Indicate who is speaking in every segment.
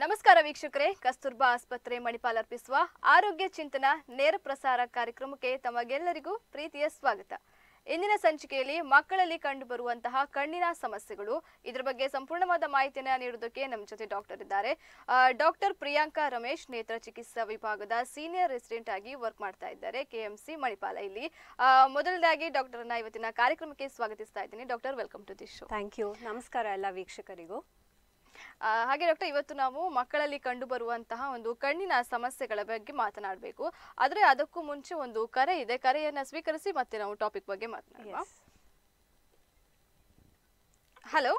Speaker 1: ನಮಸ್ಕಾರ ವೀಕ್ಷಕರೇ ಕಸ್ತೂರ್ಬಾ ಆಸ್ಪತ್ರೆ ಮಣಿಪಾಲ್ ಅರ್ಪಿಸುವ ಆರೋಗ್ಯ ಚಿಂತನ ನೇರ ಪ್ರಸಾರ ಕಾರ್ಯಕ್ರಮಕ್ಕೆ ತಮಗೆಲ್ಲರಿಗೂ ಪ್ರೀತಿಯ ಸ್ವಾಗತ ಇಂದಿನ ಸಂಚಿಕೆಯಲ್ಲಿ ಮಕ್ಕಳಲ್ಲಿ ಕಂಡುಬರುವಂತಹ ಕಣ್ಣಿನ ಸಮಸ್ಯೆಗಳು ಇದರ ಬಗ್ಗೆ ಸಂಪೂರ್ಣವಾದ ಮಾಹಿತಿಯನ್ನ ನೀಡುವುದಕ್ಕೆ ನಮ್ಮ ಜೊತೆ ಡಾಕ್ಟರ್ ಇದ್ದಾರೆ ಡಾಕ್ಟರ್ ಪ್ರಿಯಾಂಕಾ ರಮೇಶ್ ನೇತ್ರ ಚಿಕಿತ್ಸಾ ವಿಭಾಗದ ಸೀನಿಯರ್ ರೆಸಿಡೆಂಟ್ ಆಗಿ ವರ್ಕ್ ಮಾಡ್ತಾ ಇದ್ದಾರೆ ಕೆಎಂಸಿ ಮಣಿಪಾಲ ಇಲ್ಲಿ ಆ, ಮೊದಲನೇದಾಗಿ ಡಾಕ್ಟರ್ನ ಇವತ್ತಿನ ಕಾರ್ಯಕ್ರಮಕ್ಕೆ ಸ್ವಾಗತಿಸ್ತಾ ಇದ್ದೀನಿ doctor welcome to this show
Speaker 2: thank you ನಮಸ್ಕಾರ ಎಲ್ಲ ವೀಕ್ಷಕರಿಗೂ
Speaker 1: ಆ, ಹಾಗೆ ಡಾಕ್ಟರ್ ಇವತ್ತು ನಾವು ಮಕ್ಕಳಲ್ಲಿ ಕಂಡು ಬರುವಂತಹ ಒಂದು ಕಣ್ಣಿನ ಸಮಸ್ಯೆಗಳ ಬಗ್ಗೆ ಮಾತನಾಡಬೇಕು ಆದ್ರೆ ಅದಕ್ಕೂ ಮುಂಚೆ ಒಂದು ಕರೆ ಇದೆ ಕರೆಯನ್ನ ಸ್ವೀಕರಿಸಿ ಮತ್ತೆ ನಾವು ಟಾಪಿಕ್ ಬಗ್ಗೆ ಮಾತನಾಡುವ
Speaker 2: ಎಸ್
Speaker 1: ಹಲೋ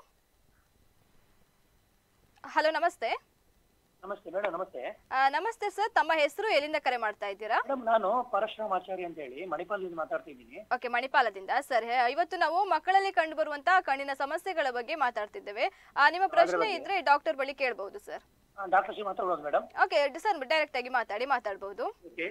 Speaker 1: ಹಲೋ ನಮಸ್ತೆ
Speaker 3: ನಮಸ್ತೆ ಮೇಡಮ್ ನಮಸ್ತೆ
Speaker 1: ಆ, ನಮಸ್ತೆ ಸರ್ ತಮ್ಮ ಹೆಸರು ಎಲ್ಲಿಂದ ಕರೆ ಮಾಡ್ತಾ ಇದ್ದೀರಾ
Speaker 3: ಮೇಡಮ್ ನಾನು ಪರಶುರಾಮಾಚಾರಿ ಅಂತ ಹೇಳಿ ಮಣಿಪಾಲದಿಂದ ಮಾತಾಡ್ತಾ ಇದ್ದೀನಿ
Speaker 1: ಓಕೆ ಮಣಿಪಾಲದಿಂದ ಸರ್ ಹೇ- ಇವತ್ತು ನಾವು ಮಕ್ಕಳಲ್ಲಿ ಕಂಡು ಬರುವಂತಹ ಕಣ್ಣಿನ ಸಮಸ್ಯೆಗಳ ಬಗ್ಗೆ ಮಾತಾಡ್ತಿದ್ದೇವೆ ಆ, ನಿಮ್ಮ ಪ್ರಶ್ನೆ ಇದ್ರೆ ಡಾಕ್ಟರ್ ಬಳಿ ಕೇಳಬಹುದು ಸರ್
Speaker 3: ಡಾಕ್ಟರ್ ಶ್ರೀ ಮಾತಾಡೋದು ಮೇಡಮ್
Speaker 1: ಓಕೆ ಸರ್ ಡೈರೆಕ್ಟ್ ಆಗಿ ಮಾತಾಡಿ ಮಾತಾಡಬಹುದು
Speaker 3: ಓಕೆ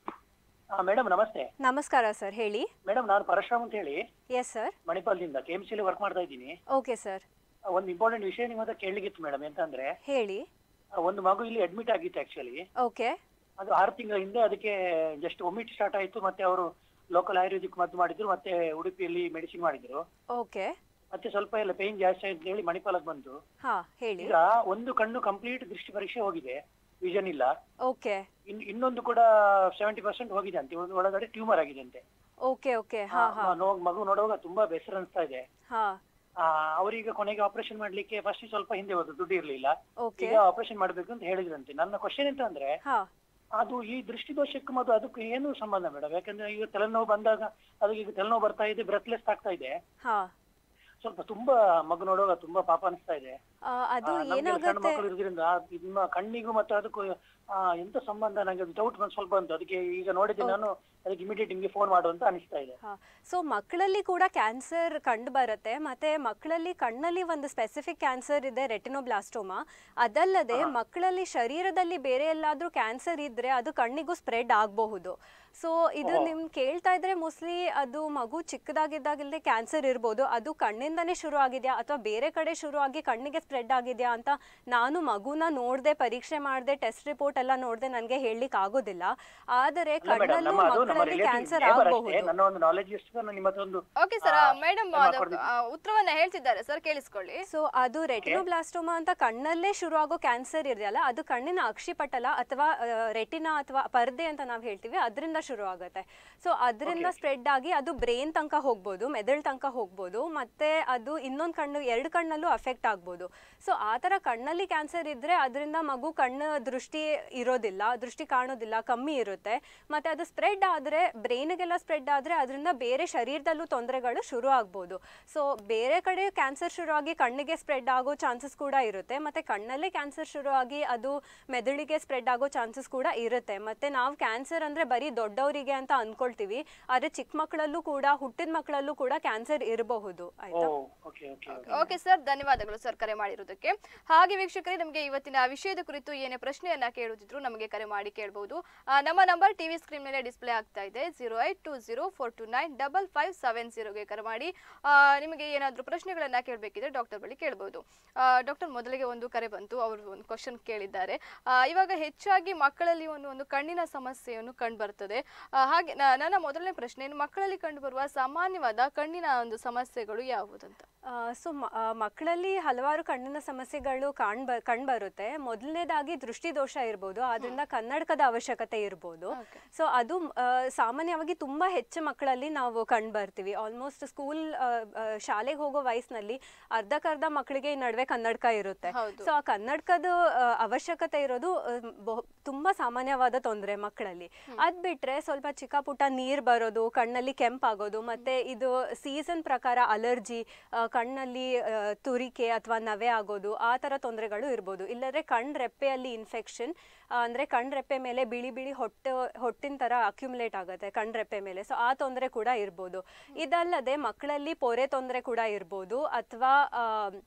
Speaker 3: ಮೇಡಮ್ ನಮಸ್ತೆ
Speaker 2: ನಮಸ್ಕಾರ ಸರ್ ಹೇಳಿ
Speaker 3: ಮೇಡಮ್ ನಾನು ಪರಶುರಾಮ್ ಅಂತ ಹೇಳಿ
Speaker 2: ಎಸ್ ಸರ್
Speaker 3: ಮಣಿಪಾಲದಿಂದ ಕೆ ಎಮ್ ಸಿಲಿ ವರ್ಕ್ ಮಾಡ್ತಾ ಇದ್ದೀನಿ
Speaker 2: ಓಕೆ ಸರ್
Speaker 3: ಆ, ಒಂದು ಇಂಪಾರ್ಟೆಂಟ್ ವಿಷಯ ನಿಮ್ಮ ಹತ್ರ ಕೇಳಲಿಕ್ಕಿತ್ತು ಮೇಡಮ್ ಎಂತಂದ್ರೆ
Speaker 2: ಹೇಳಿ
Speaker 3: ಆ, ಒಂದು ಮಗು ಇಲ್ಲಿ ಅಡ್ಮಿಟ್ ಆಗಿತ್ತು ಆಕ್ಚುಲಿ
Speaker 2: ಓಕೆ
Speaker 3: ಅದು ಆರು ತಿಂಗಳ ಹಿಂದೆ ಅದಕ್ಕೆ ಜಸ್ಟ್ ಒಮಿಟ್ ಸ್ಟಾರ್ಟ್ ಆಯಿತು ಮತ್ತೆ ಅವರು ಲೋಕಲ್ ಆಯುರ್ವೇದಿಕ್ ಮದ್ದು ಮಾಡಿದ್ರು ಮತ್ತೆ ಉಡುಪಿಯಲ್ಲಿ ಮೆಡಿಸಿನ್ ಮಾಡಿದ್ರು
Speaker 2: ಓಕೆ
Speaker 3: ಮತ್ತೆ ಸ್ವಲ್ಪ ಎಲ್ಲ ಪೇನ್ ಜಾಸ್ತಿ ಆಯ್ತು ಅಂತ ಹೇಳಿ ಮಣಿಪಾಲಕ್ಕೆ ಬಂತು
Speaker 2: ಹಾ ಹೇಳಿ
Speaker 3: ಈಗ ಒಂದು ಕಣ್ಣು ಕಂಪ್ಲೀಟ್ ದೃಷ್ಟಿ ಪರೀಕ್ಷೆ ಹೋಗಿದೆ ವಿಷನ್ ಇಲ್ಲ
Speaker 2: ಓಕೆ
Speaker 3: ಇನ್- ಇನ್ನೊಂದು ಕೂಡ ಸೆವೆಂಟಿ ಪರ್ಸೆಂಟ್ ಹೋಗಿದೆ ಅಂತೆ ಒಂದು ಒಳಗಡೆ ಟ್ಯೂಮರ್ ಆಗಿದೆ ಅಂತೆ
Speaker 2: ಓಕೆ ಓಕೆ ಹಾ ಹಾ
Speaker 3: ಮ- ನೋ- ಮಗು ನೋಡುವಾಗ ತುಂಬಾ ಬೇಸರ ಅನಿಸ್ತಾ ಇದೆ
Speaker 2: ಹಾ
Speaker 3: ಆ, ಅವರೀಗ ಕೊನೆಗೆ ಆಪರೇಷನ್ ಮಾಡ್ಲಿಕ್ಕೆ ಫಸ್ಟ್ ಸ್ವಲ್ಪ ಹಿಂದೆ ಹೋದ್ರು ದುಡ್ಡು ಇರ್ಲಿಲ್ಲ
Speaker 2: ಓಕೆ
Speaker 3: ಈಗ ಆಪರೇಷನ್ ಮಾಡ್ಬೇಕು ಅಂತ ಹೇಳಿದ್ರಂತೆ ನನ್ನ ಕ್ವಶನ್ ಎಂತ ಅಂದ್ರೆ
Speaker 2: ಹಾ
Speaker 3: ಅದು ಈ ದೃಷ್ಟಿ ದೋಷಕ್ಕೆ ಮತ್ತು ಅದಕ್ಕೆ ಏನು ಸಂಬಂಧ ಮೇಡಮ್ ಯಾಕಂದ್ರೆ ಈಗ ತಲೆನೋವು ಬಂದಾಗ ಅದಕ್ಕೆ ಈಗ ತಲೆನೋವು ಬರ್ತಾ ಇದೆ ಬ್ರೆತ್ಲೆಸ್ ಆಗ್ತಾ ಇದೆ
Speaker 2: ಹಾ
Speaker 3: ಸ್ವಲ್ಪ ತುಂಬಾ ಮಗು ನೋಡುವಾಗ ತುಂಬಾ ಪಾಪ ಅನಿಸ್ತಾ ಇದೆ
Speaker 2: ಆ, ಅದು
Speaker 3: ಆ, ನಮ್ಗೆ ಸಣ್ಣ
Speaker 2: ಏನಾಗುತ್ತೆ
Speaker 3: ಮಕ್ಕಳು ಇರೋದ್ರಿಂದ ನಿಮ್ಮ ಕಣ್ಣಿಗೂ ಮತ್ತು ಅದಕ್ಕೂ ಆ, ಎಂತ ಸಂಬಂಧ ನಂಗೆ ಡೌಟ್ ಬಂದು ಸ್ವಲ್ಪ ಬಂತು ಅದಕ್ಕೆ ಈಗ ನೋಡಿದ್ದೆ ನಾನು ಅದಕ್ಕೆ ಇಮಿಡಿಯೇಟ್ ನಿಮ್ಗೆ ಫೋನ್ ಮಾಡು ಅಂತ ಅನಿಸ್ತಾ ಇದೆ
Speaker 2: ಸೊ ಮಕ್ಕಳಲ್ಲಿ ಕೂಡ ಕ್ಯಾನ್ಸರ್ ಕಂಡು ಬರುತ್ತೆ ಮತ್ತೆ ಮಕ್ಕಳಲ್ಲಿ ಕಣ್ಣಲ್ಲಿ ಒಂದು ಸ್ಪೆಸಿಫಿಕ್ ಕ್ಯಾನ್ಸರ್ ಇದೆ ರೆಟಿನೋಬ್ಲಾಸ್ಟೋಮಾ ಅದಲ್ಲದೆ ಮಕ್ಕಳಲ್ಲಿ ಶರೀರದಲ್ಲಿ ಬೇರೆ ಎಲ್ಲಾದ್ರೂ ಕ್ಯಾನ್ಸರ್ ಇದ್ರೆ ಅದು ಕಣ್ಣಿಗೂ ಸ್ಪ್ರೆಡ್ ಆಗಬಹುದು ಸೊ ಇದು ನಿಮ್ ಕೇಳ್ತಾ ಇದ್ರೆ ಮೋಸ್ಟ್ಲಿ ಅದು ಮಗು ಚಿಕ್ಕದಾಗಿದ್ದಾಗಲೇ ಕ್ಯಾನ್ಸರ್ ಇರ್ಬೋದು ಅದು ಕಣ್ಣಿಂದನೇ ಶುರು ಆಗಿದೆಯಾ ಅಥವಾ ಬೇರೆ ಕಡೆ ಶುರು ಆಗಿ ಕಣ್ಣಿಗೆ ಸ್ಪ್ರೆಡ್ ಆಗಿದೆಯಾ ಅಂತ ನಾನು ಮಗುನ ನೋಡ್ದೆ ಪರೀಕ್ಷೆ ಮಾಡ್ದೆ ಟೆಸ್ಟ್ ರಿಪೋರ್ಟ್ ಎಲ್ಲ ನೋಡ್ದೆ ನನಗೆ ಹೇಳಲಿಕ್ಕೆ ಆಗೋದಿಲ್ಲ ಆದರೆ
Speaker 3: ಅಲ್ಲ ಮೇಡಮ್
Speaker 2: ಕಣ್ಣಲ್ಲೂ
Speaker 3: ನಮ್ಮ ಅದು ನಮ್ಮ
Speaker 2: ಮಕ್ಕಳಲ್ಲಿ
Speaker 3: ರಿಲೇಟಿವ್
Speaker 2: ಕ್ಯಾನ್ಸರ್
Speaker 3: ನೇಬರ್ ಅಷ್ಟೇ
Speaker 2: ಆಗಬಹುದು
Speaker 3: ನನ್ನ ಒಂದು ನಾಲೆಜ್ ಎಷ್ಟು ನಾನು ನಿಮ್ಮ ಹತ್ರ ಒಂದು
Speaker 1: ಓಕೆ ಸರ್
Speaker 3: ಆ,
Speaker 1: ಮೇಡಮ್
Speaker 3: time ಹಾಕೊಡ್ತೀನಿ.
Speaker 1: ಉತ್ತರವನ್ನ ಹೇಳ್ತಿದ್ದಾರೆ ಸರ್ ಕೇಳಿಸ್ಕೊಳ್ಳಿ
Speaker 2: ಸೊ ಅದು ರೆಟಿನೋಬ್ಲಾಸ್ಟೋಮಾ ಅಂತ ಕಣ್ಣಲ್ಲೇ ಶುರು ಆಗೋ ಕ್ಯಾನ್ಸರ್ ಇದೆಯಲ್ಲ ಅದು ಕಣ್ಣಿನ ಅಕ್ಷಿಪಟಲ ಅಥವಾ ರೆಟಿನಾ ಅಥವಾ ಪರ್ದೆ ಅಂತ ನಾವು ಹೇಳ್ತೀವಿ ಅದರಿಂದ ಶುರು ಆಗುತ್ತೆ ಸೊ ಅದರಿಂದ ಸ್ಪ್ರೆಡ್ ಆಗಿ ಅದು ಬ್ರೈನ್ ತನಕ ಹೋಗ್ಬೋದು ಮೆದುಳು ತನಕ ಹೋಗ್ಬೋದು ಮತ್ತೆ ಅದು ಇನ್ನೊಂದು ಕಣ್ಣು ಎರಡು ಕಣ್ಣಲ್ಲೂ ಅಫೆಕ್ಟ್ ಆಗ್ಬೋದು ಸೊ ಆ ಥರ ಕಣ್ಣಲ್ಲಿ ಕ್ಯಾನ್ಸರ್ ಇದ್ರೆ ಅದರಿಂದ ಮಗು ಕಣ್ಣು ದೃಷ್ಟಿ ಇರೋದಿಲ್ಲ ದೃಷ್ಟಿ ಕಾಣೋದಿಲ್ಲ ಕಮ್ಮಿ ಇರುತ್ತೆ ಮತ್ತೆ ಅದು ಸ್ಪ್ರೆಡ್ ಆದರೆ ಬ್ರೈನಿಗೆಲ್ಲ ಸ್ಪ್ರೆಡ್ ಆದರೆ ಅದರಿಂದ ಬೇರೆ ಶರೀರದಲ್ಲೂ ತೊಂದರೆಗಳು ಶುರು ಆಗ್ಬೋದು ಸೊ ಬೇರೆ ಕಡೆ ಕ್ಯಾನ್ಸರ್ ಶುರುವಾಗಿ ಕಣ್ಣಿಗೆ ಸ್ಪ್ರೆಡ್ ಆಗೋ ಚಾನ್ಸಸ್ ಕೂಡ ಇರುತ್ತೆ ಮತ್ತೆ ಕಣ್ಣಲ್ಲೇ ಕ್ಯಾನ್ಸರ್ ಶುರುವಾಗಿ ಅದು ಮೆದುಳಿಗೆ ಸ್ಪ್ರೆಡ್ ಆಗೋ ಚಾನ್ಸಸ್ ಕೂಡ ಇರುತ್ತೆ ಮತ್ತೆ ನಾವು ಕ್ಯಾನ್ಸರ್ ಅಂದ್ರೆ ಬರೀ ದೊಡ್ಡವರಿಗೆ ಅಂತ ಅನ್ಕೊಳ್ತೀವಿ ಆದ್ರೆ ಚಿಕ್ಕ ಮಕ್ಕಳಲ್ಲೂ ಕೂಡ ಹುಟ್ಟಿದ ಮಕ್ಕಳಲ್ಲೂ ಕೂಡ ಕ್ಯಾನ್ಸರ್ ಇರಬಹುದು
Speaker 3: ಓ
Speaker 2: ಆಯ್ತಾ
Speaker 3: ಓಕೆ ಓಕೆ
Speaker 1: ಓಕೆ ಸರ್ ಧನ್ಯವಾದಗಳು ಸರ್ ಕರೆ ಮಾಡಿರೋದಕ್ಕೆ ಹಾಗೆ ವೀಕ್ಷಕರೇ ನಮಗೆ ಇವತ್ತಿನ ವಿಷಯದ ಕುರಿತು ಏನೇ ಪ್ರಶ್ನೆಯನ್ನ ಕೇಳುತ್ತಿದ್ರು ನಮಗೆ ಕರೆ ಮಾಡಿ ಕೇಳಬಹುದು ಆ, ನಮ್ಮ ನಂಬರ್ ಟಿವಿ ಸ್ಕ್ರೀನ್ ಮೇಲೆ ಡಿಸ್ಪ್ಲೇ ಆಗ್ತಾ ಇದೆ zero eight two zero four two nine double five seven ಜೀರೋಗೆ ಕರೆ ಮಾಡಿ ಆ, ನಿಮಗೆ ಏನಾದರೂ ಪ್ರಶ್ನೆಗಳನ್ನ ಕೇಳಬೇಕಿದ್ರೆ ಡಾಕ್ಟರ್ ಬಳಿ ಕೇಳಬಹುದು ಡಾಕ್ಟರ್ ಮೊದಲಿಗೆ ಒಂದು ಕರೆ ಬಂತು ಅವರು ಒಂದು ಕ್ವಶನ್ ಕೇಳಿದ್ದಾರೆ ಆ, ಇವಾಗ ಹೆಚ್ಚಾಗಿ ಮಕ್ಕಳಲ್ಲಿ ಒಂದು ಒಂದು ಕಣ್ಣಿನ ಸಮಸ್ಯೆಯನ್ನು ಕಂಡು ಬರ್ತದೆ ಆ, ಹಾಗೆ ನ- ನನ್ನ ಮೊದಲನೇ ಪ್ರಶ್ನೆ ಇನ್ನು ಮಕ್ಕಳಲ್ಲಿ ಕಂಡುಬರುವ ಸಾಮಾನ್ಯವಾದ ಕಣ್ಣಿನ ಒಂದು ಸಮಸ್ಯೆಗಳು ಯಾವುದಂತ
Speaker 2: ಸೊ ಮಕ್ಕಳಲ್ಲಿ ಹಲವಾರು ಕಣ್ಣಿನ ಸಮಸ್ಯೆಗಳು ಕಾಣ್ ಬ ಕಂಡುಬರುತ್ತೆ ಮೊದಲನೇದಾಗಿ ದೃಷ್ಟಿದೋಷ ಇರ್ಬೋದು ಅದರಿಂದ ಕನ್ನಡಕದ ಅವಶ್ಯಕತೆ ಇರ್ಬೋದು ಸೊ ಅದು ಆ, ಸಾಮಾನ್ಯವಾಗಿ ತುಂಬಾ ಹೆಚ್ಚು ಮಕ್ಕಳಲ್ಲಿ ನಾವು ಕಂಡು ಬರ್ತೀವಿ ಆಲ್ಮೋಸ್ಟ್ ಸ್ಕೂಲ್ ಶಾಲೆಗೆ ಹೋಗೋ ವಯಸ್ಸಿನಲ್ಲಿ ಅರ್ಧಕ್ಕರ್ಧ ಮಕ್ಕಳಿಗೆ ಈ ನಡುವೆ ಕನ್ನಡಕ ಇರುತ್ತೆ
Speaker 1: ಹೌದು.
Speaker 2: ಸೊ ಆ ಕನ್ನಡಕದ ಆ, ಅವಶ್ಯಕತೆ ಇರೋದು ಆ, ಬಹು- ತುಂಬಾ ಸಾಮಾನ್ಯವಾದ ತೊಂದರೆ ಮಕ್ಕಳಲ್ಲಿ ಅದ್ ಬಿಟ್ರೆ ಸ್ವಲ್ಪ ಚಿಕ್ಕ ಪುಟ್ಟ ನೀರ್ ಬರೋದು ಕಣ್ಣಲ್ಲಿ ಕೆಂಪಾಗೋದು ಮತ್ತೆ ಇದು ಸೀಸನ್ ಪ್ರಕಾರ ಅಲರ್ಜಿ ಕಣ್ಣಲ್ಲಿ ಆ, ತುರಿಕೆ ಅಥವಾ ನವೆ ಆಗೋದು ಆ ತರ ತೊಂದರೆಗಳು ಇರ್ಬೋದು ಇಲ್ಲದ್ರೆ ಕಣ್ ರೆಪ್ಪೆಯಲ್ಲಿ ಇನ್ಫೆಕ್ಷನ್ ಅಂದ್ರೆ ಕಣ್ ರೆಪ್ಪೆ ಮೇಲೆ ಬಿಳಿ ಬಿಳಿ ಹೊಟ್ಟೆ ಹೊಟ್ಟಿನ ತರ ಅಕ್ಯುಮುಲೇಟ್ ಆಗುತ್ತೆ ಕಣ್ ರೆಪ್ಪೆ ಮೇಲೆ ಸೊ ಆ ತೊಂದರೆ ಕೂಡ ಇರ್ಬೋದು ಇದಲ್ಲದೆ ಮಕ್ಕಳಲ್ಲಿ ಪೊರೆ ತೊಂದರೆ ಕೂಡ ಇರ್ಬೋದು ಅಥವಾ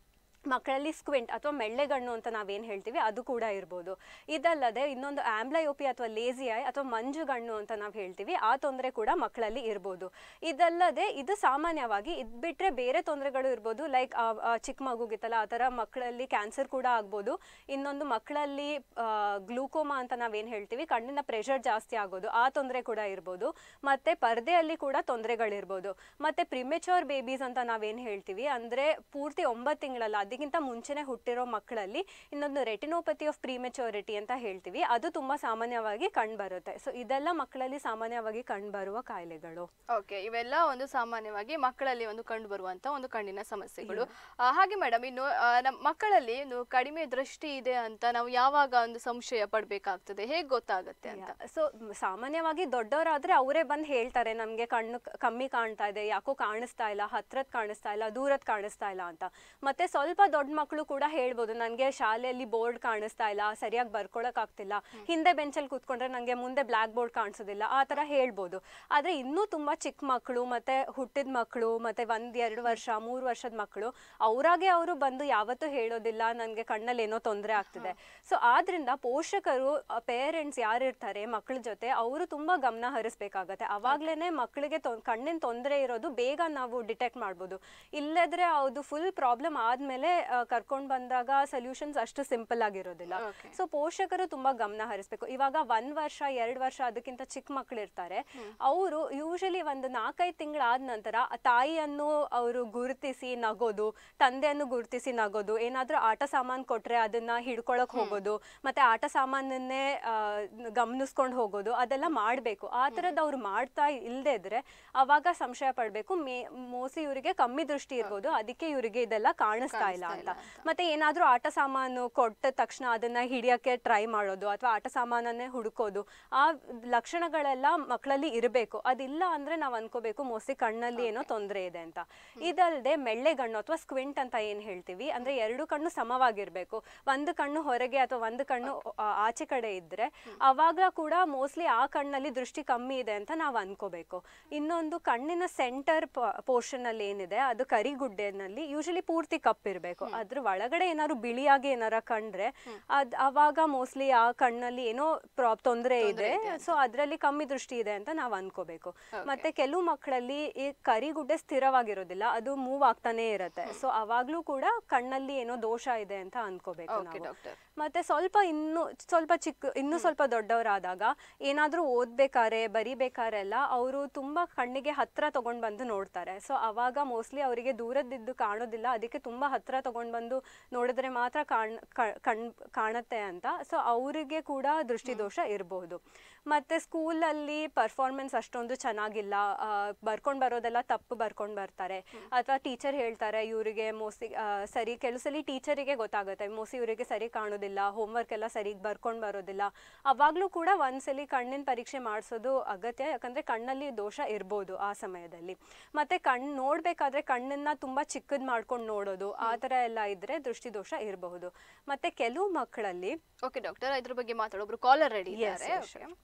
Speaker 2: ಮಕ್ಕಳಲ್ಲಿ ಸ್ಕ್ವಿಂಟ್ ಅಥವಾ ಮೆಳ್ಳೆಗಣ್ಣು ಅಂತ ನಾವೇನು ಹೇಳ್ತೀವಿ ಅದು ಕೂಡ ಇರ್ಬೋದು ಇದಲ್ಲದೆ ಇನ್ನೊಂದು ಆಂಬ್ಲಯೋಪಿ ಅಥವಾ ಲೇಸಿ ಐ ಅಥವಾ ಮಂಜುಗಣ್ಣು ಅಂತ ನಾವು ಹೇಳ್ತೀವಿ ಆ ತೊಂದರೆ ಕೂಡ ಮಕ್ಕಳಲ್ಲಿ ಇರ್ಬೋದು ಇದಲ್ಲದೆ ಇದು ಸಾಮಾನ್ಯವಾಗಿ ಇದು ಬಿಟ್ಟರೆ ಬೇರೆ ತೊಂದರೆಗಳು ಇರ್ಬೋದು ಲೈಕ್ ಚಿಕ್ಕ ಮಗುಗಿತ್ತಲ್ಲ ಆ ಥರ ಮಕ್ಕಳಲ್ಲಿ ಕ್ಯಾನ್ಸರ್ ಕೂಡ ಆಗ್ಬೋದು ಇನ್ನೊಂದು ಮಕ್ಕಳಲ್ಲಿ ಗ್ಲೂಕೋಮಾ ಅಂತ ನಾವೇನು ಹೇಳ್ತೀವಿ ಕಣ್ಣಿನ ಪ್ರೆಷರ್ ಜಾಸ್ತಿ ಆಗೋದು ಆ ತೊಂದರೆ ಕೂಡ ಇರ್ಬೋದು ಮತ್ತು ಪರ್ದೆಯಲ್ಲಿ ಕೂಡ ತೊಂದರೆಗಳಿರ್ಬೋದು ಮತ್ತು ಪ್ರಿಮೆಚೋರ್ ಬೇಬೀಸ್ ಅಂತ ನಾವೇನು ಹೇಳ್ತೀವಿ ಅಂದರೆ ಪೂರ್ತಿ ಒಂಬತ್ತು ತಿಂಗಳಲ್ಲ ಅದಕ್ಕಿಂತ ಮುಂಚೆನೆ ಹುಟ್ಟಿರೋ ಮಕ್ಕಳಲ್ಲಿ ಇನ್ನೊಂದು ರೆಟಿನೋಪತಿ ಆಫ್ ಪ್ರಿಮೆಚೋರಿಟಿ ಅಂತ ಹೇಳ್ತೀವಿ ಅದು ತುಂಬ ಸಾಮಾನ್ಯವಾಗಿ ಕಂಡುಬರುತ್ತೆ ಸೊ ಇದೆಲ್ಲ ಮಕ್ಕಳಲ್ಲಿ ಸಾಮಾನ್ಯವಾಗಿ ಕಂಡುಬರುವ ಕಾಯಿಲೆಗಳು
Speaker 1: ಓಕೆ ಇವೆಲ್ಲ ಒಂದು ಸಾಮಾನ್ಯವಾಗಿ ಮಕ್ಕಳಲ್ಲಿ ಒಂದು ಕಂಡು ಬರುವಂತ ಒಂದು ಕಣ್ಣಿನ ಸಮಸ್ಯೆಗಳು ಆ, ಹಾಗೆ ಮೇಡಮ್ ಇನ್ನು ಆ, ನಮ್ಮ ಮಕ್ಕಳಲ್ಲಿ ಒಂದು ಕಡಿಮೆ ದೃಷ್ಟಿ ಇದೆ ಅಂತ ನಾವು ಯಾವಾಗ ಒಂದು ಸಂಶಯ ಪಡ್ಬೇಕಾಗ್ತದೆ ಹೇಗೆ ಗೊತ್ತಾಗತ್ತೆ ಅಂತ
Speaker 2: ಸೊ ಸಾಮಾನ್ಯವಾಗಿ ದೊಡ್ಡವರಾದ್ರೆ ಅವರೇ ಬಂದು ಹೇಳ್ತಾರೆ ನಮಗೆ ಕಣ್ಣು ಕ- ಕಮ್ಮಿ ಕಾಣ್ತಾ ಇದೆ ಯಾಕೋ ಕಾಣಿಸ್ತಾ ಇಲ್ಲ ಹತ್ರದ್ ಕಾಣಿಸ್ತಾ ಇಲ್ಲ ದೂರದ್ ಕಾಣಿಸ್ತಾ ಇಲ್ಲ ಅಂತ ಮತ್ತೆ ಸ್ವಲ್ಪ ದೊಡ್ಡ ಮಕ್ಕಳು ಕೂಡ ಹೇಳ್ಬೋದು ನನಗೆ ಶಾಲೆಯಲ್ಲಿ ಬೋರ್ಡ್ ಕಾಣಿಸ್ತಾ ಇಲ್ಲ ಸರಿಯಾಗಿ ಬರ್ಕೊಳಕ್ ಆಗ್ತಿಲ್ಲ ಹಿಂದೆ ಬೆಂಚಲ್ಲಿ ಕೂತ್ಕೊಂಡ್ರೆ ನನಗೆ ಮುಂದೆ ಬ್ಲ್ಯಾಕ್ ಬೋರ್ಡ್ ಕಾಣಿಸೋದಿಲ್ಲ ಆ ಥರ ಹೇಳ್ಬೋದು ಆದ್ರೆ ಇನ್ನೂ ತುಂಬಾ ಚಿಕ್ಕ ಮಕ್ಕಳು ಮತ್ತೆ ಹುಟ್ಟಿದ ಮಕ್ಕಳು ಮತ್ತೆ ಒಂದ್ ಎರಡು ವರ್ಷ ಮೂರು ವರ್ಷದ ಮಕ್ಕಳು ಅವರಾಗೆ ಅವರು ಬಂದು ಯಾವತ್ತೂ ಹೇಳೋದಿಲ್ಲ ನನಗೆ ಕಣ್ಣಲ್ಲಿ ಏನೋ ತೊಂದರೆ ಆಗ್ತಿದೆ ಸೊ ಆದ್ರಿಂದ ಪೋಷಕರು ಪೇರೆಂಟ್ಸ್ ಯಾರಿರ್ತಾರೆ ಮಕ್ಕಳ ಜೊತೆ ಅವರು ತುಂಬಾ ಗಮನ ಹರಿಸ್ಬೇಕಾಗತ್ತೆ ಅವಾಗ್ಲೇನೆ ಮಕ್ಕಳಿಗೆ ತೊ- ಕಣ್ಣಿನ ತೊಂದರೆ ಇರೋದು ಬೇಗ ನಾವು ಡಿಟೆಕ್ಟ್ ಮಾಡ್ಬೋದು ಇಲ್ಲದ್ರೆ ಅದು ಫುಲ್ ಪ್ರಾಬ್ಲಮ್ ಆದ್ಮೇಲೆ ಕರ್ಕೊಂಡು ಬಂದಾಗ ಸೊಲ್ಯೂಷನ್ಸ್ ಅಷ್ಟು ಸಿಂಪಲ್ ಆಗಿರೋದಿಲ್ಲ
Speaker 1: Okay.
Speaker 2: ಸೊ ಪೋಷಕರು ತುಂಬಾ ಗಮನ ಹರಿಸ್ಬೇಕು ಇವಾಗ ಒಂದ್ ವರ್ಷ ಎರಡ್ ವರ್ಷ ಅದಕ್ಕಿಂತ ಚಿಕ್ಕ ಮಕ್ಳು ಇರ್ತಾರೆ ಅವರು ಯೂಶಲಿ ಒಂದು ನಾಲ್ಕೈದು ತಿಂಗಳಾದ ನಂತರ ಆ ತಾಯಿಯನ್ನು ಅವರು ಗುರುತಿಸಿ ನಗೋದು ತಂದೆಯನ್ನು ಗುರುತಿಸಿ ನಗೋದು ಏನಾದ್ರೂ ಆಟ ಸಾಮಾನು ಕೊಟ್ರೆ ಅದನ್ನ ಹಿಡ್ಕೊಳಕ್ ಹೋಗೋದು ಮತ್ತೆ ಆಟ ಸಾಮಾನನ್ನೇ ಗಮನಿಸ್ಕೊಂಡು ಹೋಗೋದು ಅದೆಲ್ಲ ಮಾಡ್ಬೇಕು ಆ ಥರದ್ದು ಅವ್ರು ಮಾಡ್ತಾ ಇಲ್ದೇ ಇದ್ರೆ ಅವಾಗ ಸಂಶಯ ಪಡ್ಬೇಕು ಮೇ ಮೋಸ್ಟ್ಲಿ ಇವರಿಗೆ ಕಮ್ಮಿ ದೃಷ್ಟಿ ಇರ್ಬೋದು ಅದಕ್ಕೆ ಇವರಿಗೆ ಇದೆಲ್ಲ ಕಾಣಿಸ್ತಾ ಇಲ್ಲ ಅಂತ ಮತ್ತೆ ಏನಾದ್ರೂ ಆಟ ಸಾಮಾನು ಕೊಟ್ಟ ತಕ್ಷಣ ಅದನ್ನ ಹಿಡಿಯಕ್ಕೆ ಟ್ರೈ ಮಾಡೋದು ಅಥವಾ ಆಟ ಸಾಮಾನನ್ನೇ ಹುಡುಕೋದು ಆ ಲಕ್ಷಣಗಳೆಲ್ಲ ಮಕ್ಕಳಲ್ಲಿ ಇರಬೇಕು ಅದಿಲ್ಲ ಅಂದ್ರೆ ನಾವು ಅನ್ಕೋಬೇಕು ಮೋಸ್ಟ್ಲಿ ಕಣ್ಣಲ್ಲಿ ಏನೋ ತೊಂದರೆ ಇದೆ ಅಂತ ಇದಲ್ಲದೆ ಮೆಳ್ಳೆಗಣ್ಣು ಅಥವಾ ಸ್ಕ್ವಿಂಟ್ ಅಂತ ಏನ್ ಹೇಳ್ತೀವಿ ಅಂದ್ರೆ ಎರಡು ಕಣ್ಣು ಸಮವಾಗಿರ್ಬೇಕು ಒಂದು ಕಣ್ಣು ಹೊರಗೆ ಅಥವಾ ಒಂದು ಕಣ್ಣು ಆ, ಆಚೆ ಕಡೆ ಇದ್ರೆ ಅವಾಗ ಕೂಡ ಮೋಸ್ಟ್ಲಿ ಆ ಕಣ್ಣಲ್ಲಿ ದೃಷ್ಟಿ ಕಮ್ಮಿ ಇದೆ ಅಂತ ನಾವು ಅನ್ಕೋಬೇಕು ಇನ್ನೊಂದು ಕಣ್ಣಿನ ಸೆಂಟರ್ ಪೋರ್ಷನ್ ಅಲ್ಲಿ ಏನಿದೆ ಅದು ಕರಿಗುಡ್ಡೆನಲ್ಲಿ ಯೂಶಲಿ ಪೂರ್ತಿ ಕಪ್ಪಿರ್ಬೇಕು ಅದ್ರ ಒಳಗಡೆ ಏನಾದ್ರು ಬಿಳಿಯಾಗಿ ಏನಾರ ಕಂಡ್ರೆ ಅದ್ ಅವಾಗ ಮೋಸ್ಟ್ಲಿ ಆ ಕಣ್ಣಲ್ಲಿ ಏನೋ ಪ್ರಾ ತೊಂದರೆ ಇದೆ ಸೊ ಅದ್ರಲ್ಲಿ ಕಮ್ಮಿ ದೃಷ್ಟಿ ಇದೆ ಅಂತ ನಾವು ಅನ್ಕೋಬೇಕು ಮತ್ತೆ ಕೆಲವು ಮಕ್ಕಳಲ್ಲಿ ಈ ಕರಿಗುಡ್ಡೆ ಸ್ಥಿರವಾಗಿರೋದಿಲ್ಲ ಅದು ಮೂವ್ ಆಗ್ತಾನೆ ಇರುತ್ತೆ ಸೊ ಅವಾಗ್ಲೂ ಕೂಡ ಕಣ್ಣಲ್ಲಿ ಏನೋ ದೋಷ ಇದೆ ಅಂತ ಅನ್ಕೋಬೇಕು
Speaker 1: ಓಕೆ
Speaker 2: ನಾವು
Speaker 1: ಡಾಕ್ಟರ್
Speaker 2: ಮತ್ತೆ ಸ್ವಲ್ಪ ಇನ್ನು ಸ್ವಲ್ಪ ಚಿಕ್ಕ ಇನ್ನು ಸ್ವಲ್ಪ ದೊಡ್ಡವರಾದಾಗ ಏನಾದ್ರೂ ಓದ್ಬೇಕಾರೆ ಬರಿಬೇಕಾರೆ ಎಲ್ಲ ಅವರು ತುಂಬಾ ಕಣ್ಣಿಗೆ ಹತ್ರ ತಗೊಂಡ್ ಬಂದು ನೋಡ್ತಾರೆ ಸೊ ಅವಾಗ ಮೋಸ್ಟ್ಲಿ ಅವರಿಗೆ ದೂರದಿದ್ದು ಕಾಣೋದಿಲ್ಲ ಅದಕ್ಕೆ ತುಂಬಾ ಹತ್ರ ತಗೊಂಡ್ ಬಂದು ನೋಡಿದ್ರೆ ಮಾತ್ರ ಕಾಣ್ ಕ- ಕಣ್ ಕಾಣತ್ತೆ ಅಂತ ಸೊ ಅವರಿಗೆ ಕೂಡ ದೃಷ್ಟಿದೋಷ ಇರಬಹುದು ಮತ್ತೆ ಸ್ಕೂಲಲ್ಲಿ ಪರ್ಫಾರ್ಮೆನ್ಸ್ ಅಷ್ಟೊಂದು ಚೆನ್ನಾಗಿಲ್ಲ ಆ, ಬರ್ಕೊಂಡ್ ಬರೋದೆಲ್ಲ ತಪ್ಪು ಬರ್ಕೊಂಡ್ ಬರ್ತಾರೆ ಅಥವಾ ಟೀಚರ್ ಹೇಳ್ತಾರೆ ಇವರಿಗೆ ಮೋಸ್ಟ್ಲಿ ಸರಿ ಕೆಲವು ಸಲ ಟೀಚರಿಗೆ ಗೊತ್ತಾಗುತ್ತೆ ಮೋಸ್ಟ್ಲಿ ಇವರಿಗೆ ಸರಿ ಕಾಣೋದಿಲ್ಲ ಹೋಮ್ವರ್ಕ್ ಎಲ್ಲ ಸರಿಗೆ ಬರ್ಕೊಂಡ್ ಬರೋದಿಲ್ಲ ಅವಾಗ್ಲೂ ಕೂಡ ಒಂದ್ಸಲಿ ಕಣ್ಣಿನ ಪರೀಕ್ಷೆ ಮಾಡಿಸೋದು ಅಗತ್ಯ ಯಾಕಂದ್ರೆ ಕಣ್ಣಲ್ಲಿ ದೋಷ ಇರ್ಬೋದು ಆ ಸಮಯದಲ್ಲಿ ಮತ್ತೆ ಕಣ್ ನೋಡ್ಬೇಕಾದ್ರೆ ಕಣ್ಣನ್ನ ತುಂಬಾ ಚಿಕ್ಕದ್ ಮಾಡ್ಕೊಂಡು ನೋಡೋದು ಆ ತರ ಎಲ್ಲ ಇದ್ರೆ ದೃಷ್ಟಿದೋಷ ಇರಬಹುದು ಮತ್ತೆ ಕೆಲವು ಮಕ್ಕಳಲ್ಲಿ
Speaker 1: ಓಕೆ ಡಾಕ್ಟರ್ ಇದ್ರ ಬಗ್ಗೆ ಮಾತಾಡೋ ಒಬ್ರು ಕಾಲರ್ ರೆಡಿ
Speaker 2: Yes,
Speaker 1: ಇದ್ದಾರೆ
Speaker 2: yes, sure.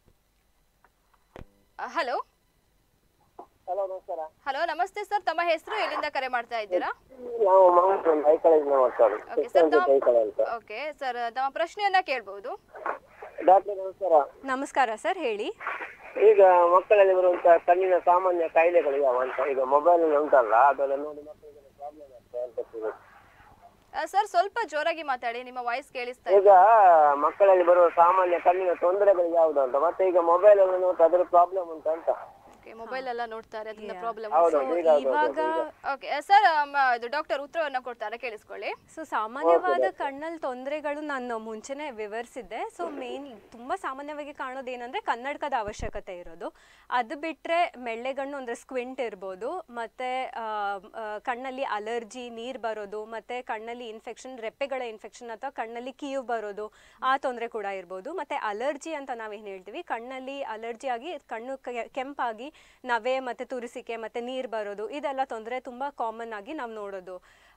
Speaker 1: ಹಲೋ
Speaker 4: ಹಲೋ ನಮಸ್ಕಾರ
Speaker 1: ಹಲೋ ನಮಸ್ತೆ ಸರ್ ತಮ್ಮ ಹೆಸರು ಎಲ್ಲಿಂದ ಕರೆ ಮಾಡ್ತಾ ಇದ್ದೀರಾ
Speaker 4: ನಾವು ಮಂಗಳೂರು ಹೈ ಕಾಲೇಜಿನ ಮಾತಾಡೋದು
Speaker 1: okay sir
Speaker 4: Krishnanjali high college ಅಂತ
Speaker 1: ಓಕೆ ಸರ್ ತಮ್ಮ ಪ್ರಶ್ನೆಯನ್ನ ಕೇಳ್ಬಹುದು
Speaker 4: ಡಾಕ್ಟರ್ ನಮಸ್ಕಾರ
Speaker 2: ನಮಸ್ಕಾರ ಸರ್ ಹೇಳಿ
Speaker 4: ಈಗ ಮಕ್ಕಳಲ್ಲಿ ಬರುವಂತ ಕಣ್ಣಿನ ಸಾಮಾನ್ಯ ಕಾಯಿಲೆಗಳು ಯಾವ ಅಂತ ಈಗ ಮೊಬೈಲ್ ಉಂಟಲ್ಲ ಅದೆಲ್ಲ ನೋಡಿ ಮಕ್ಕಳಿಗೆ ಪ್ರಾಬ್ಲಮ್ ಆಗ್ತದೆ ಅಂತ ಕೇಳಿ.
Speaker 1: ಸರ್ ಸ್ವಲ್ಪ ಜೋರಾಗಿ ಮಾತಾಡಿ ನಿಮ್ಮ ವಾಯ್ಸ್ ಕೇಳಿಸ್ತಾ ಇದೆ
Speaker 4: ಈಗ ಮಕ್ಕಳಲ್ಲಿ ಬರುವ ಸಾಮಾನ್ಯ ಕಣ್ಣಿನ ತೊಂದರೆಗಳು ಯಾವುದು ಅಂತ ಮತ್ತೆ ಈಗ ಮೊಬೈಲ್ ಅನ್ನು ನೋಡಿ ಅದ್ರ ಪ್ರಾಬ್ಲಮ್ ಉಂಟು ಅಂತ
Speaker 1: ಓಕೆ ಮೊಬೈಲ್ ಎಲ್ಲ ನೋಡ್ತಾರೆ ಅದರಿಂದ
Speaker 2: Yeah.
Speaker 1: ಪ್ರಾಬ್ಲಮ್
Speaker 4: ಹೌದು
Speaker 2: So,
Speaker 4: ಈಗ ಹೌದು,
Speaker 2: ಇವಾಗ
Speaker 4: ಹೌದು, ಈಗ.
Speaker 1: ಓಕೆ ಸರ್ ಇದು ಡಾಕ್ಟರ್ ಉತ್ತರವನ್ನ ಕೊಡ್ತಾರೆ ಕೇಳಿಸ್ಕೊಳ್ಳಿ
Speaker 2: ಸೊ ಸಾಮಾನ್ಯವಾದ ಕಣ್ಣಲ್ಲಿ ತೊಂದರೆಗಳು ನಾನು ಮುಂಚೆನೆ ವಿವರಿಸಿದ್ದೆ ಸೊ ಮೇನ್ ತುಂಬಾ ಸಾಮಾನ್ಯವಾಗಿ ಕಾಣೋದು ಏನಂದ್ರೆ ಕನ್ನಡಕದ ಅವಶ್ಯಕತೆ ಇರೋದು ಅದು ಬಿಟ್ರೆ ಮೆಳ್ಳೆಗಣ್ಣು ಅಂದ್ರೆ ಸ್ಕ್ವಿಂಟ್ ಇರ್ಬೋದು ಮತ್ತೆ ಆ, ಆ, ಕಣ್ಣಲ್ಲಿ ಅಲರ್ಜಿ ನೀರ್ ಬರೋದು ಮತ್ತೆ ಕಣ್ಣಲ್ಲಿ ಇನ್ಫೆಕ್ಷನ್ ರೆಪ್ಪೆಗಳ ಇನ್ಫೆಕ್ಷನ್ ಅಥವಾ ಕಣ್ಣಲ್ಲಿ ಕೀವು ಬರೋದು ಆ ತೊಂದರೆ ಕೂಡ ಇರ್ಬೋದು ಮತ್ತೆ ಅಲರ್ಜಿ ಅಂತ ನಾವೇನ್ ಹೇಳ್ತೀವಿ ಕಣ್ಣಲ್ಲಿ ಅಲರ್ಜಿ ಆಗಿ ಕಣ್ಣು ಕೆ- ಕೆಂಪಾಗಿ ನವೆ ಮತ್ತೆ ತುರಿಸಿಕೆ ಮತ್ತೆ ನೀರ್ ಬರೋದು ಇದೆಲ್ಲ ತೊಂದರೆ ತುಂಬಾ ಕಾಮನ್ ಆಗಿ ನಾವು ನೋಡೋದು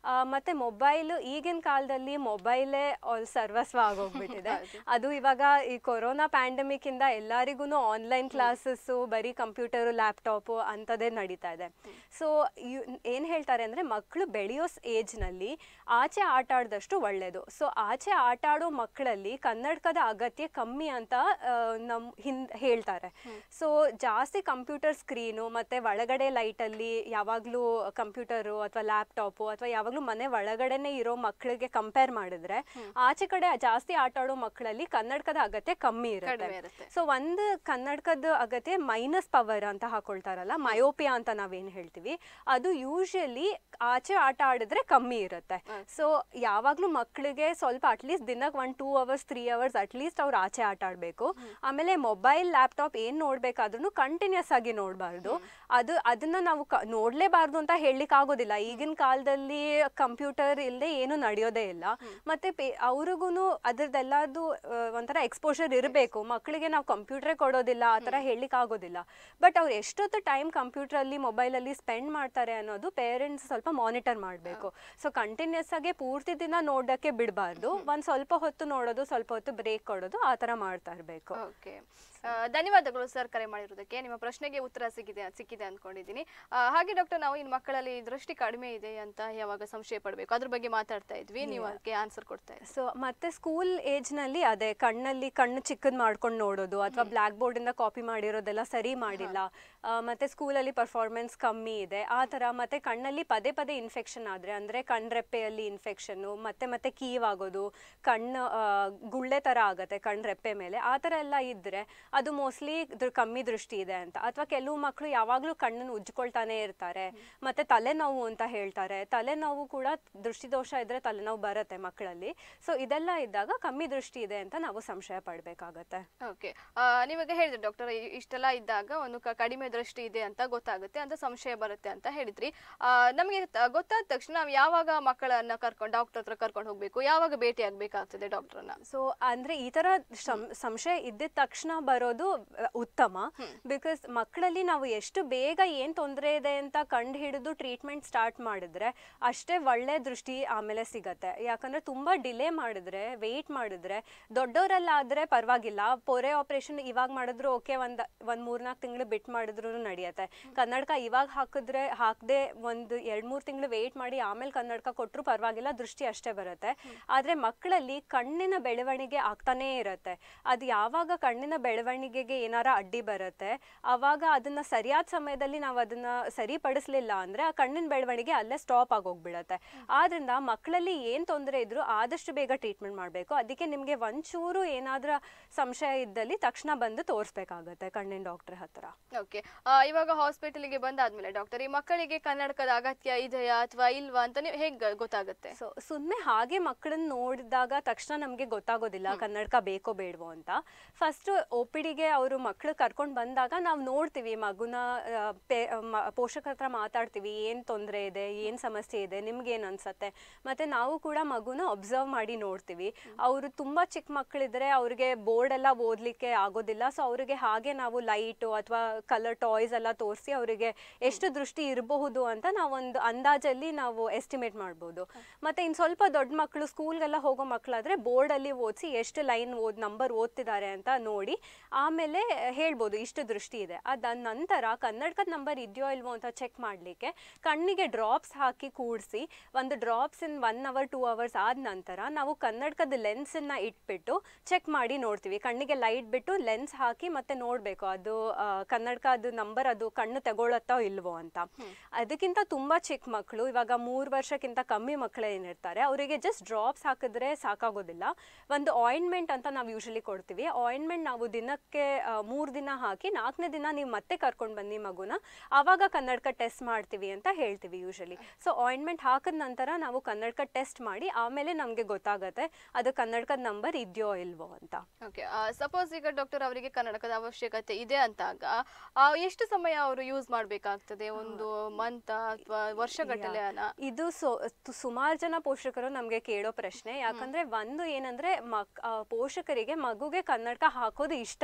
Speaker 2: ಆ, ಮತ್ತೆ ಮೊಬೈಲ್ ಈಗಿನ ಕಾಲದಲ್ಲಿ ಮೊಬೈಲೇ ಸರ್ವಸ್ವ ಆಗೋಗ್ಬಿಟ್ಟಿದೆ ಅದು ಇವಾಗ ಈ ಕೊರೋನಾ ಪ್ಯಾಂಡಮಿಕ್ ಇಂದ ಎಲ್ಲರಿಗೂ ಆನ್ಲೈನ್ ಕ್ಲಾಸಸ್ಸು ಬರೀ ಕಂಪ್ಯೂಟರು ಲ್ಯಾಪ್ಟಾಪು ಅಂಥದ್ದೇ ನಡೀತಾ ಇದೆ ಸೊ ಏನು ಹೇಳ್ತಾರೆ ಅಂದರೆ ಮಕ್ಕಳು ಬೆಳೆಯೋ ಏಜ್ನಲ್ಲಿ ಆಚೆ ಆಟ ಆಡಿದಷ್ಟು ಒಳ್ಳೆಯದು ಸೊ ಆಚೆ ಆಟ ಆಡೋ ಮಕ್ಕಳಲ್ಲಿ ಕನ್ನಡಕದ ಅಗತ್ಯ ಕಮ್ಮಿ ಅಂತ ನಮ್ಮ ಹಿಂದ್ ಹೇಳ್ತಾರೆ ಸೊ ಜಾಸ್ತಿ ಕಂಪ್ಯೂಟರ್ ಸ್ಕ್ರೀನು ಮತ್ತು ಒಳಗಡೆ ಲೈಟಲ್ಲಿ ಯಾವಾಗಲೂ ಕಂಪ್ಯೂಟರು ಅಥವಾ ಲ್ಯಾಪ್ಟಾಪು ಅಥವಾ ಯಾವಾಗಲೂ ಮನೆ ಒಳಗಡೆನೆ ಇರೋ ಮಕ್ಕಳಿಗೆ ಕಂಪೇರ್ ಮಾಡಿದ್ರೆ ಆಚೆ ಕಡೆ ಜಾಸ್ತಿ ಆಟ ಆಡೋ ಮಕ್ಕಳಲ್ಲಿ ಕನ್ನಡಕದ ಅಗತ್ಯ ಕಮ್ಮಿ
Speaker 1: ಕಡಿಮೆ
Speaker 2: ಇರುತ್ತೆ
Speaker 1: ಇರುತ್ತೆ
Speaker 2: ಸೊ ಒಂದು ಕನ್ನಡಕದ ಅಗತ್ಯ ಮೈನಸ್ ಪವರ್ ಅಂತ ಹಾಕೊಳ್ತಾರಲ್ಲ ಮಯೋಪಿಯಾ ಅಂತ ನಾವೇನು ಹೇಳ್ತೀವಿ ಅದು ಯೂಶಲಿ ಆಚೆ ಆಟ ಆಡಿದ್ರೆ ಕಮ್ಮಿ ಇರುತ್ತೆ ಸೊ ಯಾವಾಗಲೂ ಮಕ್ಕಳಿಗೆ ಸ್ವಲ್ಪ ಅಟ್ಲೀಸ್ಟ್ ದಿನಕ್ಕೆ one two hours three hours at least ಅವ್ರು ಆಚೆ ಆಟ ಆಡಬೇಕು ಆಮೇಲೆ ಮೊಬೈಲ್ ಲ್ಯಾಪ್ಟಾಪ್ ಏನು ನೋಡ್ಬೇಕಾದ್ರೂ ಕಂಟಿನ್ಯೂಸ್ ಆಗಿ ನೋಡಬಾರ್ದು ಅದು ಅದನ್ನ ನಾವು ಕ ನೋಡಲೇಬಾರ್ದು ಅಂತ ಹೇಳಲಿಕ್ಕೆ ಆಗೋದಿಲ್ಲ ಈಗಿನ ಕಾಲದಲ್ಲಿ ಕಂಪ್ಯೂಟರ್ ಇಲ್ಲದೆ ಏನು ನಡೆಯೋದೇ ಇಲ್ಲ ಮತ್ತೆ ಅವ್ರಿಗೂ ಅದ್ರದ್ದೆಲ್ಲದು ಒಂಥರ ಎಕ್ಸ್ಪೋಷರ್ ಇರಬೇಕು ಮಕ್ಕಳಿಗೆ ನಾವು ಕಂಪ್ಯೂಟ್ರೇ ಕೊಡೋದಿಲ್ಲ ಆ ಥರ ಹೇಳಲಿಕ್ಕೆ ಆಗೋದಿಲ್ಲ ಬಟ್ ಅವ್ರು ಎಷ್ಟೊತ್ತು ಟೈಮ್ ಕಂಪ್ಯೂಟ್ರಲ್ಲಿ ಮೊಬೈಲಲ್ಲಿ ಸ್ಪೆಂಡ್ ಮಾಡ್ತಾರೆ ಅನ್ನೋದು ಪೇರೆಂಟ್ಸ್ ಸ್ವಲ್ಪ ಮಾನಿಟರ್ ಮಾಡಬೇಕು ಸೊ ಕಂಟಿನ್ಯೂಸ್ ಆಗಿ ಪೂರ್ತಿ ದಿನ ನೋಡೋಕ್ಕೆ ಬಿಡಬಾರ್ದು ಒಂದು ಸ್ವಲ್ಪ ಹೊತ್ತು ನೋಡೋದು ಸ್ವಲ್ಪ ಹೊತ್ತು ಬ್ರೇಕ್ ಕೊಡೋದು ಆ ಥರ ಮಾಡ್ತಾ ಇರಬೇಕು
Speaker 1: ಓಕೆ ಧನ್ಯವಾದಗಳು ಸರ್ ಕರೆ ಮಾಡಿರೋದಕ್ಕೆ ನಿಮ್ಮ ಪ್ರಶ್ನೆಗೆ ಉತ್ತರ ಸಿಕ್ಕಿದೆ ಸಿಕ್ಕಿದೆ ಅನ್ಕೊಂಡಿದ್ದೀನಿ ಆ, ಹಾಗೆ ಡಾಕ್ಟರ್ ನಾವು ಇನ್ನು ಮಕ್ಕಳಲ್ಲಿ ದೃಷ್ಟಿ ಕಡಿಮೆ ಇದೆ ಅಂತ ಯಾವಾಗ ಸಂಶಯ ಪಡಬೇಕು ಅದ್ರ ಬಗ್ಗೆ ಮಾತಾಡ್ತಾ ಇದ್ವಿ ನೀವು ಅದಕ್ಕೆ ಆನ್ಸರ್ ಕೊಡ್ತಾ ಇದ್ರಿ
Speaker 2: ಸೊ ಮತ್ತೆ ಸ್ಕೂಲ್ ಏಜ್ನಲ್ಲಿ ಅದೇ ಕಣ್ಣಲ್ಲಿ ಕಣ್ಣು ಚಿಕ್ಕದ್ ಮಾಡ್ಕೊಂಡು ನೋಡೋದು ಅಥವಾ ಬ್ಲ್ಯಾಕ್ ಬೋರ್ಡಿಂದ ಕಾಪಿ ಮಾಡಿರೋದೆಲ್ಲ ಸರಿ ಮಾಡಿಲ್ಲ ಆ, ಮತ್ತೆ ಸ್ಕೂಲಲ್ಲಿ ಪರ್ಫಾರ್ಮೆನ್ಸ್ ಕಮ್ಮಿ ಇದೆ ಆ ಥರ ಮತ್ತೆ ಕಣ್ಣಲ್ಲಿ ಪದೇ ಪದೇ ಇನ್ಫೆಕ್ಷನ್ ಆದರೆ ಅಂದರೆ ಕಣ್ರೆಪ್ಪೆಯಲ್ಲಿ ಇನ್ಫೆಕ್ಷನ್ನು ಮತ್ತೆ ಮತ್ತೆ ಕೀವ್ ಆಗೋದು ಕಣ್ಣು ಆ, ಗುಳ್ಳೆ ಥರ ಆಗುತ್ತೆ ಕಣ್ರೆಪ್ಪೆ ಮೇಲೆ ಆ ಥರ ಎಲ್ಲ ಇದ್ದರೆ ಅದು ಮೋಸ್ಟ್ಲಿ ಕಮ್ಮಿ ದೃಷ್ಟಿ ಇದೆ ಅಂತ ಅಥವಾ ಕೆಲವು ಮಕ್ಕಳು ಯಾವಾಗಲೂ ಕಣ್ಣನ್ನು ಉಜ್ಕೊಳ್ತಾನೆ ಇರ್ತಾರೆ ಮತ್ತೆ ತಲೆನೋವು ಅಂತ ಹೇಳ್ತಾರೆ ತಲೆನೋವು ಕೂಡ ದೃಷ್ಟಿದೋಷ ಇದ್ರೆ ತಲೆನೋವು ಬರುತ್ತೆ ಮಕ್ಕಳಲ್ಲಿ ಸೊ ಇದೆಲ್ಲ ಇದ್ದಾಗ ಕಮ್ಮಿ ದೃಷ್ಟಿ ಇದೆ ಅಂತ ನಾವು ಸಂಶಯ ಪಡಬೇಕಾಗತ್ತೆ
Speaker 1: ಓಕೆ ನೀವಾಗ ಹೇಳಿದ್ರಿ ಡಾಕ್ಟರ್ ಇಷ್ಟೆಲ್ಲ ಇದ್ದಾಗ ಒಂದು ಕ- ಕಡಿಮೆ ದೃಷ್ಟಿ ಇದೆ ಅಂತ ಗೊತ್ತಾಗುತ್ತೆ ಅಂತ ಸಂಶಯ ಬರುತ್ತೆ ಅಂತ ಹೇಳಿದ್ರಿ ಆ, ನಮಗೆ ತ- ಗೊತ್ತಾದ ತಕ್ಷಣ ನಾವು ಯಾವಾಗ ಮಕ್ಕಳನ್ನ ಕರ್ಕೊಂಡು ಡಾಕ್ಟರ್ ಹತ್ರ ಕರ್ಕೊಂಡು ಹೋಗ್ಬೇಕು ಯಾವಾಗ ಭೇಟಿ ಆಗ್ಬೇಕಾಗ್ತದೆ ಡಾಕ್ಟರ್ನ
Speaker 2: ಸೊ ಅಂದ್ರೆ ಈ ತರ ಶಂ- ಸಂಶಯ ಇದ್ದಿದ ತಕ್ಷಣ ಬರೋದು ಅಹ್, ಉತ್ತಮ ಬಿಕಾಸ್ ಮಕ್ಕಳಲ್ಲಿ ನಾವು ಎಷ್ಟು ಬೇಗ ಏನ್ ತೊಂದರೆ ಇದೆ ಅಂತ ಕಂಡು ಹಿಡಿದು ಟ್ರೀಟ್ಮೆಂಟ್ ಸ್ಟಾರ್ಟ್ ಮಾಡಿದ್ರೆ ಅಷ್ಟೇ ಒಳ್ಳೆ ದೃಷ್ಟಿ ಆಮೇಲೆ ಸಿಗತ್ತೆ ಯಾಕಂದ್ರೆ ತುಂಬಾ ಡಿಲೇ ಮಾಡಿದ್ರೆ ವೆಯ್ಟ್ ಮಾಡಿದ್ರೆ ದೊಡ್ಡವರಲ್ಲಾದ್ರೆ ಪರವಾಗಿಲ್ಲ ಪೊರೆ ಆಪರೇಷನ್ ಇವಾಗ ಮಾಡಿದ್ರು ಓಕೆ ಒಂದ್ ಒಂದ್ ಮೂರ್ನಾಲ್ಕು ತಿಂಗಳು ಬಿಟ್ಟು ಮಾಡಿದ್ರು ನಡೆಯುತ್ತೆ ಕನ್ನಡಕ ಇವಾಗ ಹಾಕಿದ್ರೆ ಹಾಕದೆ ಒಂದು ಎರಡ್ ಮೂರ್ ತಿಂಗಳು ವೆಯ್ಟ್ ಮಾಡಿ ಆಮೇಲೆ ಕನ್ನಡಕ ಕೊಟ್ಟರು ಪರವಾಗಿಲ್ಲ ದೃಷ್ಟಿ ಅಷ್ಟೇ ಬರುತ್ತೆ ಆದ್ರೆ ಮಕ್ಕಳಲ್ಲಿ ಕಣ್ಣಿನ ಬೆಳವಣಿಗೆ ಆಗ್ತಾನೇ ಇರುತ್ತೆ ಅದು ಯಾವಾಗ ಕಣ್ಣಿನ ಬೆಳವಣಿಗೆಗೆ ಏನಾರ ಅಡ್ಡಿ ಬರುತ್ತೆ ಅವಾಗ ಅದನ್ನ ಸರಿಯಾದ ಸಮಯದಲ್ಲಿ ನಾವು ಅದನ್ನ ಸರಿಪಡಿಸ್ಲಿಲ್ಲ ಅಂದ್ರೆ ಆ ಕಣ್ಣಿನ ಬೆಳವಣಿಗೆ ಅಲ್ಲೇ ಸ್ಟಾಪ್ ಆಗೋಗ್ಬಿಡತ್ತೆ ಆದ್ರಿಂದ ಮಕ್ಕಳಲ್ಲಿ ಏನ್ ತೊಂದರೆ ಇದ್ರು ಆದಷ್ಟು ಬೇಗ ಟ್ರೀಟ್ಮೆಂಟ್ ಮಾಡಬೇಕು ಅದಕ್ಕೆ ನಿಮ್ಗೆ ಒಂಚೂರು ಏನಾದ್ರ ಸಂಶಯ ಇದ್ದಲ್ಲಿ ತಕ್ಷಣ ಬಂದು ತೋರಿಸ್ಬೇಕಾಗತ್ತೆ ಕಣ್ಣಿನ ಡಾಕ್ಟರ್ ಹತ್ರ
Speaker 1: ಓಕೆ ಇವಾಗ ಹಾಸ್ಪಿಟಲ್ಗೆ ಬಂದಾದ್ಮೇಲೆ ಡಾಕ್ಟರ್ ಈ ಮಕ್ಕಳಿಗೆ ಕನ್ನಡಕದ ಅಗತ್ಯ ಇದೆಯಾ ಅಥವಾ ಇಲ್ವಾ ಅಂತ ನೀವು ಹೇಗೆ ಗೊತ್ತಾಗುತ್ತೆ
Speaker 2: ಸೊ ಸುಮ್ಮನೆ ಹಾಗೆ ಮಕ್ಕಳನ್ನ ನೋಡಿದಾಗ ತಕ್ಷಣ ನಮಗೆ ಗೊತ್ತಾಗೋದಿಲ್ಲ ಕನ್ನಡಕ ಬೇಕೋ ಬೇಡವೋ ಅಂತ ಫಸ್ಟ್ ಒ ಪಿ ಡಿಗೆ ಅವರು ಮಕ್ಕಳು ಕರ್ಕೊಂಡು ಬಂದಾಗ ನಾವು ನೋಡ್ತೀವಿ ಮಗುನ ಆ, ಪೇ- ಮ- ಪೋಷಕರ ಹತ್ರ ಮಾತಾಡ್ತೀವಿ ಏನು ತೊಂದರೆ ಇದೆ ಏನು ಸಮಸ್ಯೆ ಇದೆ ನಿಮ್ಗೆ ಏನು ಅನ್ಸತ್ತೆ ಮತ್ತೆ ನಾವು ಕೂಡ ಮಗುನ ಅಬ್ಸರ್ವ್ ಮಾಡಿ ನೋಡ್ತೀವಿ ಅವರು ತುಂಬಾ ಚಿಕ್ಕ ಮಕ್ಕಳಿದ್ರೆ ಅವ್ರಿಗೆ ಬೋರ್ಡ್ ಎಲ್ಲ ಓದ್ಲಿಕ್ಕೆ ಆಗೋದಿಲ್ಲ ಸೊ ಅವರಿಗೆ ಹಾಗೆ ನಾವು ಲೈಟು ಅಥವಾ ಕಲರ್ ಟಾಯ್ಸ್ ಎಲ್ಲ ತೋರಿಸಿ ಅವರಿಗೆ ಎಷ್ಟು ದೃಷ್ಟಿ ಇರಬಹುದು ಅಂತ ನಾವೊಂದು ಅಂದಾಜಲ್ಲಿ ನಾವು ಎಸ್ಟಿಮೇಟ್ ಮಾಡ್ಬೋದು ಮತ್ತೆ ಇನ್ನು ಸ್ವಲ್ಪ ದೊಡ್ಡ ಮಕ್ಕಳು ಸ್ಕೂಲ್ಗೆಲ್ಲ ಹೋಗೋ ಮಕ್ಕಳಾದ್ರೆ ಬೋರ್ಡಲ್ಲಿ ಓದಿಸಿ ಎಷ್ಟು ಲೈನ್ ಓದ್ ನಂಬರ್ ಓದ್ತಿದ್ದಾರೆ ಅಂತ ನೋಡಿ ಆಮೇಲೆ ಹೇಳ್ಬೋದು ಇಷ್ಟು ದೃಷ್ಟಿ ಇದೆ ಅದ ನಂತರ ಕನ್ನಡಕದ ನಂಬರ್ ಇದೆಯೋ ಇಲ್ವೋ ಅಂತ ಚೆಕ್ ಮಾಡಲಿಕ್ಕೆ ಕಣ್ಣಿಗೆ ಡ್ರಾಪ್ಸ್ ಹಾಕಿ ಕೂಡಿಸಿ ಒಂದು drops in one hour two hours ಆದ ನಂತರ ನಾವು ಕನ್ನಡಕದ ಲೆನ್ಸನ್ನ ಇಟ್ಬಿಟ್ಟು ಚೆಕ್ ಮಾಡಿ ನೋಡ್ತೀವಿ ಕಣ್ಣಿಗೆ ಲೈಟ್ ಬಿಟ್ಟು ಲೆನ್ಸ್ ಹಾಕಿ ಮತ್ತೆ ನೋಡಬೇಕು ಅದು ಆ, ಕನ್ನಡಕ ಅದು ನಂಬರ್ ಅದು ಕಣ್ಣು ತಗೊಳತ್ತೋ ಇಲ್ವೋ ಅಂತ ಅದಕ್ಕಿಂತ ತುಂಬಾ ಚಿಕ್ಕ ಮಕ್ಕಳು ಇವಾಗ ಮೂರು ವರ್ಷಕ್ಕಿಂತ ಕಮ್ಮಿ ಮಕ್ಕಳು ಏನಿರ್ತಾರೆ ಅವರಿಗೆ ಜಸ್ಟ್ ಡ್ರಾಪ್ಸ್ ಹಾಕಿದ್ರೆ ಸಾಕಾಗೋದಿಲ್ಲ ಒಂದು ಆಯಿಂಟ್ಮೆಂಟ್ ಅಂತ ನಾವು ಯೂಶಲಿ ಕೊಡ್ತೀವಿ ಆಯಿಂಟ್ಮೆಂಟ್ ನಾವು ದಿನಕ್ಕೆ ಮೂರು ದಿನ ಹಾಕಿ ನಾಲ್ಕನೇ ದಿನ ನೀವು ಮತ್ತೆ ಕರ್ಕೊಂಡು ಬನ್ನಿ ಮಗುನ ಆವಾಗ ಕನ್ನಡಕ ಟೆಸ್ಟ್ ಮಾಡ್ತೀವಿ ಅಂತ ಹೇಳ್ತೀವಿ ಯೂಶಲಿ ಸೊ ಆಯಿಂಟ್ಮೆಂಟ್ ಹಾಕಿದ ನಂತರ ನಾವು ಕನ್ನಡಕ ಟೆಸ್ಟ್ ಮಾಡಿ ಆಮೇಲೆ ನಮಗೆ ಗೊತ್ತಾಗತ್ತೆ ಅದು ಕನ್ನಡಕದ ನಂಬರ್ ಇದೆಯೋ ಇಲ್ವೋ ಅಂತ
Speaker 1: ಓಕೆ ಸಪೋಸ್ ಈಗ ಡಾಕ್ಟರ್ ಅವರಿಗೆ ಕನ್ನಡಕದ ಅವಶ್ಯಕತೆ ಇದೆ ಅಂತಾಗ ಆ, ಎಷ್ಟು ಸಮಯ ಅವರು ಯೂಸ್ ಮಾಡ್ಬೇಕಾಗ್ತದೆ ಒಂದು ಮಂತ್ ಅಥವಾ ವರ್ಷಗಟ್ಟಲೆನ
Speaker 2: ಇದು ಸುಮಾರು ಜನ ಪೋಷಕರು ನಮಗೆ ಕೇಳೋ ಪ್ರಶ್ನೆ ಯಾಕಂದ್ರೆ ಒಂದು ಏನಂದ್ರೆ ಮಕ್ ಆ, ಪೋಷಕರಿಗೆ ಮಗುಗೆ ಕನ್ನಡಕ ಹಾಕೋದು ಇಷ್ಟ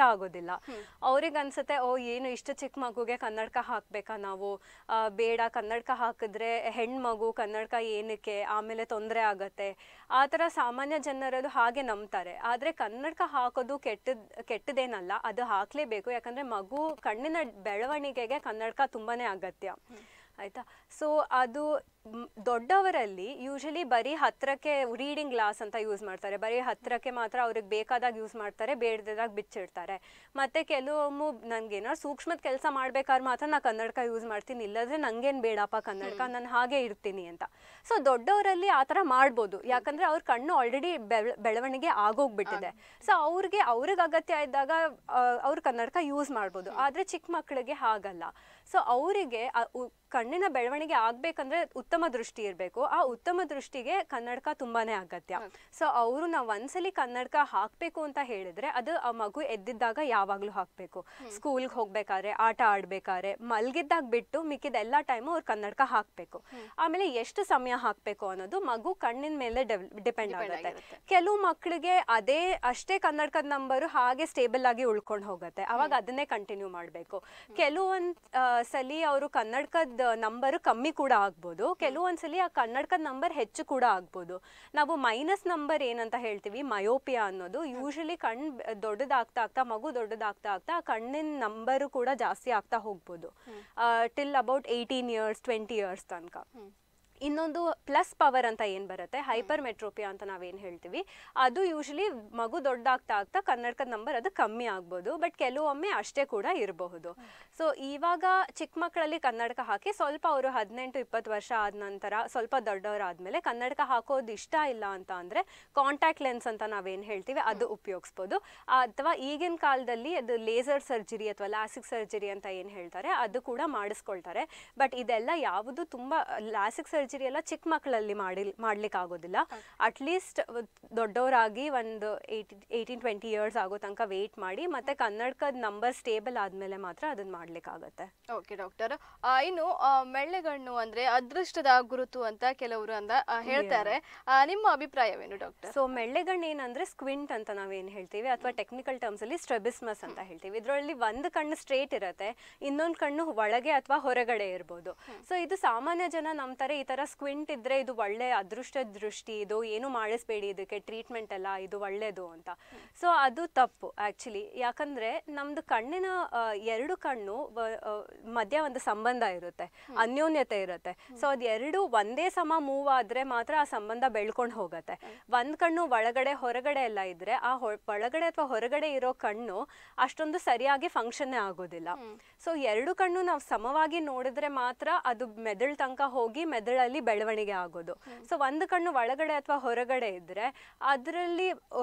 Speaker 2: ಆಗೋದಿಲ್ಲ ಅವ್ರಿಗೆ ಅನ್ಸುತ್ತೆ ಓ ಏನು ಇಷ್ಟು ಚಿಕ್ಕ ಮಗುಗೆ ಕನ್ನಡಕ ಹಾಕ್ಬೇಕಾ ನಾವು ಆ, ಬೇಡ ಕನ್ನಡಕ ಹಾಕಿದ್ರೆ ಹೆಣ್ಮಗು ಕನ್ನಡಕ ಏನಕ್ಕೆ ಆಮೇಲೆ ತೊಂದರೆ ಆಗತ್ತೆ ಆ ಥರ ಸಾಮಾನ್ಯ ಜನರದು ಹಾಗೆ ನಂಬ್ತಾರೆ ಆದರೆ ಕನ್ನಡಕ ಹಾಕೋದು ಕೆಟ್ಟದ್ ಕೆಟ್ಟದೇನಲ್ಲ ಅದು ಹಾಕ್ಲೇಬೇಕು ಯಾಕಂದ್ರೆ ಮಗು ಕಣ್ಣಿನ ಬೆಳವಣಿಗೆಗೆ ಕನ್ನಡಕ ತುಂಬಾನೇ ಅಗತ್ಯ ಆಯ್ತಾ ಸೊ ಅದು ಮ್, ದೊಡ್ಡವರಲ್ಲಿ ಯೂಶಲಿ ಬರೀ ಹತ್ರಕ್ಕೆ ರೀಡಿಂಗ್ ಗ್ಲಾಸ್ ಅಂತ ಯೂಸ್ ಮಾಡ್ತಾರೆ ಬರೀ ಹತ್ರಕ್ಕೆ ಮಾತ್ರ ಅವ್ರಿಗೆ ಬೇಕಾದಾಗ ಯೂಸ್ ಮಾಡ್ತಾರೆ ಬೇಡದಾಗ ಬಿಚ್ಚಿಡ್ತಾರೆ ಮತ್ತೆ ಕೆಲವೊಮ್ಮೆ ನನ್ಗೆ ಏನಾದ್ರು ಸೂಕ್ಷ್ಮದ ಕೆಲಸ ಮಾಡ್ಬೇಕಾದ್ರೆ ಮಾತ್ರ ನಾ ಕನ್ನಡಕ ಯೂಸ್ ಮಾಡ್ತೀನಿ ಇಲ್ಲದ್ರೆ ನಂಗೇನ್ ಬೇಡಪ್ಪ ಕನ್ನಡಕ ನಾನು ಹಾಗೆ ಇರ್ತೀನಿ ಅಂತ ಸೊ ದೊಡ್ಡವರಲ್ಲಿ ಆ ಥರ ಮಾಡ್ಬೋದು ಯಾಕಂದ್ರೆ ಅವ್ರ ಕಣ್ಣು ಆಲ್ರೆಡಿ ಬೆಳವಣಿಗೆ ಆಗೋಗ್ಬಿಟ್ಟಿದೆ ಸೊ ಅವ್ರಿಗೆ ಅವ್ರಿಗೆ ಅಗತ್ಯ ಇದ್ದಾಗ ಅವ್ರು ಕನ್ನಡಕ ಯೂಸ್ ಮಾಡ್ಬೋದು ಆದ್ರೆ ಚಿಕ್ಕ ಮಕ್ಕಳಿಗೆ ಹಾಗಲ್ಲ ಸೊ ಅವರಿಗೆ ಕಣ್ಣಿನ ಬೆಳವಣಿಗೆ ಆಗ್ಬೇಕಂದ್ರೆ ಉತ್ತಮ ದೃಷ್ಟಿ ಇರಬೇಕು ಆ ಉತ್ತಮ ದೃಷ್ಟಿಗೆ ಕನ್ನಡಕ ತುಂಬಾನೇ ಅಗತ್ಯ ಸೊ ಅವರು ನಾವು ಒಂದ್ಸಲಿ ಕನ್ನಡಕ ಹಾಕ್ಬೇಕು ಅಂತ ಹೇಳಿದ್ರೆ ಅದು ಆ ಮಗು ಎದ್ದಿದ್ದಾಗ ಯಾವಾಗ್ಲೂ ಹಾಕ್ಬೇಕು ಸ್ಕೂಲ್ಗೆ ಹೋಗ್ಬೇಕಾದ್ರೆ ಆಟ ಆಡ್ಬೇಕಾದ್ರೆ ಮಲ್ಗಿದ್ದಾಗ ಬಿಟ್ಟು ಮಿಕ್ಕಿದ ಎಲ್ಲಾ ಟೈಮು ಅವ್ರು ಕನ್ನಡಕ ಹಾಕ್ಬೇಕು ಆಮೇಲೆ ಎಷ್ಟು ಸಮಯ ಹಾಕ್ಬೇಕು ಅನ್ನೋದು ಮಗು ಕಣ್ಣಿನ ಮೇಲೆ ಡಿಪೆಂಡ್ ಆಗುತ್ತೆ ಕೆಲವು ಮಕ್ಕಳಿಗೆ ಅದೇ ಅಷ್ಟೇ ಕನ್ನಡಕದ ನಂಬರು ಹಾಗೆ ಸ್ಟೇಬಲ್ ಆಗಿ ಉಳ್ಕೊಂಡು ಹೋಗುತ್ತೆ ಅವಾಗ ಅದನ್ನೇ ಕಂಟಿನ್ಯೂ ಮಾಡಬೇಕು ಕೆಲವೊಂದ್ ಆ, ಸಲಿ ಅವರು ಕನ್ನಡಕದ ನಂಬರ್ ಕಮ್ಮಿ ಕೂಡ ಆಗ್ಬೋದು ಕೆಲವೊಂದ್ಸಲಿ ಆ ಕನ್ನಡಕದ ನಂಬರ್ ಹೆಚ್ಚು ಕೂಡ ಆಗ್ಬೋದು ನಾವು ಮೈನಸ್ ನಂಬರ್ ಏನಂತ ಹೇಳ್ತೀವಿ ಮಯೋಪಿಯಾ ಅನ್ನೋದು ಯೂಶಲಿ ಕಣ್ ಬ- ದೊಡ್ಡದಾಗ್ತಾ ಆಗ್ತಾ ಮಗು ದೊಡ್ಡದಾಗ್ತಾ ಆಗ್ತಾ ಆ ಕಣ್ಣಿನ ನಂಬರು ಕೂಡ ಜಾಸ್ತಿ ಆಗ್ತಾ ಹೋಗ್ಬೋದು till about eighteen years twenty years ತನಕ ಇನ್ನೊಂದು ಪ್ಲಸ್ ಪವರ್ ಅಂತ ಏನ್ ಬರುತ್ತೆ ಹೈಪರ್ ಮೆಟ್ರೋಪಿಯಾ ಅಂತ ನಾವೇನ್ ಹೇಳ್ತೀವಿ ಅದು ಯೂಶಲಿ ಮಗು ದೊಡ್ಡಾಗ್ತಾ ಆಗ್ತಾ ಕನ್ನಡಕದ ನಂಬರ್ ಅದು ಕಮ್ಮಿ ಆಗ್ಬೋದು ಬಟ್ ಕೆಲವೊಮ್ಮೆ ಅಷ್ಟೇ ಕೂಡ ಇರಬಹುದು ಸೊ ಇವಾಗ ಚಿಕ್ಕ ಮಕ್ಕಳಲ್ಲಿ ಕನ್ನಡಕ ಹಾಕಿ ಸ್ವಲ್ಪ ಅವರು ಹದಿನೆಂಟು ಇಪ್ಪತ್ತು ವರ್ಷ ಆದ ನಂತರ ಸ್ವಲ್ಪ ದೊಡ್ಡವರಾದ್ಮೇಲೆ ಕನ್ನಡಕ ಹಾಕೋದು ಇಷ್ಟ ಇಲ್ಲ ಅಂತ ಅಂದ್ರೆ ಕಾಂಟ್ಯಾಕ್ಟ್ ಲೆನ್ಸ್ ಅಂತ ನಾವೇನ್ ಹೇಳ್ತೀವಿ ಅದು ಉಪಯೋಗಿಸ್ಬೋದು ಅಥವಾ ಈಗಿನ ಕಾಲದಲ್ಲಿ ಅದು ಲೇಸರ್ ಸರ್ಜರಿ ಅಥವಾ ಲಾಸಿಕ್ ಸರ್ಜರಿ ಅಂತ ಏನ್ ಹೇಳ್ತಾರೆ ಅದು ಕೂಡ ಮಾಡಿಸ್ಕೊಳ್ತಾರೆ ಬಟ್ ಇದೆಲ್ಲ ಯಾವುದು ತುಂಬಾ ಲಾಸಿಕ್ ಸರ್ಜರಿ ಎಲ್ಲ ಚಿಕ್ಕ ಮಕ್ಕಳಲ್ಲಿ ಮಾಡಿ ಮಾಡ್ಲಿಕ್ಕೆ ಆಗೋದಿಲ್ಲ ಅಟ್ಲೀಸ್ಟ್ ದೊಡ್ಡವರಾಗಿ ಒಂದು ಏಯ್ಟೀನ್ ಟ್ವೆಂಟಿ ಇಯರ್ಸ್ ಆಗೋ ತನಕ ವೇಟ್ ಮಾಡಿ ಮತ್ತೆ ಕನ್ನಡಕದ ನಂಬರ್ ಸ್ಟೇಬಲ್ ಆದ್ಮೇಲೆ ಮಾತ್ರ ಅದನ್ನ ಮಾಡ್ಲಿಕ್ಕೆ ಆಗುತ್ತೆ
Speaker 1: ಓಕೆ ಡಾಕ್ಟರ್ ಇನ್ನು ಆ, ಮೆಳ್ಳೆಗಣ್ಣು ಅಂದ್ರೆ ಅದೃಷ್ಟದ ಗುರುತು ಅಂತ ಕೆಲವರು ಅಂದ ಆ, ಹೇಳ್ತಾರೆ ಆ, ನಿಮ್ಮ ಅಭಿಪ್ರಾಯವೇನು ಡಾಕ್ಟರ್
Speaker 2: ಸೊ ಮೆಳ್ಳೆಗಣ್ಣು ಏನಂದ್ರೆ ಸ್ಕ್ವಿಂಟ್ ಅಂತ ನಾವೇನ್ ಹೇಳ್ತೀವಿ ಅಥವಾ ಟೆಕ್ನಿಕಲ್ ಟರ್ಮ್ಸ್ ಅಲ್ಲಿ ಸ್ಟ್ರೆಬಿಸ್ಮಸ್ ಅಂತ ಹೇಳ್ತೀವಿ ಇದರಲ್ಲಿ ಒಂದು ಕಣ್ಣು ಸ್ಟ್ರೇಟ್ ಇರುತ್ತೆ ಇನ್ನೊಂದು ಕಣ್ಣು ಒಳಗೆ ಅಥವಾ ಹೊರಗಡೆ ಇರ್ಬೋದು ಸೊ ಇದು ಸಾಮಾನ್ಯ ಜನ ನಂಬ್ತಾರೆ ಈ ತರ ಸ್ಕ್ವಿಂಟ್ ಇದ್ರೆ ಇದು ಒಳ್ಳೆ ಅದೃಷ್ಟ ದೃಷ್ಟಿ ಇದು ಏನು ಮಾಡಿಸ್ಬೇಡಿ ಇದಕ್ಕೆ ಟ್ರೀಟ್ಮೆಂಟ್ ಎಲ್ಲ ಇದು ಒಳ್ಳೇದು ಅಂತ ಸೊ ಅದು ತಪ್ಪು ಆಕ್ಚುಲಿ ಯಾಕಂದ್ರೆ ನಮ್ದು ಕಣ್ಣಿನ ಆ, ಎರಡು ಕಣ್ಣು ವ- ಆ, ಮಧ್ಯ ಒಂದು ಸಂಬಂಧ ಇರುತ್ತೆ ಅನ್ಯೋನ್ಯತೆ ಇರುತ್ತೆ ಸೊ ಅದು ಎರಡು ಒಂದೇ ಸಮ ಮೂವ್ ಆದ್ರೆ ಮಾತ್ರ ಆ ಸಂಬಂಧ ಬೆಳ್ಕೊಂಡು ಹೋಗತ್ತೆ ಒಂದ್ ಕಣ್ಣು ಒಳಗಡೆ ಹೊರಗಡೆ ಎಲ್ಲ ಇದ್ರೆ ಆ ಹೊ- ಒಳಗಡೆ ಅಥವಾ ಹೊರಗಡೆ ಇರೋ ಕಣ್ಣು ಅಷ್ಟೊಂದು ಸರಿಯಾಗಿ ಫಂಕ್ಷನ್ ಆಗೋದಿಲ್ಲ ಸೊ ಎರಡು ಕಣ್ಣು ನಾವು ಸಮವಾಗಿ ನೋಡಿದ್ರೆ ಮಾತ್ರ ಅದು ಮೆದುಳು ತನಕ ಹೋಗಿ ಮೆದುಳಲ್ಲಿ ಬೆಳವಣಿಗೆ ಆಗೋದು ಸೊ ಒಂದು ಕಣ್ಣು ಒಳಗಡೆ ಅಥವಾ ಹೊರಗಡೆ ಇದ್ರೆ ಅದರಲ್ಲಿ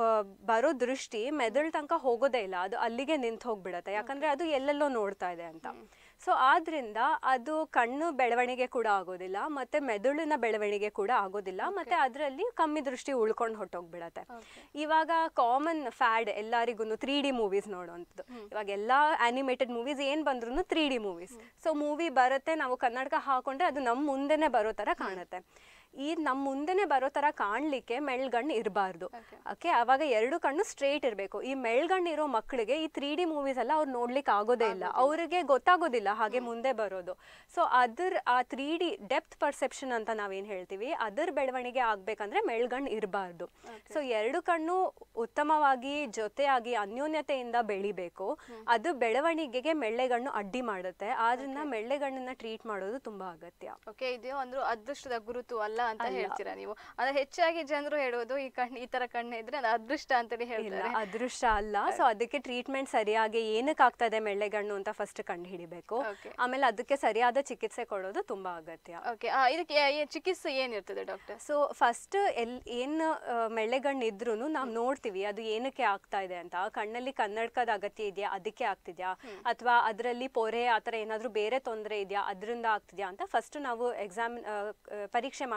Speaker 2: ಬರೋ ದೃಷ್ಟಿ ಮೆದುಳು ತನಕ ಹೋಗೋದೇ ಇಲ್ಲ ಅದು ಅಲ್ಲಿಗೆ ನಿಂತು ಹೋಗ್ಬಿಡತ್ತೆ ಯಾಕಂದ್ರೆ ಅದು ಎಲ್ಲೆಲ್ಲೋ ನೋಡ್ತಾ ಇದೆ ಅಂತ ಸೊ ಆದ್ರಿಂದ ಅದು ಕಣ್ಣು ಬೆಳವಣಿಗೆ ಕೂಡ ಆಗೋದಿಲ್ಲ ಮತ್ತೆ ಮೆದುಳಿನ ಬೆಳವಣಿಗೆ ಕೂಡ ಆಗೋದಿಲ್ಲ ಮತ್ತೆ ಅದರಲ್ಲಿ ಕಮ್ಮಿ ದೃಷ್ಟಿ ಉಳ್ಕೊಂಡು ಹೊಟ್ಟೋಗ್ಬಿಡತ್ತೆ ಇವಾಗ ಕಾಮನ್ ಫ್ಯಾಡ್ ಎಲ್ಲರಿಗೂ ತ್ರೀ ಡಿ ಮೂವೀಸ್ ನೋಡೋಂಥದ್ದು ಇವಾಗ ಎಲ್ಲಾ ಅನಿಮೇಟೆಡ್ ಮೂವೀಸ್ ಏನ್ ಬಂದ್ರು three D movies so movie ಬರುತ್ತೆ ನಾವು ಕನ್ನಡಕ ಹಾಕೊಂಡ್ರೆ ಅದು ನಮ್ಮ ಮುಂದೆನೆ ಬರೋ ತರ ಕಾಣುತ್ತೆ ಈ ನಮ್ಮ ಮುಂದೆನೆ ಬರೋ ತರ ಕಾಣ್ಲಿಕ್ಕೆ ಮೆಳ್ಗಣ್ಣು ಇರಬಾರ್ದು ಓಕೆ ಅವಾಗ ಎರಡು ಕಣ್ಣು ಸ್ಟ್ರೇಟ್ ಇರಬೇಕು ಈ ಮೆಳ್ಗಣ್ಣು ಇರೋ ಮಕ್ಕಳಿಗೆ ಈ ತ್ರೀ ಡಿ ಮೂವೀಸ್ ಎಲ್ಲ ಅವ್ರು ನೋಡ್ಲಿಕ್ಕೆ ಆಗೋದೇ ಇಲ್ಲ ಅವರಿಗೆ ಗೊತ್ತಾಗೋದಿಲ್ಲ ಹಾಗೆ ಮುಂದೆ ಬರೋದು ಸೊ ಅದ್ರ ಆ ತ್ರೀ ಡಿ ಡೆಪ್ತ್ ಪರ್ಸೆಪ್ಷನ್ ಅಂತ ನಾವೇನ್ ಹೇಳ್ತೀವಿ ಅದ್ರ ಬೆಳವಣಿಗೆ ಆಗ್ಬೇಕಂದ್ರೆ ಮೆಳ್ಗಣ್ಣು ಇರಬಾರ್ದು ಸೊ ಎರಡು ಕಣ್ಣು ಉತ್ತಮವಾಗಿ ಜೊತೆಯಾಗಿ ಅನ್ಯೋನ್ಯತೆಯಿಂದ ಬೆಳಿಬೇಕು ಅದು ಬೆಳವಣಿಗೆಗೆ ಮೆಳ್ಳೆಗಣ್ಣು ಅಡ್ಡಿ ಮಾಡುತ್ತೆ ಆದ್ರಿಂದ ಮೆಳ್ಳೆಗಣ್ಣನ್ನ ಟ್ರೀಟ್ ಮಾಡೋದು ತುಂಬಾ ಅಗತ್ಯ
Speaker 1: ಓಕೆ ಇದು ಅಂದ್ರೆ ಅದೃಷ್ಟದ ಗುರುತು ಅಲ್ಲ ಅಂತ ಹೇಳ್ತೀರಾ ನೀವು ಅಂದ್ರೆ ಹೆಚ್ಚಾಗಿ ಜನರು ಹೇಳೋದು ಈ ಕಣ್ಣು ಈ ತರ ಕಣ್ಣು ಇದ್ರೆ ಅದು ಅದೃಷ್ಟ ಅಂತಲೇ
Speaker 2: ಇಲ್ಲ
Speaker 1: ಹೇಳ್ತಾರೆ
Speaker 2: ಅದೃಷ್ಟ ಅಲ್ಲ ಸೊ ಅದಕ್ಕೆ ಟ್ರೀಟ್ಮೆಂಟ್ ಸರಿಯಾಗಿ ಏನಕ್ಕೆ ಆಗ್ತಾ ಇದೆ ಮೆಳ್ಳೆಗಣ್ಣು ಅಂತ ಫಸ್ಟ್ ಕಂಡು ಹಿಡಿಬೇಕು
Speaker 1: Okay.
Speaker 2: ಆಮೇಲೆ ಅದಕ್ಕೆ ಸರಿಯಾದ ಚಿಕಿತ್ಸೆ ಕೊಡೋದು ತುಂಬಾ ಅಗತ್ಯ
Speaker 1: ಓಕೆ ಇದಕ್ಕೆ ಏ- ಚಿಕಿತ್ಸೆ ಏನಿರ್ತದೆ ಡಾಕ್ಟರ್
Speaker 2: ಸೊ ಫಸ್ಟ್ ಎಲ್ ಏನು ಮೆಳ್ಳೆಗಣ್ಣು ಇದ್ರೂ ನಾವು ನೋಡ್ತೀವಿ ಅದು ಏನಕ್ಕೆ ಆಗ್ತಾ ಇದೆ ಅಂತ ಕಣ್ಣಲ್ಲಿ ಕನ್ನಡಕದ ಅಗತ್ಯ ಇದೆಯಾ ಅದಕ್ಕೆ ಆಗ್ತಿದ್ಯಾ ಅಥವಾ ಅದರಲ್ಲಿ ಪೊರೆ ಆ ಥರ ಏನಾದರೂ ಬೇರೆ ತೊಂದರೆ ಇದೆಯಾ ಅದರಿಂದ ಆಗ್ತಿದ್ಯಾ ಅಂತ ಫಸ್ಟ್ ನಾವು ಎಕ್ಸಾಮ್ ಪರೀಕ್ಷೆ ಮಾಡಿ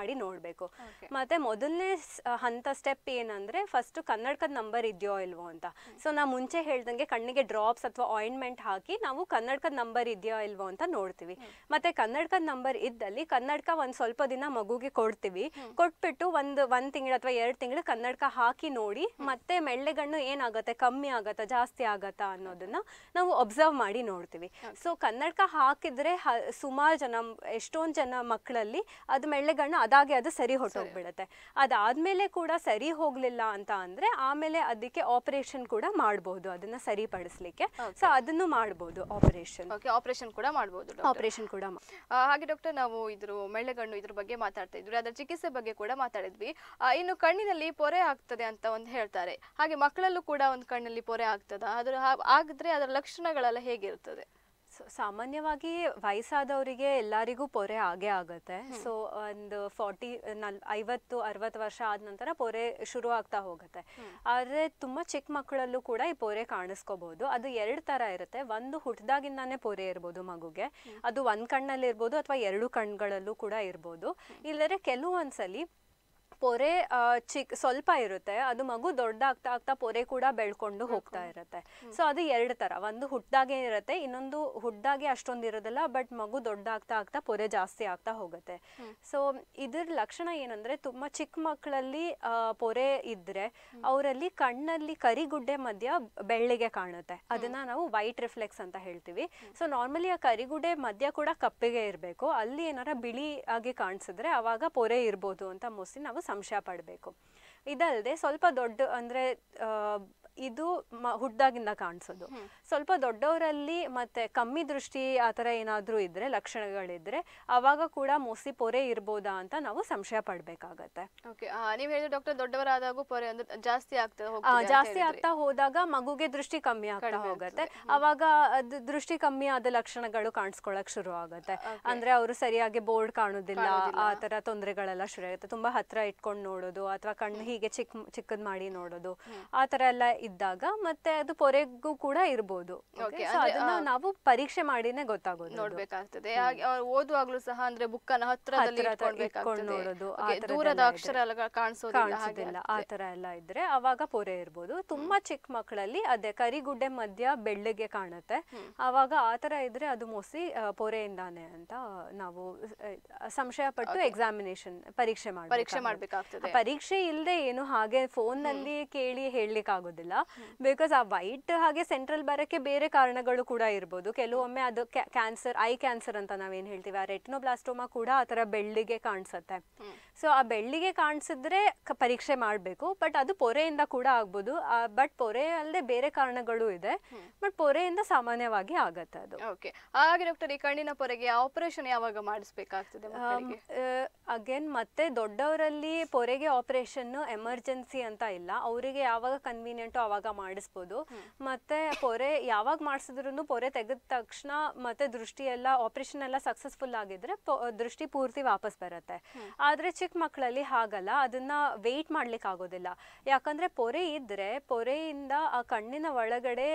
Speaker 2: ಮಾಡಿ ನೋಡಬೇಕು ಮತ್ತೆ ಮೊದಲನೇ ಹಂತ ಸ್ಟೆಪ್ ಏನಂದ್ರೆ ಫಸ್ಟ್ ಕನ್ನಡಕದ ನಂಬರ್ ಇದೆಯೋ ಇಲ್ವೋ ಅಂತ ಸೊ ನಾ ಮುಂಚೆ ಹೇಳ್ದಂಗೆ ಕಣ್ಣಿಗೆ ಡ್ರಾಪ್ಸ್ ಅಥವಾ ಆಯಿಂಟ್ಮೆಂಟ್ ಹಾಕಿ ನಾವು ಕನ್ನಡಕದ ನಂಬರ್ ಇದೆಯೋ ಇಲ್ವೋ ಅಂತ ನೋಡ್ತೀವಿ ಮತ್ತೆ ಕನ್ನಡಕದ ನಂಬರ್ ಇದ್ದಲ್ಲಿ ಕನ್ನಡಕ ಒಂದ್ ಸ್ವಲ್ಪ ದಿನ ಮಗುಗೆ ಕೊಡ್ತೀವಿ ಕೊಟ್ಬಿಟ್ಟು ಒಂದು ಒಂದ್ ತಿಂಗಳು ಅಥವಾ ಎರಡು ತಿಂಗಳು ಕನ್ನಡಕ ಹಾಕಿ ನೋಡಿ ಮತ್ತೆ ಮೆಳ್ಳೆಗಣ್ಣು ಏನಾಗತ್ತೆ ಕಮ್ಮಿ ಆಗತ್ತಾ ಜಾಸ್ತಿ ಆಗತ್ತಾ ಅನ್ನೋದನ್ನ ನಾವು ಒಬ್ಸರ್ವ್ ಮಾಡಿ ನೋಡ್ತೀವಿ ಸೊ ಕನ್ನಡಕ ಹಾಕಿದ್ರೆ ಸುಮಾರು ಜನ ಎಷ್ಟೊಂದ್ ಜನ ಮಕ್ಕಳಲ್ಲಿ ಅದು ಮೆಳ್ಳೆಗಣ್ಣು ಅದಾಗೆ ಅದು ಸರಿ ಹೊಟ್ಟೋಗ್ಬಿಡುತ್ತೆ ಅದಾದ್ಮೇಲೆ ಕೂಡ ಸರಿ ಹೋಗ್ಲಿಲ್ಲ ಅಂತ ಅಂದ್ರೆ ಆಮೇಲೆ ಅದಕ್ಕೆ ಆಪರೇಷನ್ ಕೂಡ ಮಾಡ್ಬೋದು ಅದನ್ನ ಸರಿಪಡಿಸ್ಲಿಕ್ಕೆ ಸೊ ಅದನ್ನು ಮಾಡ್ಬೋದು ಆಪರೇಷನ್
Speaker 1: ಓಕೆ ಆಪರೇಷನ್ ಕೂಡ ಮಾಡಬಹುದು
Speaker 2: ಆಪರೇಷನ್ ಕೂಡ ಮಾ-
Speaker 1: ಹಾಗೆ ಡಾಕ್ಟರ್ ನಾವು ಇದ್ರ ಮೆಳ್ಳೆಗಣ್ಣು ಇದ್ರ ಬಗ್ಗೆ ಮಾತಾಡ್ತಾ ಇದ್ವಿ ಅದರ ಚಿಕಿತ್ಸೆ ಬಗ್ಗೆ ಕೂಡ ಮಾತಾಡಿದ್ವಿ ಆ, ಇನ್ನು ಕಣ್ಣಿನಲ್ಲಿ ಪೊರೆ ಆಗ್ತದೆ ಅಂತ ಒಂದು ಹೇಳ್ತಾರೆ ಹಾಗೆ ಮಕ್ಕಳಲ್ಲೂ ಕೂಡ ಒಂದು ಕಣ್ಣಲ್ಲಿ ಪೊರೆ ಆಗ್ತದ ಅದ್ರ ಹಾ- ಆಗಿದ್ರೆ ಅದರ ಲಕ್ಷಣಗಳೆಲ್ಲ ಹೇಗಿರ್ತದೆ
Speaker 2: ಸೊ ಸಾಮಾನ್ಯವಾಗಿ ವಯಸ್ಸಾದವರಿಗೆ ಎಲ್ಲರಿಗೂ ಪೊರೆ ಆಗೇ ಆಗುತ್ತೆ ಸೊ ಒಂದು ಫಾರ್ಟಿ ನಲ್ ಐವತ್ತು ಅರವತ್ತು ವರ್ಷ ಆದ ನಂತರ ಪೊರೆ ಶುರು ಆಗ್ತಾ ಹೋಗುತ್ತೆ ಆದರೆ ತುಂಬ ಚಿಕ್ಕ ಮಕ್ಕಳಲ್ಲೂ ಕೂಡ ಈ ಪೊರೆ ಕಾಣಿಸ್ಕೋಬಹುದು ಅದು ಎರಡು ಥರ ಇರುತ್ತೆ ಒಂದು ಹುಟ್ಟಿದಾಗಿಂದಾನೇ ಪೊರೆ ಇರ್ಬೋದು ಮಗುಗೆ ಅದು ಒಂದು ಕಣ್ಣಲ್ಲಿ ಇರ್ಬೋದು ಅಥವಾ ಎರಡು ಕಣ್ಗಳಲ್ಲೂ ಕೂಡ ಇರ್ಬೋದು ಇಲ್ಲದ್ರೆ ಕೆಲವೊಂದ್ಸಲಿ ಪೊರೆ ಆ, ಚಿಕ್ ಸ್ವಲ್ಪ ಇರುತ್ತೆ ಅದು ಮಗು ದೊಡ್ಡಾಗ್ತಾ ಆಗ್ತಾ ಪೊರೆ ಕೂಡ ಬೆಳ್ಕೊಂಡು ಹೋಗ್ತಾ ಇರುತ್ತೆ ಸೊ ಅದು ಎರಡು ತರ ಒಂದು ಹುಟ್ದಾಗೆ ಇರುತ್ತೆ ಇನ್ನೊಂದು ಹುಟ್ದಾಗೆ ಅಷ್ಟೊಂದು ಇರೋದಿಲ್ಲ ಬಟ್ ಮಗು ದೊಡ್ಡಾಗ್ತಾ ಆಗ್ತಾ ಪೊರೆ ಜಾಸ್ತಿ ಆಗ್ತಾ ಹೋಗುತ್ತೆ ಸೊ ಇದ್ರ ಲಕ್ಷಣ ಏನಂದ್ರೆ ತುಂಬಾ ಚಿಕ್ಕ ಮಕ್ಕಳಲ್ಲಿ ಆ, ಪೊರೆ ಇದ್ರೆ ಅವರಲ್ಲಿ ಕಣ್ಣಲ್ಲಿ ಕರಿಗುಡ್ಡೆ ಮಧ್ಯ ಬೆಳ್ಳಿಗೆ ಕಾಣುತ್ತೆ ಅದನ್ನ ನಾವು ವೈಟ್ ರಿಫ್ಲೆಕ್ಸ್ ಅಂತ ಹೇಳ್ತೀವಿ ಸೊ ನಾರ್ಮಲಿ ಆ ಕರಿಗುಡ್ಡೆ ಮಧ್ಯ ಕೂಡ ಕಪ್ಪಿಗೆ ಇರಬೇಕು ಅಲ್ಲಿ ಏನಾರ ಬಿಳಿ ಆಗಿ ಕಾಣಿಸಿದ್ರೆ ಅವಾಗ ಪೊರೆ ಇರ್ಬೋದು ಅಂತ ಮೋಸ್ಟ್ಲಿ ನಾವು ಸಂಶಯ ಪಡಬೇಕು ಇದಲ್ಲದೆ ಸ್ವಲ್ಪ ದೊಡ್ಡ ಅಂದ್ರೆ ಆ, ಇದು ಮ- ಹುಟ್ದಾಗಿಂದ ಕಾಣಿಸೋದು ಸ್ವಲ್ಪ ದೊಡ್ಡವರಲ್ಲಿ ಮತ್ತೆ ಕಮ್ಮಿ ದೃಷ್ಟಿ ಆ ಥರ ಏನಾದರೂ ಇದ್ರೆ ಲಕ್ಷಣಗಳಿದ್ರೆ ಅವಾಗ ಕೂಡ ಮೋಸ್ಟ್ಲಿ ಪೊರೆ ಇರ್ಬೋದಾ ಅಂತ ನಾವು ಸಂಶಯ ಪಡಬೇಕಾಗತ್ತೆ
Speaker 1: ಓಕೆ ನೀವು ಹೇಳಿದ್ರೆ ಡಾಕ್ಟರ್ ದೊಡ್ಡವರಾದಾಗೂ ಪೊರೆ ಅಂದ್ರೆ ಜಾಸ್ತಿ ಆಗ್ತದೆ
Speaker 2: ಆ,
Speaker 1: ಹೋಗ್ತದೆ ಅಂತ
Speaker 2: ಜಾಸ್ತಿ
Speaker 1: ಹೇಳಿದ್ರಿ.
Speaker 2: ಆಗ್ತಾ ಹೋದಾಗ ಮಗುಗೆ ದೃಷ್ಟಿ ಕಮ್ಮಿ ಆಗ್ತಾ
Speaker 1: ಕಡಿಮೆ
Speaker 2: ಹೋಗುತ್ತೆ
Speaker 1: ಆಗ್ತದೆ.
Speaker 2: ಅವಾಗ ಅದು ದೃಷ್ಟಿ ಕಮ್ಮಿ ಆದ ಲಕ್ಷಣಗಳು ಕಾಣಿಸ್ಕೊಳಕ್ ಶುರು ಆಗುತ್ತೆ ಅಂದ್ರೆ ಅವರು ಸರಿಯಾಗಿ ಬೋರ್ಡ್ ಕಾಣೋದಿಲ್ಲ
Speaker 1: ಕಾಣೋದಿಲ್ಲ.
Speaker 2: ಆ ತರ ತೊಂದರೆಗಳೆಲ್ಲ ಶುರು ಆಗುತ್ತೆ ತುಂಬಾ ಹತ್ರ ಇಟ್ಕೊಂಡು ನೋಡೋದು ಅಥವಾ ಕಣ್ಣು ಹೀಗೆ ಚಿಕ್ಕ ಚಿಕ್ಕದ್ ಮಾಡಿ ನೋಡೋದು ಆ ತರ ಎಲ್ಲ ಇದ್ದಾಗ ಮತ್ತೆ ಅದು ಪೊರೆಗೂ ಕೂಡ ಇರ್ಬೋದು Okay?
Speaker 1: Okay,
Speaker 2: So
Speaker 1: ಅಂದ್ರೆ,
Speaker 2: ಅದನ್ನ
Speaker 1: ಆ,
Speaker 2: ನಾವು ಪರೀಕ್ಷೆ ಮಾಡಿನೇ ಗೊತ್ತಾಗೋದು ಅದು.
Speaker 1: ನೋಡ್ಬೇಕಾಗ್ತದೆ ಹಾಗೆ ಅವ್ರು ಓದುವಾಗ್ಲೂ ಸಹ ಅಂದ್ರೆ ಬುಕ್ಕನ್ನ ಹತ್ರದಲ್ಲಿ
Speaker 2: ಹತ್ರ ಹತ್ರ
Speaker 1: ಇಟ್ಕೊಳ್ಬೇಕಾಗ್ತದೆ
Speaker 2: ಇಟ್ಕೊಂಡು ನೋಡೋದು, ಆ
Speaker 1: Okay,
Speaker 2: ಥರದ್ದೆಲ್ಲ
Speaker 1: ದೂರದ
Speaker 2: ಇದೆ.
Speaker 1: ಅಕ್ಷರ ಎಲ್ಲ ಕಾಣಿಸೋದಿಲ್ಲ ಹಾಗೆ
Speaker 2: ಕಾಣಿಸೋದಿಲ್ಲ ಆ
Speaker 1: ಆಗ್ತದೆ.
Speaker 2: ತರ ಎಲ್ಲ ಇದ್ರೆ ಅವಾಗ ಪೊರೆ ಇರ್ಬೋದು ತುಂಬಾ ಚಿಕ್ಕ ಮಕ್ಕಳಲ್ಲಿ ಅದೇ ಕರಿಗುಡ್ಡೆ ಮಧ್ಯ ಬೆಳ್ಳಗೆ ಕಾಣುತ್ತೆ ಅವಾಗ ಆ ತರ ಇದ್ರೆ ಅದು ಮೋಸ್ಟ್ಲಿ ಪೊರೆಯಿಂದಾನೆ ಅಂತ ನಾವು ಆ, ಸಂಶಯ ಪಟ್ಟು ಎಕ್ಸಾಮಿನೇಷನ್ ಪರೀಕ್ಷೆ ಮಾಡ್ಬೇಕು
Speaker 1: ಪರೀಕ್ಷೆ ಮಾಡ್ಬೇಕಾಗ್ತದೆ
Speaker 2: ಪರೀಕ್ಷೆ ಇಲ್ಲದೆ ಏನು ಹಾಗೆ ಫೋನ್ ನಲ್ಲಿ ಕೇಳಿ ಹೇಳಲಿಕ್ಕೆ ಆಗೋದಿಲ್ಲ ಬಿಕಾಸ್ ಆ ವೈಟ್ ಹಾಗೆ ಸೆಂಟ್ರಲ್ ಬರಕ್ಕೆ ಬೇರೆ ಕಾರಣಗಳು ಕೂಡ ಇರ್ಬೋದು ಕೆಲವೊಮ್ಮೆ ಅದು ಕ್ಯಾನ್ಸರ್ ಐ ಕ್ಯಾನ್ಸರ್ ಅಂತ ನಾವೇನ್ ಹೇಳ್ತೀವಿ ಆ ರೆಟಿನೋಬ್ಲಾಸ್ಟೋಮಾ ಕೂಡ ಆ ತರ ಬೆಳ್ಳಿಗೆ ಕಾಣಿಸುತ್ತೆ ಸೊ ಆ ಬೆಳ್ಳಿಗೆ ಕಾಣಿಸಿದ್ರೆ ಕ- ಪರೀಕ್ಷೆ ಮಾಡಬೇಕು ಬಟ್ ಅದು ಪೊರೆಯಿಂದ ಕೂಡ ಆಗ್ಬೋದು ಬಟ್ ಪೊರೆ ಅಲ್ಲದೆ ಬೇರೆ ಕಾರಣಗಳು ಇದೆ ಬಟ್ ಪೊರೆಯಿಂದ ಸಾಮಾನ್ಯವಾಗಿ ಆಗತ್ತೆ ಅದು
Speaker 1: ಓಕೆ ಹಾಗೆ ಡಾಕ್ಟರ್ ಈ ಕಣ್ಣಿನ ಪೊರೆಗೆ ಆಪರೇಷನ್ ಯಾವಾಗ ಮಾಡಿಸ್ಬೇಕಾಗ್ತದೆ ಮಕ್ಕಳಿಗೆ
Speaker 2: ಅಗೇನ್ ಮತ್ತೆ ದೊಡ್ಡವರಲ್ಲಿ ಪೊರೆಗೆ ಆಪರೇಷನ್ ಎಮರ್ಜೆನ್ಸಿ ಅಂತ ಇಲ್ಲ ಅವರಿಗೆ ಯಾವಾಗ ಕನ್ವೀನಿಯಂಟು ಅವಾಗ ಮಾಡಿಸ್ಬೋದು ಮತ್ತೆ ಪೊರೆ ಯಾವಾಗ ಮಾಡಿಸಿದ್ರು ಪೊರೆ ತೆಗೆದ ತಕ್ಷಣ ಮತ್ತೆ ದೃಷ್ಟಿ ಎಲ್ಲ ಆಪರೇಷನ್ ಎಲ್ಲ ಸಕ್ಸಸ್ಫುಲ್ ಆಗಿದ್ರೆ ಪೊ- ದೃಷ್ಟಿ ಪೂರ್ತಿ ವಾಪಸ್ ಬರುತ್ತೆ ಆದ್ರೆ ಚಿಕ್ಕ ಮಕ್ಕಳಲ್ಲಿ ಹಾಗಲ್ಲ ಅದನ್ನ ವೆಯ್ಟ್ ಮಾಡ್ಲಿಕ್ಕೆ ಆಗೋದಿಲ್ಲ ಯಾಕಂದ್ರೆ ಪೊರೆ ಇದ್ರೆ ಪೊರೆಯಿಂದ ಆ ಕಣ್ಣಿನ ಒಳಗಡೆ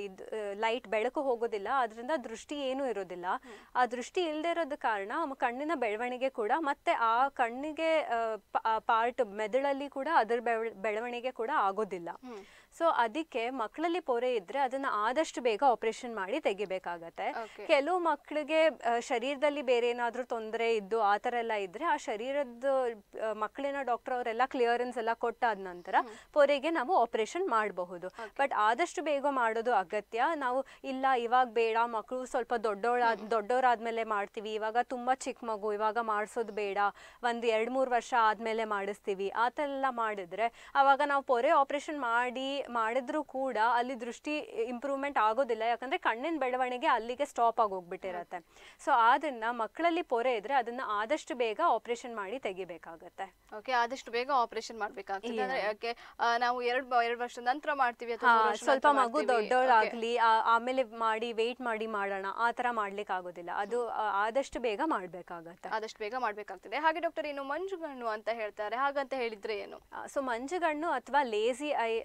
Speaker 2: ಲೈಟ್ ಬೆಳಕು ಹೋಗೋದಿಲ್ಲ ಅದರಿಂದ ದೃಷ್ಟಿ ಏನೂ ಇರೋದಿಲ್ಲ ಆ ದೃಷ್ಟಿ ಇಲ್ಲದೆ ಇರೋದ ಕಾರಣ ಮ- ಕಣ್ಣಿನ ಬೆಳವಣಿಗೆ ಕೂಡ ಮತ್ತೆ ಆ ಕಣ್ಣಿಗೆ ಪಾರ್ಟ್ ಮೆದುಳಲ್ಲಿ ಕೂಡ ಅದರ ಬೆಳ- ಬೆಳವಣಿಗೆ ಕೂಡ ಆಗೋದಿಲ್ಲ ಸೊ ಅದಕ್ಕೆ ಮಕ್ಕಳಲ್ಲಿ ಪೊರೆ ಇದ್ರೆ ಅದನ್ನ ಆದಷ್ಟು ಬೇಗ ಆಪರೇಷನ್ ಮಾಡಿ ತೆಗಿಬೇಕಾಗತ್ತೆ
Speaker 1: Okay.
Speaker 2: ಕೆಲವು ಮಕ್ಕಳಿಗೆ ಆ, ಶರೀರದಲ್ಲಿ ಬೇರೆ ಏನಾದ್ರೂ ತೊಂದರೆ ಇದ್ದು ಆ ಥರ ಎಲ್ಲ ಇದ್ರೆ ಆ ಶರೀರದ ಆ, ಮಕ್ಕಳಿನ ಡಾಕ್ಟರ್ ಅವರೆಲ್ಲ ಕ್ಲಿಯರೆನ್ಸ್ ಎಲ್ಲ ಕೊಟ್ಟಾದ ನಂತರ ಪೊರೆಗೆ ನಾವು ಆಪರೇಷನ್ ಮಾಡಬಹುದು ಬಟ್ ಆದಷ್ಟು ಬೇಗ ಮಾಡೋದು ಅಗತ್ಯ ನಾವು ಇಲ್ಲ ಇವಾಗ ಬೇಡ ಮಕ್ಕಳು ಸ್ವಲ್ಪ ದೊಡ್ಡವಳಾದ್ ದೊಡ್ಡವರಾದ್ಮೇಲೆ ಮಾಡ್ತೀವಿ ಇವಾಗ ತುಂಬಾ ಚಿಕ್ಕ ಮಗು ಇವಾಗ ಮಾಡಿಸೋದು ಬೇಡ ಒಂದು ಎರಡ್ ಮೂರು ವರ್ಷ ಆದ್ಮೇಲೆ ಮಾಡಿಸ್ತೀವಿ ಆ ಥರ ಎಲ್ಲ ಮಾಡಿದ್ರೆ ಅವಾಗ ನಾವು ಪೊರೆ ಆಪರೇಷನ್ ಮಾಡಿ ಮಾಡಿದ್ರು ಕೂಡ ಅಲ್ಲಿ ದೃಷ್ಟಿ ಇಂಪ್ರೂವ್ಮೆಂಟ್ ಆಗೋದಿಲ್ಲ ಯಾಕಂದ್ರೆ ಕಣ್ಣಿನ ಬೆಳವಣಿಗೆ ಅಲ್ಲಿಗೆ ಸ್ಟಾಪ್ ಆಗಿ ಹೋಗ್ಬಿಟ್ಟಿರತ್ತೆ ಸೊ ಆದ್ರಿಂದ ಮಕ್ಕಳಲ್ಲಿ ಪೊರೆ ಇದ್ರೆ ಅದನ್ನ ಆದಷ್ಟು ಬೇಗ ಆಪರೇಷನ್ ಮಾಡಿ ತೆಗಿಬೇಕಾಗತ್ತೆ
Speaker 1: ಓಕೆ ಆದಷ್ಟು ಬೇಗ ಆಪರೇಷನ್ ಮಾಡ್ಬೇಕಾಗ್ತದೆ ಅಂದ್ರೆ ಯಾಕೆ ಆ, ನಾವು ಎರಡ್ ಬ- ಎರಡ್ ವರ್ಷದ ನಂತರ ಮಾಡ್ತೀವಿ ಅಥವಾ
Speaker 2: ಹಾ
Speaker 1: ಮೂರು ವರ್ಷದ
Speaker 2: ಸ್ವಲ್ಪ
Speaker 1: ನಂತರ
Speaker 2: ಮಗು
Speaker 1: ಮಾಡ್ತೀವಿ. Okay.
Speaker 2: ದೊಡ್ಡವಳಾಗ್ಲಿ ಆ- ಆಮೇಲೆ ಮಾಡಿ ವೆಯ್ಟ್ ಮಾಡಿ ಮಾಡೋಣ ಆ ತರ ಮಾಡ್ಲಿಕ್ಕೆ ಆಗೋದಿಲ್ಲ ಅದು ಆ, ಆದಷ್ಟು ಬೇಗ ಮಾಡ್ಬೇಕಾಗತ್ತೆ
Speaker 1: ಆದಷ್ಟು ಬೇಗ ಮಾಡ್ಬೇಕಾಗ್ತದೆ ಹಾಗೆ ಡಾಕ್ಟರ್ ಇನ್ನು ಮಂಜುಗಣ್ಣು ಅಂತ ಹೇಳ್ತಾರೆ ಹಾಗಂತ ಹೇಳಿದ್ರೆ ಏನು
Speaker 2: ಸೊ ಮಂಜುಗಣ್ಣು ಅಥವಾ ಲೇಸಿ ಐ ಅಥವಾ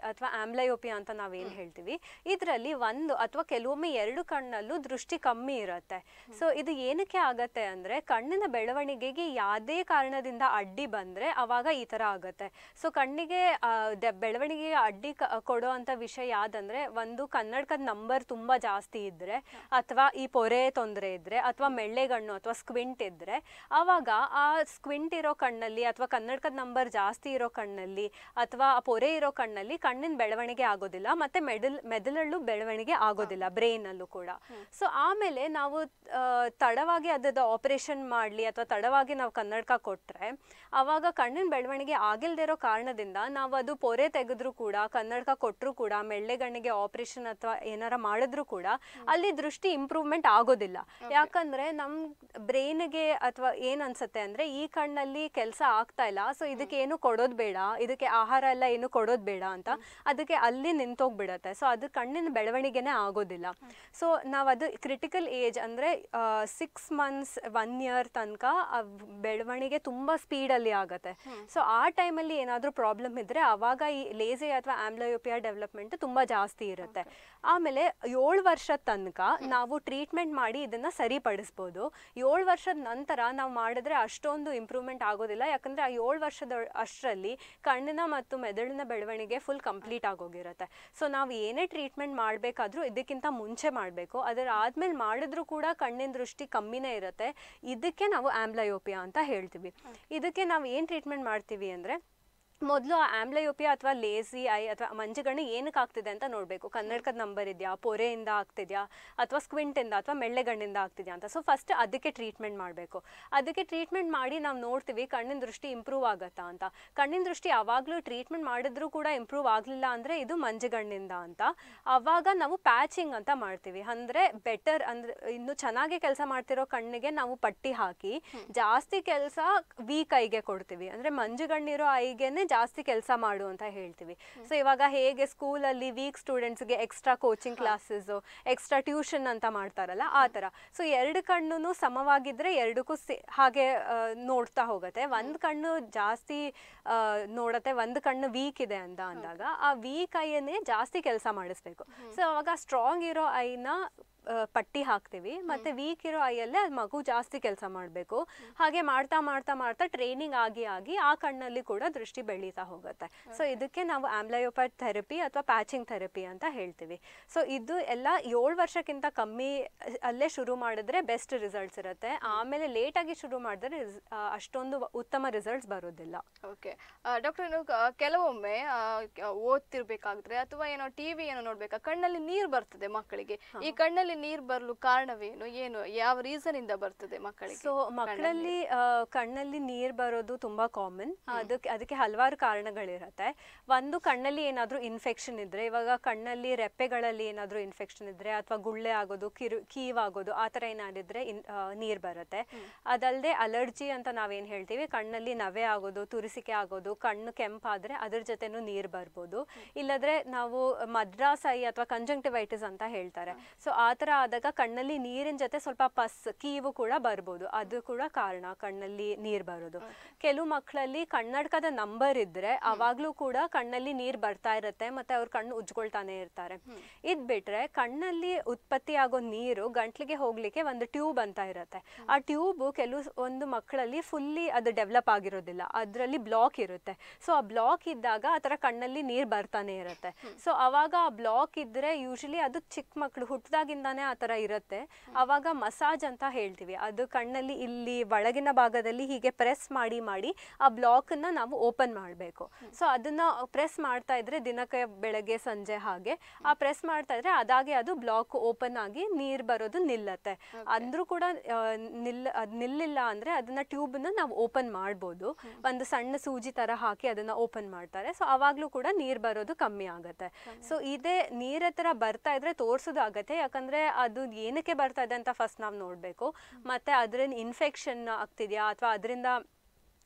Speaker 2: ಆಮ್ಲಯೋಪಿಯಾ ಅಂತ ನಾವೇನು ಹೇಳ್ತೀವಿ ಇದರಲ್ಲಿ ಒಂದು ಅಥವಾ ಕೆಲವೊಮ್ಮೆ ಎರಡು ಕಣ್ಣಲ್ಲೂ ದೃಷ್ಟಿ ಕಮ್ಮಿ ಇರುತ್ತೆ ಸೊ ಇದು ಏನಕ್ಕೆ ಆಗತ್ತೆ ಅಂದ್ರೆ ಕಣ್ಣಿನ ಬೆಳವಣಿಗೆಗೆ ಯಾವುದೇ ಕಾರಣದಿಂದ ಅಡ್ಡಿ ಬಂದ್ರೆ ಅವಾಗ ಈ ತರ ಆಗತ್ತೆ ಸೊ ಕಣ್ಣಿಗೆ ಆ, ದ- ಬೆಳವಣಿಗೆಗೆ ಅಡ್ಡಿ ಕ- ಕೊಡೋ ಅಂತ ವಿಷಯ ಯಾವ್ದಂದ್ರೆ ಒಂದು ಕನ್ನಡಕದ ನಂಬರ್ ತುಂಬಾ ಜಾಸ್ತಿ ಇದ್ರೆ ಅಥವಾ ಈ ಪೊರೆ ತೊಂದರೆ ಇದ್ರೆ ಅಥವಾ ಮೆಳ್ಳೆಗಣ್ಣು ಅಥವಾ ಸ್ಕ್ವಿಂಟ್ ಇದ್ರೆ ಆವಾಗ ಆ ಸ್ಕ್ವಿಂಟ್ ಇರೋ ಕಣ್ಣಲ್ಲಿ ಅಥವಾ ಕನ್ನಡಕದ ನಂಬರ್ ಜಾಸ್ತಿ ಇರೋ ಕಣ್ಣಲ್ಲಿ ಅಥವಾ ಆ ಪೊರೆ ಇರೋ ಕಣ್ಣಲ್ಲಿ ಕಣ್ಣಿನ ಬೆಳವಣಿಗೆ ಆಗೋದಿಲ್ಲ ಮತ್ತೆ ಮೆಡಲ್ ಮೆದುಳಲ್ಲೂ ಬೆಳವಣಿಗೆ ಆಗೋದಿಲ್ಲ ಬ್ರೈನ್ ಅಲ್ಲೂ ಕೂಡ ಸೊ ಆಮೇಲೆ ನಾವು ಆ, ತಡವಾಗಿ ಅದದ ಆಪರೇಷನ್ ಮಾಡಲಿ ಅಥವಾ ತಡವಾಗಿ ನಾವು ಕನ್ನಡಕ ಕೊಟ್ರೆ ಅವಾಗ ಕಣ್ಣಿನ ಬೆಳವಣಿಗೆ ಆಗಿಲ್ದಿರೋ ಕಾರಣದಿಂದ ನಾವು ಅದು ಪೊರೆ ತೆಗೆದ್ರೂ ಕೂಡ ಕನ್ನಡಕ ಕೊಟ್ಟರು ಕೂಡ ಮೆಳ್ಳೆಗಣ್ಣಿಗೆ ಆಪರೇಷನ್ ಅಥವಾ ಏನಾರ ಮಾಡಿದ್ರು ಕೂಡ ಅಲ್ಲಿ ದೃಷ್ಟಿ ಇಂಪ್ರೂವ್ಮೆಂಟ್ ಆಗೋದಿಲ್ಲ ಯಾಕಂದ್ರೆ ನಮ್ ಬ್ರೈನ್ಗೆ ಅಥವಾ ಏನ್ ಅನ್ಸುತ್ತೆ ಅಂದ್ರೆ ಈ ಕಣ್ಣಲ್ಲಿ ಕೆಲಸ ಆಗ್ತಾ ಇಲ್ಲ ಸೊ ಇದಕ್ಕೆ ಏನು ಕೊಡೋದ್ ಬೇಡ ಇದಕ್ಕೆ ಆಹಾರ ಎಲ್ಲ ಏನು ಕೊಡೋದ್ ಬೇಡ ಅಂತ ಅದಕ್ಕೆ ಅಲ್ಲಿ ನಿಂತೋಗ್ಬಿಡತ್ತೆ ಸೊ ಅದು ಕಣ್ಣಿನ ಬೆಳವಣಿಗೆನೇ ಆಗೋದಿಲ್ಲ ಸೊ ನಾವು ಅದು ಕ್ರಿಟಿಕಲ್ ಏಜ್ ಅಂದ್ರೆ ಸಿಕ್ಸ್ ಮಂತ್ಸ್ ಒನ್ ಇಯರ್ ತನಕ ಆ ಬೆಳವಣಿಗೆ ತುಂಬಾ ಸ್ಪೀಡಲ್ಲಿ ಆಗತ್ತೆ ಸೊ ಆ ಟೈಮಲ್ಲಿ ಏನಾದರೂ ಪ್ರಾಬ್ಲಮ್ ಇದ್ರೆ ಅವಾಗ ಈ ಲೇಸಿ ಅಥವಾ ಆಮ್ಲಯೋಪಿಯಾ ಡೆವಲಪ್ಮೆಂಟ್ ತುಂಬಾ ಜಾಸ್ತಿ ಇರುತ್ತೆ ಆಮೇಲೆ ಏಳು ವರ್ಷದ ತನಕ ನಾವು ಟ್ರೀಟ್ಮೆಂಟ್ ಮಾಡಿ ಇದನ್ನ ಸರಿಪಡಿಸ್ಬೋದು ಏಳು ವರ್ಷದ ನಂತರ ನಾವು ಮಾಡಿದ್ರೆ ಅಷ್ಟೊಂದು ಇಂಪ್ರೂವ್ಮೆಂಟ್ ಆಗೋದಿಲ್ಲ ಯಾಕಂದ್ರೆ ಆ ಏಳು ವರ್ಷದ ಅಷ್ಟರಲ್ಲಿ ಕಣ್ಣಿನ ಮತ್ತು ಮೆದುಳಿನ ಬೆಳವಣಿಗೆ ಫುಲ್ ಕಂಪ್ಲೀಟ್ ಆಗೋಗಿರುತ್ತೆ ಸೊ ನಾವು ಏನೇ ಟ್ರೀಟ್ಮೆಂಟ್ ಮಾಡಬೇಕಾದ್ರೂ ಇದಕ್ಕಿಂತ ಮುಂಚೆ ಮಾಡಬೇಕು ಅದರ ಆದ್ಮೇಲೆ ಮಾಡಿದ್ರು ಕೂಡ ಕಣ್ಣಿನ ದೃಷ್ಟಿ ಕಮ್ಮಿನೇ ಇರುತ್ತೆ ಇದಕ್ಕೆ ನಾವು ಆಮ್ಲಯೋಪಿಯಾ ಅಂತ ಹೇಳ್ತೀವಿ ಇದಕ್ಕೆ ನಾವು ಏನು ಟ್ರೀಟ್ಮೆಂಟ್ ಮಾಡ್ತೀವಿ ಅಂದರೆ ಮೊದಲು ಆ ಆಮ್ಲಯೋಪಿಯಾ ಅಥವಾ ಲೇಸಿ ಐ ಅಥವಾ ಮಂಜುಗಣ್ಣು ಏನಕ್ಕೆ ಆಗ್ತಿದೆ ಅಂತ ನೋಡಬೇಕು ಕನ್ನಡಕದ ನಂಬರ್ ಇದೆಯಾ ಪೊರೆಯಿಂದ ಆಗ್ತಿದ್ಯಾ ಅಥವಾ ಸ್ಕ್ವಿಂಟಿಂದ ಅಥವಾ ಮೆಳ್ಳೆಗಣ್ಣಿಂದ ಆಗ್ತಿದ್ಯಾ ಅಂತ ಸೊ ಫಸ್ಟ್ ಅದಕ್ಕೆ ಟ್ರೀಟ್ಮೆಂಟ್ ಮಾಡಬೇಕು ಅದಕ್ಕೆ ಟ್ರೀಟ್ಮೆಂಟ್ ಮಾಡಿ ನಾವು ನೋಡ್ತೀವಿ ಕಣ್ಣಿನ ದೃಷ್ಟಿ ಇಂಪ್ರೂವ್ ಆಗತ್ತಾ ಅಂತ ಕಣ್ಣಿನ ದೃಷ್ಟಿ ಯಾವಾಗಲೂ ಟ್ರೀಟ್ಮೆಂಟ್ ಮಾಡಿದ್ರೂ ಕೂಡ ಇಂಪ್ರೂವ್ ಆಗಲಿಲ್ಲ ಅಂದರೆ ಇದು ಮಂಜುಗಣ್ಣಿಂದ ಅಂತ ಅವಾಗ ನಾವು ಪ್ಯಾಚಿಂಗ್ ಅಂತ ಮಾಡ್ತೀವಿ ಅಂದರೆ ಬೆಟರ್ ಅಂದರೆ ಇನ್ನು ಚೆನ್ನಾಗಿ ಕೆಲಸ ಮಾಡ್ತಿರೋ ಕಣ್ಣಿಗೆ ನಾವು ಪಟ್ಟಿ ಹಾಕಿ ಜಾಸ್ತಿ ಕೆಲಸ ವೀಕ್ ಐಗೆ ಕೊಡ್ತೀವಿ ಅಂದರೆ ಮಂಜುಗಣ್ಣಿರೋ ಐಗೆನೆ ಜಾಸ್ತಿ ಕೆಲಸ ಮಾಡು ಅಂತ ಹೇಳ್ತೀವಿ ಸೊ ಇವಾಗ ಹೇಗೆ ಸ್ಕೂಲಲ್ಲಿ ವೀಕ್ ಸ್ಟೂಡೆಂಟ್ಸ್ಗೆ extra coaching classes extra tuition ಅಂತ ಮಾಡ್ತಾರಲ್ಲ ಆ ಥರ ಸೊ ಎರಡು ಕಣ್ಣು ಸಮವಾಗಿದ್ರೆ ಎರಡಕ್ಕೂ ಸೇ ಹಾಗೆ ಆ, ನೋಡ್ತಾ ಹೋಗುತ್ತೆ ಒಂದು ಕಣ್ಣು ಜಾಸ್ತಿ ಆ, ನೋಡತ್ತೆ ಒಂದು ಕಣ್ಣು ವೀಕ್ ಇದೆ ಅಂತ ಅಂದಾಗ ಆ ವೀಕ್ ಐಯನ್ನೇ ಜಾಸ್ತಿ ಕೆಲಸ ಮಾಡಿಸ್ಬೇಕು ಸೊ ಅವಾಗ ಸ್ಟ್ರಾಂಗ್ ಇರೋ ಐನ ಆ, ಪಟ್ಟಿ ಹಾಕ್ತೀವಿ ಮತ್ತೆ ವೀಕ್ ಇರೋ ಐಯಲ್ಲೇ ಅದು ಮಗು ಜಾಸ್ತಿ ಕೆಲಸ ಮಾಡಬೇಕು ಹಾಗೆ ಮಾಡ್ತಾ ಮಾಡ್ತಾ ಮಾಡ್ತಾ ಟ್ರೈನಿಂಗ್ ಆಗಿ ಆಗಿ ಆ ಕಣ್ಣಲ್ಲಿ ಕೂಡ ದೃಷ್ಟಿ ಬೆಳೀತಾ ಹೋಗುತ್ತೆ ಸೊ ಇದಕ್ಕೆ ನಾವು ಆಮ್ಲಯೋಪತ್ ಥೆರಪಿ ಅಥವಾ ಪ್ಯಾಚಿಂಗ್ ಥೆರಪಿ ಅಂತ ಹೇಳ್ತೀವಿ ಸೊ ಇದು ಎಲ್ಲ ಏಳು ವರ್ಷಕ್ಕಿಂತ ಕಮ್ಮಿ ಅಲ್ಲೇ ಶುರು ಮಾಡಿದ್ರೆ ಬೆಸ್ಟ್ ರಿಸಲ್ಟ್ಸ್ ಇರುತ್ತೆ ಆಮೇಲೆ ಲೇಟಾಗಿ ಶುರು ಮಾಡಿದ್ರೆ ರಿಸ್- ಆ, ಅಷ್ಟೊಂದು ಉತ್ತಮ ರಿಸಲ್ಟ್ಸ್ ಬರೋದಿಲ್ಲ
Speaker 1: ಓಕೆ ಡಾಕ್ಟರ್ ಇನ್ನು ಕ- ಕೆಲವೊಮ್ಮೆ ಆ, ಕ- ಓದ್ತಿರ್ಬೇಕಾದ್ರೆ ಅಥವಾ ಏನೋ ಟಿವಿ ಏನೋ ನೋಡ್ಬೇಕಾ ಕಣ್ಣಲ್ಲಿ ನೀರು ಬರ್ತದೆ ಮಕ್ಕಳಿಗೆ ಈ ಕಣ್ಣಲ್ಲಿ ನೀರು ಬರಲು ಕಾರಣವೇನು ಏನು ಯಾವ ರೀಸನ್ ಇಂದ ಬರ್ತದೆ ಮಕ್ಕಳಿಗೆ
Speaker 2: ಸೊ ಮಕ್ಕಳಲ್ಲಿ ಆ, ಕಣ್ಣಲ್ಲಿ ನೀರ್ ಬರೋದು ತುಂಬಾ ಕಾಮನ್ ಅದಕ್ಕೆ ಅದಕ್ಕೆ ಹಲವಾರು ಕಾರಣಗಳಿರತ್ತೆ ಒಂದು ಕಣ್ಣಲ್ಲಿ ಏನಾದ್ರೂ ಇನ್ಫೆಕ್ಷನ್ ಇದ್ರೆ ಇವಾಗ ಕಣ್ಣಲ್ಲಿ ರೆಪ್ಪೆಗಳಲ್ಲಿ ಏನಾದ್ರೂ ಇನ್ಫೆಕ್ಷನ್ ಇದ್ರೆ ಅಥವಾ ಗುಳ್ಳೆ ಆಗೋದು ಕಿರು ಕೀವಾಗೋದು ಆ ಥರ ಏನಾದಿದ್ರೆ ಇನ್ ಆ, ನೀರ್ ಬರುತ್ತೆ ಅದಲ್ಲದೆ ಅಲರ್ಜಿ ಅಂತ ನಾವೇನ್ ಹೇಳ್ತೀವಿ ಕಣ್ಣಲ್ಲಿ ನವೆ ಆಗೋದು ತುರಿಸಿಕೆ ಆಗೋದು ಕಣ್ಣು ಕೆಂಪಾದ್ರೆ ಅದ್ರ ಜೊತೆನೂ ನೀರ್ ಬರ್ಬೋದು ಇಲ್ಲದ್ರೆ ನಾವು ಮದ್ರಾಸ್ ಐ ಅಥವಾ ಕಂಜಂಕ್ಟಿವೈಟಿಸ್ ಅಂತ ಹೇಳ್ತಾರೆ ಸೊ ಆ ಥರ ಆದಾಗ ಕಣ್ಣಲ್ಲಿ ನೀರಿನ ಜೊತೆ ಸ್ವಲ್ಪ ಪಸ್ ಕೀವು ಕೂಡ ಬರ್ಬೋದು ಅದು ಕೂಡ ಕಾರಣ ಕಣ್ಣಲ್ಲಿ ನೀರ್ ಬರೋದು ಕೆಲವು ಮಕ್ಕಳಲ್ಲಿ ಕನ್ನಡಕದ ನಂಬರ್ ಇದ್ರೆ ಅವಾಗ್ಲೂ ಕೂಡ ಕಣ್ಣಲ್ಲಿ ನೀರ್ ಬರ್ತಾ ಇರುತ್ತೆ ಮತ್ತೆ ಅವ್ರ ಕಣ್ಣು ಉಜ್ಕೊಳ್ತಾನೆ ಇರ್ತಾರೆ ಇದ್ ಬಿಟ್ರೆ ಕಣ್ಣಲ್ಲಿ ಉತ್ಪತ್ತಿ ಆಗೋ ನೀರು ಗಂಟ್ಲಿಗೆ ಹೋಗ್ಲಿಕ್ಕೆ ಒಂದು ಟ್ಯೂಬ್ ಅಂತ ಇರುತ್ತೆ ಆ ಟ್ಯೂಬ್ ಕೆಲವು ಒಂದು ಮಕ್ಕಳಲ್ಲಿ ಫುಲ್ಲಿ ಅದು ಡೆವಲಪ್ ಆಗಿರೋದಿಲ್ಲ ಅದರಲ್ಲಿ ಬ್ಲಾಕ್ ಇರುತ್ತೆ ಸೊ ಆ ಬ್ಲಾಕ್ ಇದ್ದಾಗ ಆ ಥರ ಕಣ್ಣಲ್ಲಿ ನೀರು ಬರ್ತಾನೆ ಇರುತ್ತೆ ಸೊ ಅವಾಗ ಆ ಬ್ಲಾಕ್ ಇದ್ರೆ ಯೂಶಲಿ ಅದು ಚಿಕ್ಕ ಮಕ್ಕಳು ಹುಟ್ಟಿದಾಗಿಂದಾನೇ ಆ ಥರ ಇರುತ್ತೆ ಅವಾಗ ಮಸಾಜ್ ಅಂತ ಹೇಳ್ತೀವಿ ಅದು ಕಣ್ಣಲ್ಲಿ ಇಲ್ಲಿ ಒಳಗಿನ ಭಾಗದಲ್ಲಿ ಹೀಗೆ ಪ್ರೆಸ್ ಮಾಡಿ ಮಾಡಿ ಆ ಬ್ಲಾಕನ್ನ ನಾವು ಓಪನ್ ಮಾಡಬೇಕು ಸೊ ಅದನ್ನ ಪ್ರೆಸ್ ಮಾಡ್ತಾ ಇದ್ರೆ ದಿನಕ್ಕೆ ಬೆಳಗ್ಗೆ ಸಂಜೆ ಹಾಗೆ ಆ ಪ್ರೆಸ್ ಮಾಡ್ತಾ ಇದ್ರೆ ಅದಾಗೆ ಅದು ಬ್ಲಾಕ್ ಓಪನ್ ಆಗಿ ನೀರು ಬರೋದು ನಿಲ್ಲತ್ತೆ ಅಂದ್ರೂ ಕೂಡ ಆ, ನಿಲ್ಲ ಅದ್ ನಿಲ್ಲಿಲ್ಲ ಅಂದ್ರೆ ಅದನ್ನ ಟ್ಯೂಬ್ನ ನಾವು ಓಪನ್ ಮಾಡ್ಬೋದು ಒಂದು ಸಣ್ಣ ಸೂಜಿ ತರ ಹಾಕಿ ಅದನ್ನ ಓಪನ್ ಮಾಡ್ತಾರೆ ಸೊ ಅವಾಗ್ಲೂ ಕೂಡ ನೀರ್ ಬರೋದು ಕಮ್ಮಿ ಆಗತ್ತೆ ಸೊ ಇದೇ ನೀರ್ ಹತ್ರ ಬರ್ತಾ ಇದ್ರೆ ತೋರ್ಸೋದು ಆಗತ್ತೆ ಯಾಕಂದ್ರೆ ಅದು ಏನಕ್ಕೆ ಬರ್ತಾ ಇದೆ ಅಂತ ಫಸ್ಟ್ ನಾವು ನೋಡ್ಬೇಕು ಮತ್ತೆ ಅದ್ರಿಂದ ಇನ್ಫೆಕ್ಷನ್ ಆಗ್ತಿದ್ಯಾ ಅಥವಾ ಅದರಿಂದ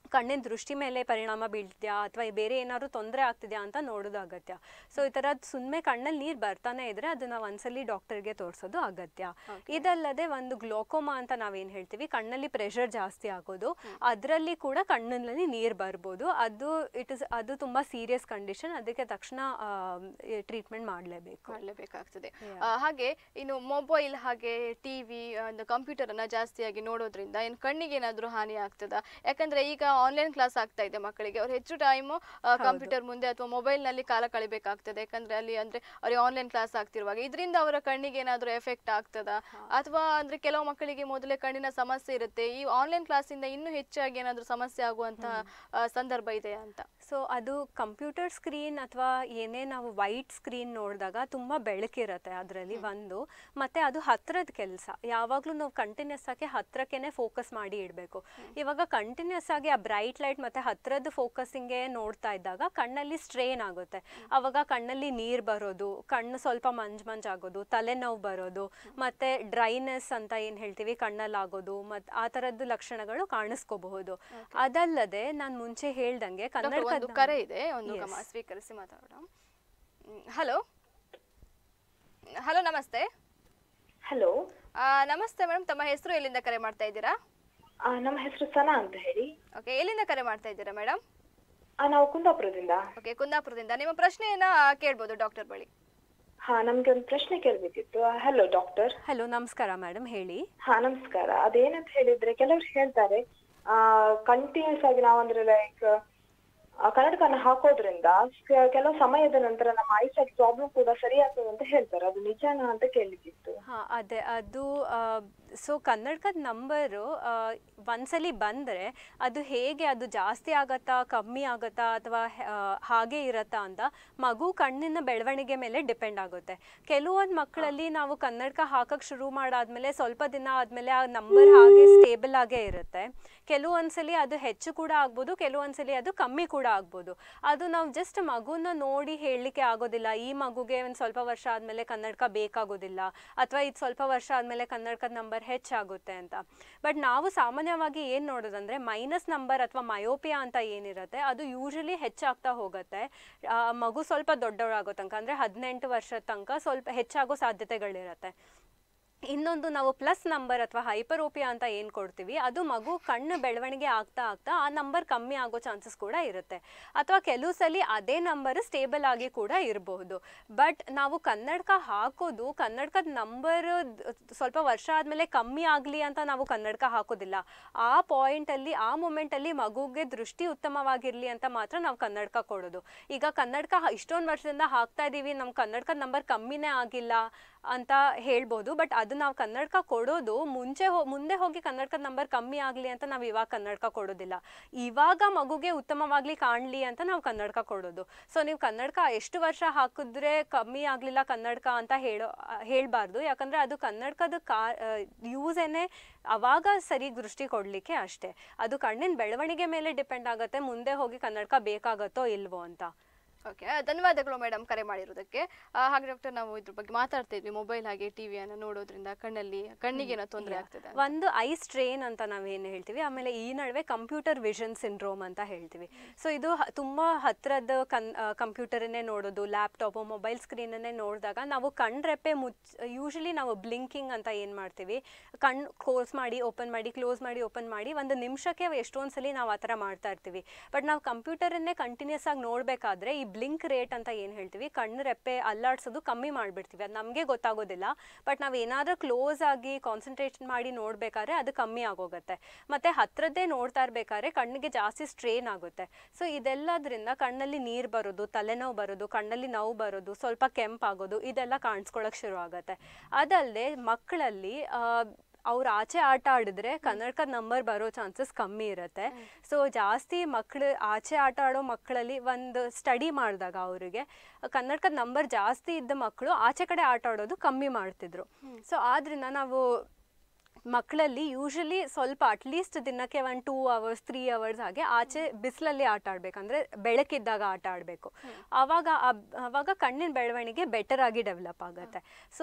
Speaker 2: ಕಣ್ಣಿನ ದೃಷ್ಟಿ ಮೇಲೆ ಪರಿಣಾಮ ಬೀಳ್ತಿದ್ಯಾ ಅಥವಾ ಬೇರೆ ಏನಾದ್ರು ತೊಂದರೆ ಆಗ್ತಿದ್ಯಾ ಅಂತ ನೋಡೋದು ಅಗತ್ಯ ಸೊ ಈ ಥರ ಸುಮ್ಮನೆ ಕಣ್ಣಲ್ಲಿ ನೀರು ಬರ್ತಾನೆ ಇದ್ರೆ ಅದನ್ನ ಒಂದ್ಸಲಿ ಡಾಕ್ಟರ್ಗೆ ತೋರಿಸೋದು ಅಗತ್ಯ ಇದಲ್ಲದೆ ಒಂದು ಗ್ಲೋಕೋಮಾ ಅಂತ ನಾವೇನು ಹೇಳ್ತೀವಿ ಕಣ್ಣಲ್ಲಿ ಪ್ರೆಷರ್ ಜಾಸ್ತಿ ಆಗೋದು ಅದರಲ್ಲಿ ಕೂಡ ಕಣ್ಣಿನಲ್ಲಿ ನೀರು ಬರ್ಬೋದು ಅದು ಇಟ್ ಇಸ್ ಅದು ತುಂಬಾ ಸೀರಿಯಸ್ ಕಂಡೀಷನ್ ಅದಕ್ಕೆ ತಕ್ಷಣ ಟ್ರೀಟ್ಮೆಂಟ್ ಮಾಡಲೇಬೇಕು
Speaker 1: ಮಾಡಲೇಬೇಕಾಗ್ತದೆ ಹಾಗೆ ಇನ್ನು ಮೊಬೈಲ್ ಹಾಗೆ ಟಿವಿ ಕಂಪ್ಯೂಟರ್ ಅನ್ನ ಜಾಸ್ತಿಯಾಗಿ ನೋಡೋದ್ರಿಂದ ಏನು ಕಣ್ಣಿಗೆ ಏನಾದರೂ ಹಾನಿ ಆಗ್ತದಾ ಯಾಕಂದ್ರೆ ಈಗ ಆನ್ಲೈನ್ ಕ್ಲಾಸ್ ಆಗ್ತಾ ಇದೆ ಮಕ್ಕಳಿಗೆ ಅವ್ರು ಹೆಚ್ಚು ಟೈಮ್ ಕಂಪ್ಯೂಟರ್ ಮುಂದೆ ಅಥವಾ ಮೊಬೈಲ್ ನಲ್ಲಿ ಕಾಲ ಕಳಿಬೇಕಾಗ್ತದೆ ಯಾಕಂದ್ರೆ ಅಲ್ಲಿ ಅಂದ್ರೆ ಅವ್ರಿಗೆ ಆನ್ಲೈನ್ ಕ್ಲಾಸ್ ಆಗ್ತಿರುವಾಗ ಇದರಿಂದ ಅವರ ಕಣ್ಣಿಗೆ ಏನಾದರೂ ಎಫೆಕ್ಟ್ ಆಗ್ತದಾ ಅಥವಾ ಅಂದ್ರೆ ಕೆಲವು ಮಕ್ಕಳಿಗೆ ಮೊದಲೇ ಕಣ್ಣಿನ ಸಮಸ್ಯೆ ಇರುತ್ತೆ ಈ ಆನ್ಲೈನ್ ಕ್ಲಾಸ್ ಇಂದ ಇನ್ನೂ ಹೆಚ್ಚಾಗಿ ಏನಾದರೂ ಸಮಸ್ಯೆ ಆಗುವಂತಹ ಆ, ಸಂದರ್ಭ ಇದೆಯಾ ಅಂತ
Speaker 2: ಸೊ ಅದು ಕಂಪ್ಯೂಟರ್ ಸ್ಕ್ರೀನ್ ಅಥವಾ ಏನೇ ನಾವು ವೈಟ್ ಸ್ಕ್ರೀನ್ ನೋಡಿದಾಗ ತುಂಬ ಬೆಳಕಿರುತ್ತೆ ಅದರಲ್ಲಿ ಒಂದು ಮತ್ತೆ ಅದು ಹತ್ರದ ಕೆಲಸ ಯಾವಾಗಲೂ ನಾವು ಕಂಟಿನ್ಯೂಸ್ ಆಗಿ ಹತ್ರಕ್ಕೇನೆ ಫೋಕಸ್ ಮಾಡಿ ಇಡಬೇಕು ಇವಾಗ ಕಂಟಿನ್ಯೂಸ್ ಆಗಿ ಆ ಬ್ರೈಟ್ ಲೈಟ್ ಮತ್ತೆ ಹತ್ರದ ಫೋಕಸಿಂಗೆ ನೋಡ್ತಾ ಇದ್ದಾಗ ಕಣ್ಣಲ್ಲಿ ಸ್ಟ್ರೇನ್ ಆಗುತ್ತೆ ಅವಾಗ ಕಣ್ಣಲ್ಲಿ ನೀರು ಬರೋದು ಕಣ್ಣು ಸ್ವಲ್ಪ ಮಂಜ್ ಮಂಜ್ ಆಗೋದು ತಲೆನೋವು ಬರೋದು ಮತ್ತೆ ಡ್ರೈನೆಸ್ ಅಂತ ಏನು ಹೇಳ್ತೀವಿ ಕಣ್ಣಲ್ಲಿ ಆಗೋದು ಮತ್ತು ಆ ಥರದ್ದು ಲಕ್ಷಣಗಳು ಕಾಣಿಸ್ಕೋಬಹುದು ಅದಲ್ಲದೆ ನಾನು ಮುಂಚೆ ಹೇಳ್ದಂಗೆ
Speaker 1: ಡಾಕ್ಟರ್,
Speaker 2: ಕನ್ನಡ
Speaker 1: ಒಂದು ಕರೆ ಇದೆ ಒಂದು ಗಮ ಸ್ವೀಕರಿಸಿ ಮಾತಾಡೋಣ ಹಲೋ ಹಲೋ ನಮಸ್ತೆ
Speaker 5: ಹಲೋ
Speaker 1: ಆ, ನಮಸ್ತೆ ಮೇಡಮ್ ತಮ್ಮ ಹೆಸರು ಎಲ್ಲಿಂದ ಕರೆ ಮಾಡ್ತಾ ಇದ್ದೀರಾ
Speaker 5: ನಮ್ಮ ಹೆಸರು ಸನಾ ಅಂತ ಹೇಳಿ
Speaker 1: ಓಕೆ ಎಲ್ಲಿಂದ ಕರೆ ಮಾಡ್ತಾ ಇದ್ದೀರಾ ಮೇಡಮ್
Speaker 5: ಆ, ನಾವು ಕುಂದಾಪುರದಿಂದ
Speaker 1: ಓಕೆ ಕುಂದಾಪುರದಿಂದ ನಿಮ್ಮ ಪ್ರಶ್ನೆಯನ್ನ ಕೇಳ್ಬೋದು ಡಾಕ್ಟರ್ ಬಳಿ
Speaker 5: ಹಾ ನಮ್ಗೆ ಒಂದು ಪ್ರಶ್ನೆ ಕೇಳ್ಬೇಕಿತ್ತು ಹಲೋ ಡಾಕ್ಟರ್
Speaker 2: ಹಲೋ ನಮಸ್ಕಾರ ಮೇಡಮ್ ಹೇಳಿ
Speaker 5: ಹಾ ನಮಸ್ಕಾರ ಅದೇನಂತ ಹೇಳಿದ್ರೆ ಕೆಲವರು ಹೇಳ್ತಾರೆ ಆ ಕಂಟಿನ್ಯೂಸ್ ಆಗಿ ನಾವಂದ್ರೆ ಲೈಕ್ ಕನ್ನಡಕನ ಹಾಕೋದ್ರಿಂದ ಕ- ಕೆಲವು ಸಮಯದ ನಂತರ ನಮ್ಮ ಐಸೈಟ್ ಪ್ರಾಬ್ಲಮ್ ಕೂಡ ಸರಿ ಆಗ್ತದೆ ಅಂತ ಹೇಳ್ತಾರೆ ಅದು ನಿಜಾನಾ ಅಂತ ಕೇಳಲಿಕ್ಕಿತ್ತು
Speaker 2: ಹಾಂ ಅದೇ ಅದು ಸೊ ಕನ್ನಡಕದ ನಂಬರು ಒಂದ್ಸಲಿ ಬಂದರೆ ಅದು ಹೇಗೆ ಅದು ಜಾಸ್ತಿ ಆಗತ್ತಾ ಕಮ್ಮಿ ಆಗತ್ತಾ ಅಥವಾ ಹಾಗೆ ಇರತ್ತಾ ಅಂತ ಮಗು ಕಣ್ಣಿನ ಬೆಳವಣಿಗೆ ಮೇಲೆ ಡಿಪೆಂಡ್ ಆಗುತ್ತೆ ಕೆಲವೊಂದು ಮಕ್ಕಳಲ್ಲಿ ನಾವು ಕನ್ನಡಕ ಹಾಕಕ್ಕೆ ಶುರು ಮಾಡಾದ್ಮೇಲೆ ಸ್ವಲ್ಪ ದಿನ ಆದಮೇಲೆ ಆ ನಂಬರ್ ಹಾಗೆ ಸ್ಟೇಬಲ್ ಆಗೇ ಇರುತ್ತೆ ಕೆಲವೊಂದ್ಸಲಿ ಅದು ಹೆಚ್ಚು ಕೂಡ ಆಗ್ಬೋದು ಕೆಲವೊಂದ್ಸಲಿ ಅದು ಕಮ್ಮಿ ಕೂಡ ಆಗ್ಬೋದು ಅದು ನಾವು ಜಸ್ಟ್ ಮಗುನ ನೋಡಿ ಹೇಳಲಿಕ್ಕೆ ಆಗೋದಿಲ್ಲ ಈ ಮಗುಗೆ ಒಂದು ಸ್ವಲ್ಪ ವರ್ಷ ಆದಮೇಲೆ ಕನ್ನಡಕ ಬೇಕಾಗೋದಿಲ್ಲ ಅಥವಾ ಇದು ಸ್ವಲ್ಪ ವರ್ಷ ಆದಮೇಲೆ ಕನ್ನಡಕದ ನಂಬರ್ ಹೆಚ್ಚಾಗುತ್ತೆ ಅಂತ ಬಟ್ ನಾವು ಸಾಮಾನ್ಯವಾಗಿ ಏನು ನೋಡೋದಂದ್ರೆ ಮೈನಸ್ ನಂಬರ್ ಅಥವಾ ಮಯೋಪಿಯಾ ಅಂತ ಏನಿರುತ್ತೆ ಅದು ಯೂಶಲಿ ಹೆಚ್ಚಾಗ್ತಾ ಹೋಗುತ್ತೆ ಆ, ಮಗು ಸ್ವಲ್ಪ ದೊಡ್ಡವರಾಗೋ ತನಕ ಅಂದರೆ ಹದಿನೆಂಟು ವರ್ಷದ ತನಕ ಸ್ವಲ್ಪ ಹೆಚ್ಚಾಗೋ ಸಾಧ್ಯತೆಗಳಿರುತ್ತೆ ಇನ್ನೊಂದು ನಾವು ಪ್ಲಸ್ ನಂಬರ್ ಅಥವಾ ಹೈಪರೋಪಿಯಾ ಅಂತ ಏನು ಕೊಡ್ತೀವಿ ಅದು ಮಗು ಕಣ್ಣು ಬೆಳವಣಿಗೆ ಆಗ್ತಾ ಆಗ್ತಾ ಆ ನಂಬರ್ ಕಮ್ಮಿ ಆಗೋ ಚಾನ್ಸಸ್ ಕೂಡ ಇರುತ್ತೆ ಅಥವಾ ಕೆಲವು ಸಲ ಅದೇ ನಂಬರ್ ಸ್ಟೇಬಲ್ ಆಗಿ ಕೂಡ ಇರಬಹುದು ಬಟ್ ನಾವು ಕನ್ನಡಕ ಹಾಕೋದು ಕನ್ನಡಕದ ನಂಬರ್ ಸ್ವಲ್ಪ ವರ್ಷ ಆದಮೇಲೆ ಕಮ್ಮಿ ಆಗಲಿ ಅಂತ ನಾವು ಕನ್ನಡಕ ಹಾಕೋದಿಲ್ಲ ಆ ಪಾಯಿಂಟಲ್ಲಿ ಆ ಮೂಮೆಂಟಲ್ಲಿ ಮಗುಗೆ ದೃಷ್ಟಿ ಉತ್ತಮವಾಗಿರಲಿ ಅಂತ ಮಾತ್ರ ನಾವು ಕನ್ನಡಕ ಕೊಡೋದು ಈಗ ಕನ್ನಡಕ ಇಷ್ಟೊಂದು ವರ್ಷದಿಂದ ಹಾಕ್ತಾ ಇದ್ದೀವಿ ನಮ್ಮ ಕನ್ನಡಕದ ನಂಬರ್ ಕಮ್ಮಿನೇ ಆಗಿಲ್ಲ ಅಂತ ಹೇಳ್ಬೋದು ಬಟ್ ಅದು ನಾವು ಕನ್ನಡಕ ಕೊಡೋದು ಮುಂಚೆ ಹೋ ಮುಂದೆ ಹೋಗಿ ಕನ್ನಡಕದ ನಂಬರ್ ಕಮ್ಮಿ ಆಗಲಿ ಅಂತ ನಾವು ಇವಾಗ ಕನ್ನಡಕ ಕೊಡೋದಿಲ್ಲ ಇವಾಗ ಮಗುಗೆ ಉತ್ತಮವಾಗ್ಲಿ ಕಾಣಲಿ ಅಂತ ನಾವು ಕನ್ನಡಕ ಕೊಡೋದು ಸೊ ನೀವು ಕನ್ನಡಕ ಎಷ್ಟು ವರ್ಷ ಹಾಕಿದ್ರೆ ಕಮ್ಮಿ ಆಗಲಿಲ್ಲ ಕನ್ನಡಕ ಅಂತ ಹೇಳೋ ಹೇಳಬಾರ್ದು ಯಾಕಂದರೆ ಅದು ಕನ್ನಡಕದ ಕಾ ಯೂಸೇನೆ ಅವಾಗ ಸರಿ ದೃಷ್ಟಿ ಕೊಡಲಿಕ್ಕೆ ಅಷ್ಟೇ ಅದು ಕಣ್ಣಿನ ಬೆಳವಣಿಗೆ ಮೇಲೆ ಡಿಪೆಂಡ್ ಆಗುತ್ತೆ ಮುಂದೆ ಹೋಗಿ ಕನ್ನಡಕ ಬೇಕಾಗತ್ತೋ ಇಲ್ವೋ ಅಂತ
Speaker 1: ಓಕೆ ಧನ್ಯವಾದಗಳು ಮೇಡಮ್ ಕರೆ ಮಾಡಿರೋದಕ್ಕೆ ಆ, ಹಾಗೆ ಡಾಕ್ಟರ್ ನಾವು ಇದ್ರ ಬಗ್ಗೆ ಮಾತಾಡ್ತಾ ಇದ್ವಿ ಮೊಬೈಲ್ ಹಾಗೆ ಟಿವಿಯನ್ನು ನೋಡೋದ್ರಿಂದ ಕಣ್ಣಲ್ಲಿ ಕಣ್ಣಿಗೆ ಏನೋ ತೊಂದರೆ ಆಗ್ತದೆ ಅಂತ.
Speaker 2: ಒಂದು ಐ ಸ್ಟ್ರೇನ್ ಅಂತ ನಾವೇನು ಹೇಳ್ತೀವಿ ಆಮೇಲೆ ಈ ನಡುವೆ ಕಂಪ್ಯೂಟರ್ ವಿಷನ್ ಸಿಂಡ್ರೋಮ್ ಅಂತ ಹೇಳ್ತೀವಿ ಸೊ ಇದು ಹ- ತುಂಬಾ ಹತ್ರದ ಕನ್ ಕಂಪ್ಯೂಟರನ್ನೇ ನೋಡೋದು ಲ್ಯಾಪ್ಟಾಪು ಮೊಬೈಲ್ ಸ್ಕ್ರೀನನ್ನೇ ನೋಡಿದಾಗ ನಾವು ಕಣ್ರೆಪ್ಪೆ ಮುಚ್ ಯೂಶಲಿ ನಾವು ಬ್ಲಿಂಕಿಂಗ್ ಅಂತ ಏನು ಮಾಡ್ತೀವಿ ಕಣ್ಣು ಕ್ಲೋಸ್ ಮಾಡಿ ಓಪನ್ ಮಾಡಿ ಕ್ಲೋಸ್ ಮಾಡಿ ಓಪನ್ ಮಾಡಿ ಒಂದು ನಿಮಿಷಕ್ಕೆ ಎಷ್ಟೊಂದು ಸಲ ನಾವು ಆ ಥರ ಮಾಡ್ತಾ ಇರ್ತೀವಿ ಬಟ್ ನಾವು ಕಂಪ್ಯೂಟರನ್ನೇ ಕಂಟಿನ್ಯೂಸ್ ಆಗಿ ನೋಡಬೇಕಾದ್ರೆ ಈ ಬ್ಲಿಂಕ್ ರೇಟ್ ಅಂತ ಏನು ಹೇಳ್ತೀವಿ ಕಣ್ಣು ರೆಪ್ಪೆ ಅಲ್ಲಾಡ್ಸೋದು ಕಮ್ಮಿ ಮಾಡಿಬಿಡ್ತೀವಿ ಅದು ನಮಗೆ ಗೊತ್ತಾಗೋದಿಲ್ಲ ಬಟ್ ನಾವು ಏನಾದರೂ ಕ್ಲೋಸ್ ಆಗಿ ಕಾನ್ಸಂಟ್ರೇಷನ್ ಮಾಡಿ ನೋಡಬೇಕಾದ್ರೆ ಅದು ಕಮ್ಮಿ ಆಗೋಗುತ್ತೆ ಮತ್ತು ಹತ್ರದ್ದೇ ನೋಡ್ತಾ ಇರಬೇಕಾದ್ರೆ ಕಣ್ಣಿಗೆ ಜಾಸ್ತಿ ಸ್ಟ್ರೇನ್ ಆಗುತ್ತೆ ಸೊ ಇದೆಲ್ಲದರಿಂದ ಕಣ್ಣಲ್ಲಿ ನೀರು ಬರೋದು ತಲೆನೋವು ಬರೋದು ಕಣ್ಣಲ್ಲಿ ನೋವು ಬರೋದು ಸ್ವಲ್ಪ ಕೆಂಪಾಗೋದು ಇದೆಲ್ಲ ಕಾಣಿಸ್ಕೊಳ್ಳೋಕೆ ಶುರು ಆಗುತ್ತೆ ಅದಲ್ಲದೆ ಮಕ್ಕಳಲ್ಲಿ ಅವ್ರು ಆಚೆ ಆಟ ಆಡಿದ್ರೆ ಕನ್ನಡಕದ ನಂಬರ್ ಬರೋ ಚಾನ್ಸಸ್ ಕಮ್ಮಿ ಇರುತ್ತೆ ಸೊ ಜಾಸ್ತಿ ಮಕ್ಕಳು ಆಚೆ ಆಟ ಆಡೋ ಮಕ್ಕಳಲ್ಲಿ ಒಂದು ಸ್ಟಡಿ ಮಾಡಿದಾಗ ಅವರಿಗೆ ಕನ್ನಡಕದ ನಂಬರ್ ಜಾಸ್ತಿ ಇದ್ದ ಮಕ್ಕಳು ಆಚೆ ಕಡೆ ಆಟ ಆಡೋದು ಕಮ್ಮಿ ಮಾಡ್ತಿದ್ರು ಸೊ ಆದ್ರಿಂದ ನಾವು ಮಕ್ಕಳಲ್ಲಿ ಯೂಶಲಿ ಸ್ವಲ್ಪ ಅಟ್ಲೀಸ್ಟ್ ದಿನಕ್ಕೆ ಒಂದು ಟೂ ಅವರ್ಸ್ ತ್ರೀ ಅವರ್ಸ್ ಹಾಗೆ ಆಚೆ ಬಿಸಿಲಲ್ಲಿ ಆಟ ಆಡ್ಬೇಕಂದ್ರೆ ಬೆಳಕಿದ್ದಾಗ ಆಟ ಆಡಬೇಕು ಆವಾಗ ಆ- ಆವಾಗ ಕಣ್ಣಿನ ಬೆಳವಣಿಗೆ ಬೆಟರ್ ಆಗಿ ಡೆವಲಪ್ ಆಗುತ್ತೆ ಸೊ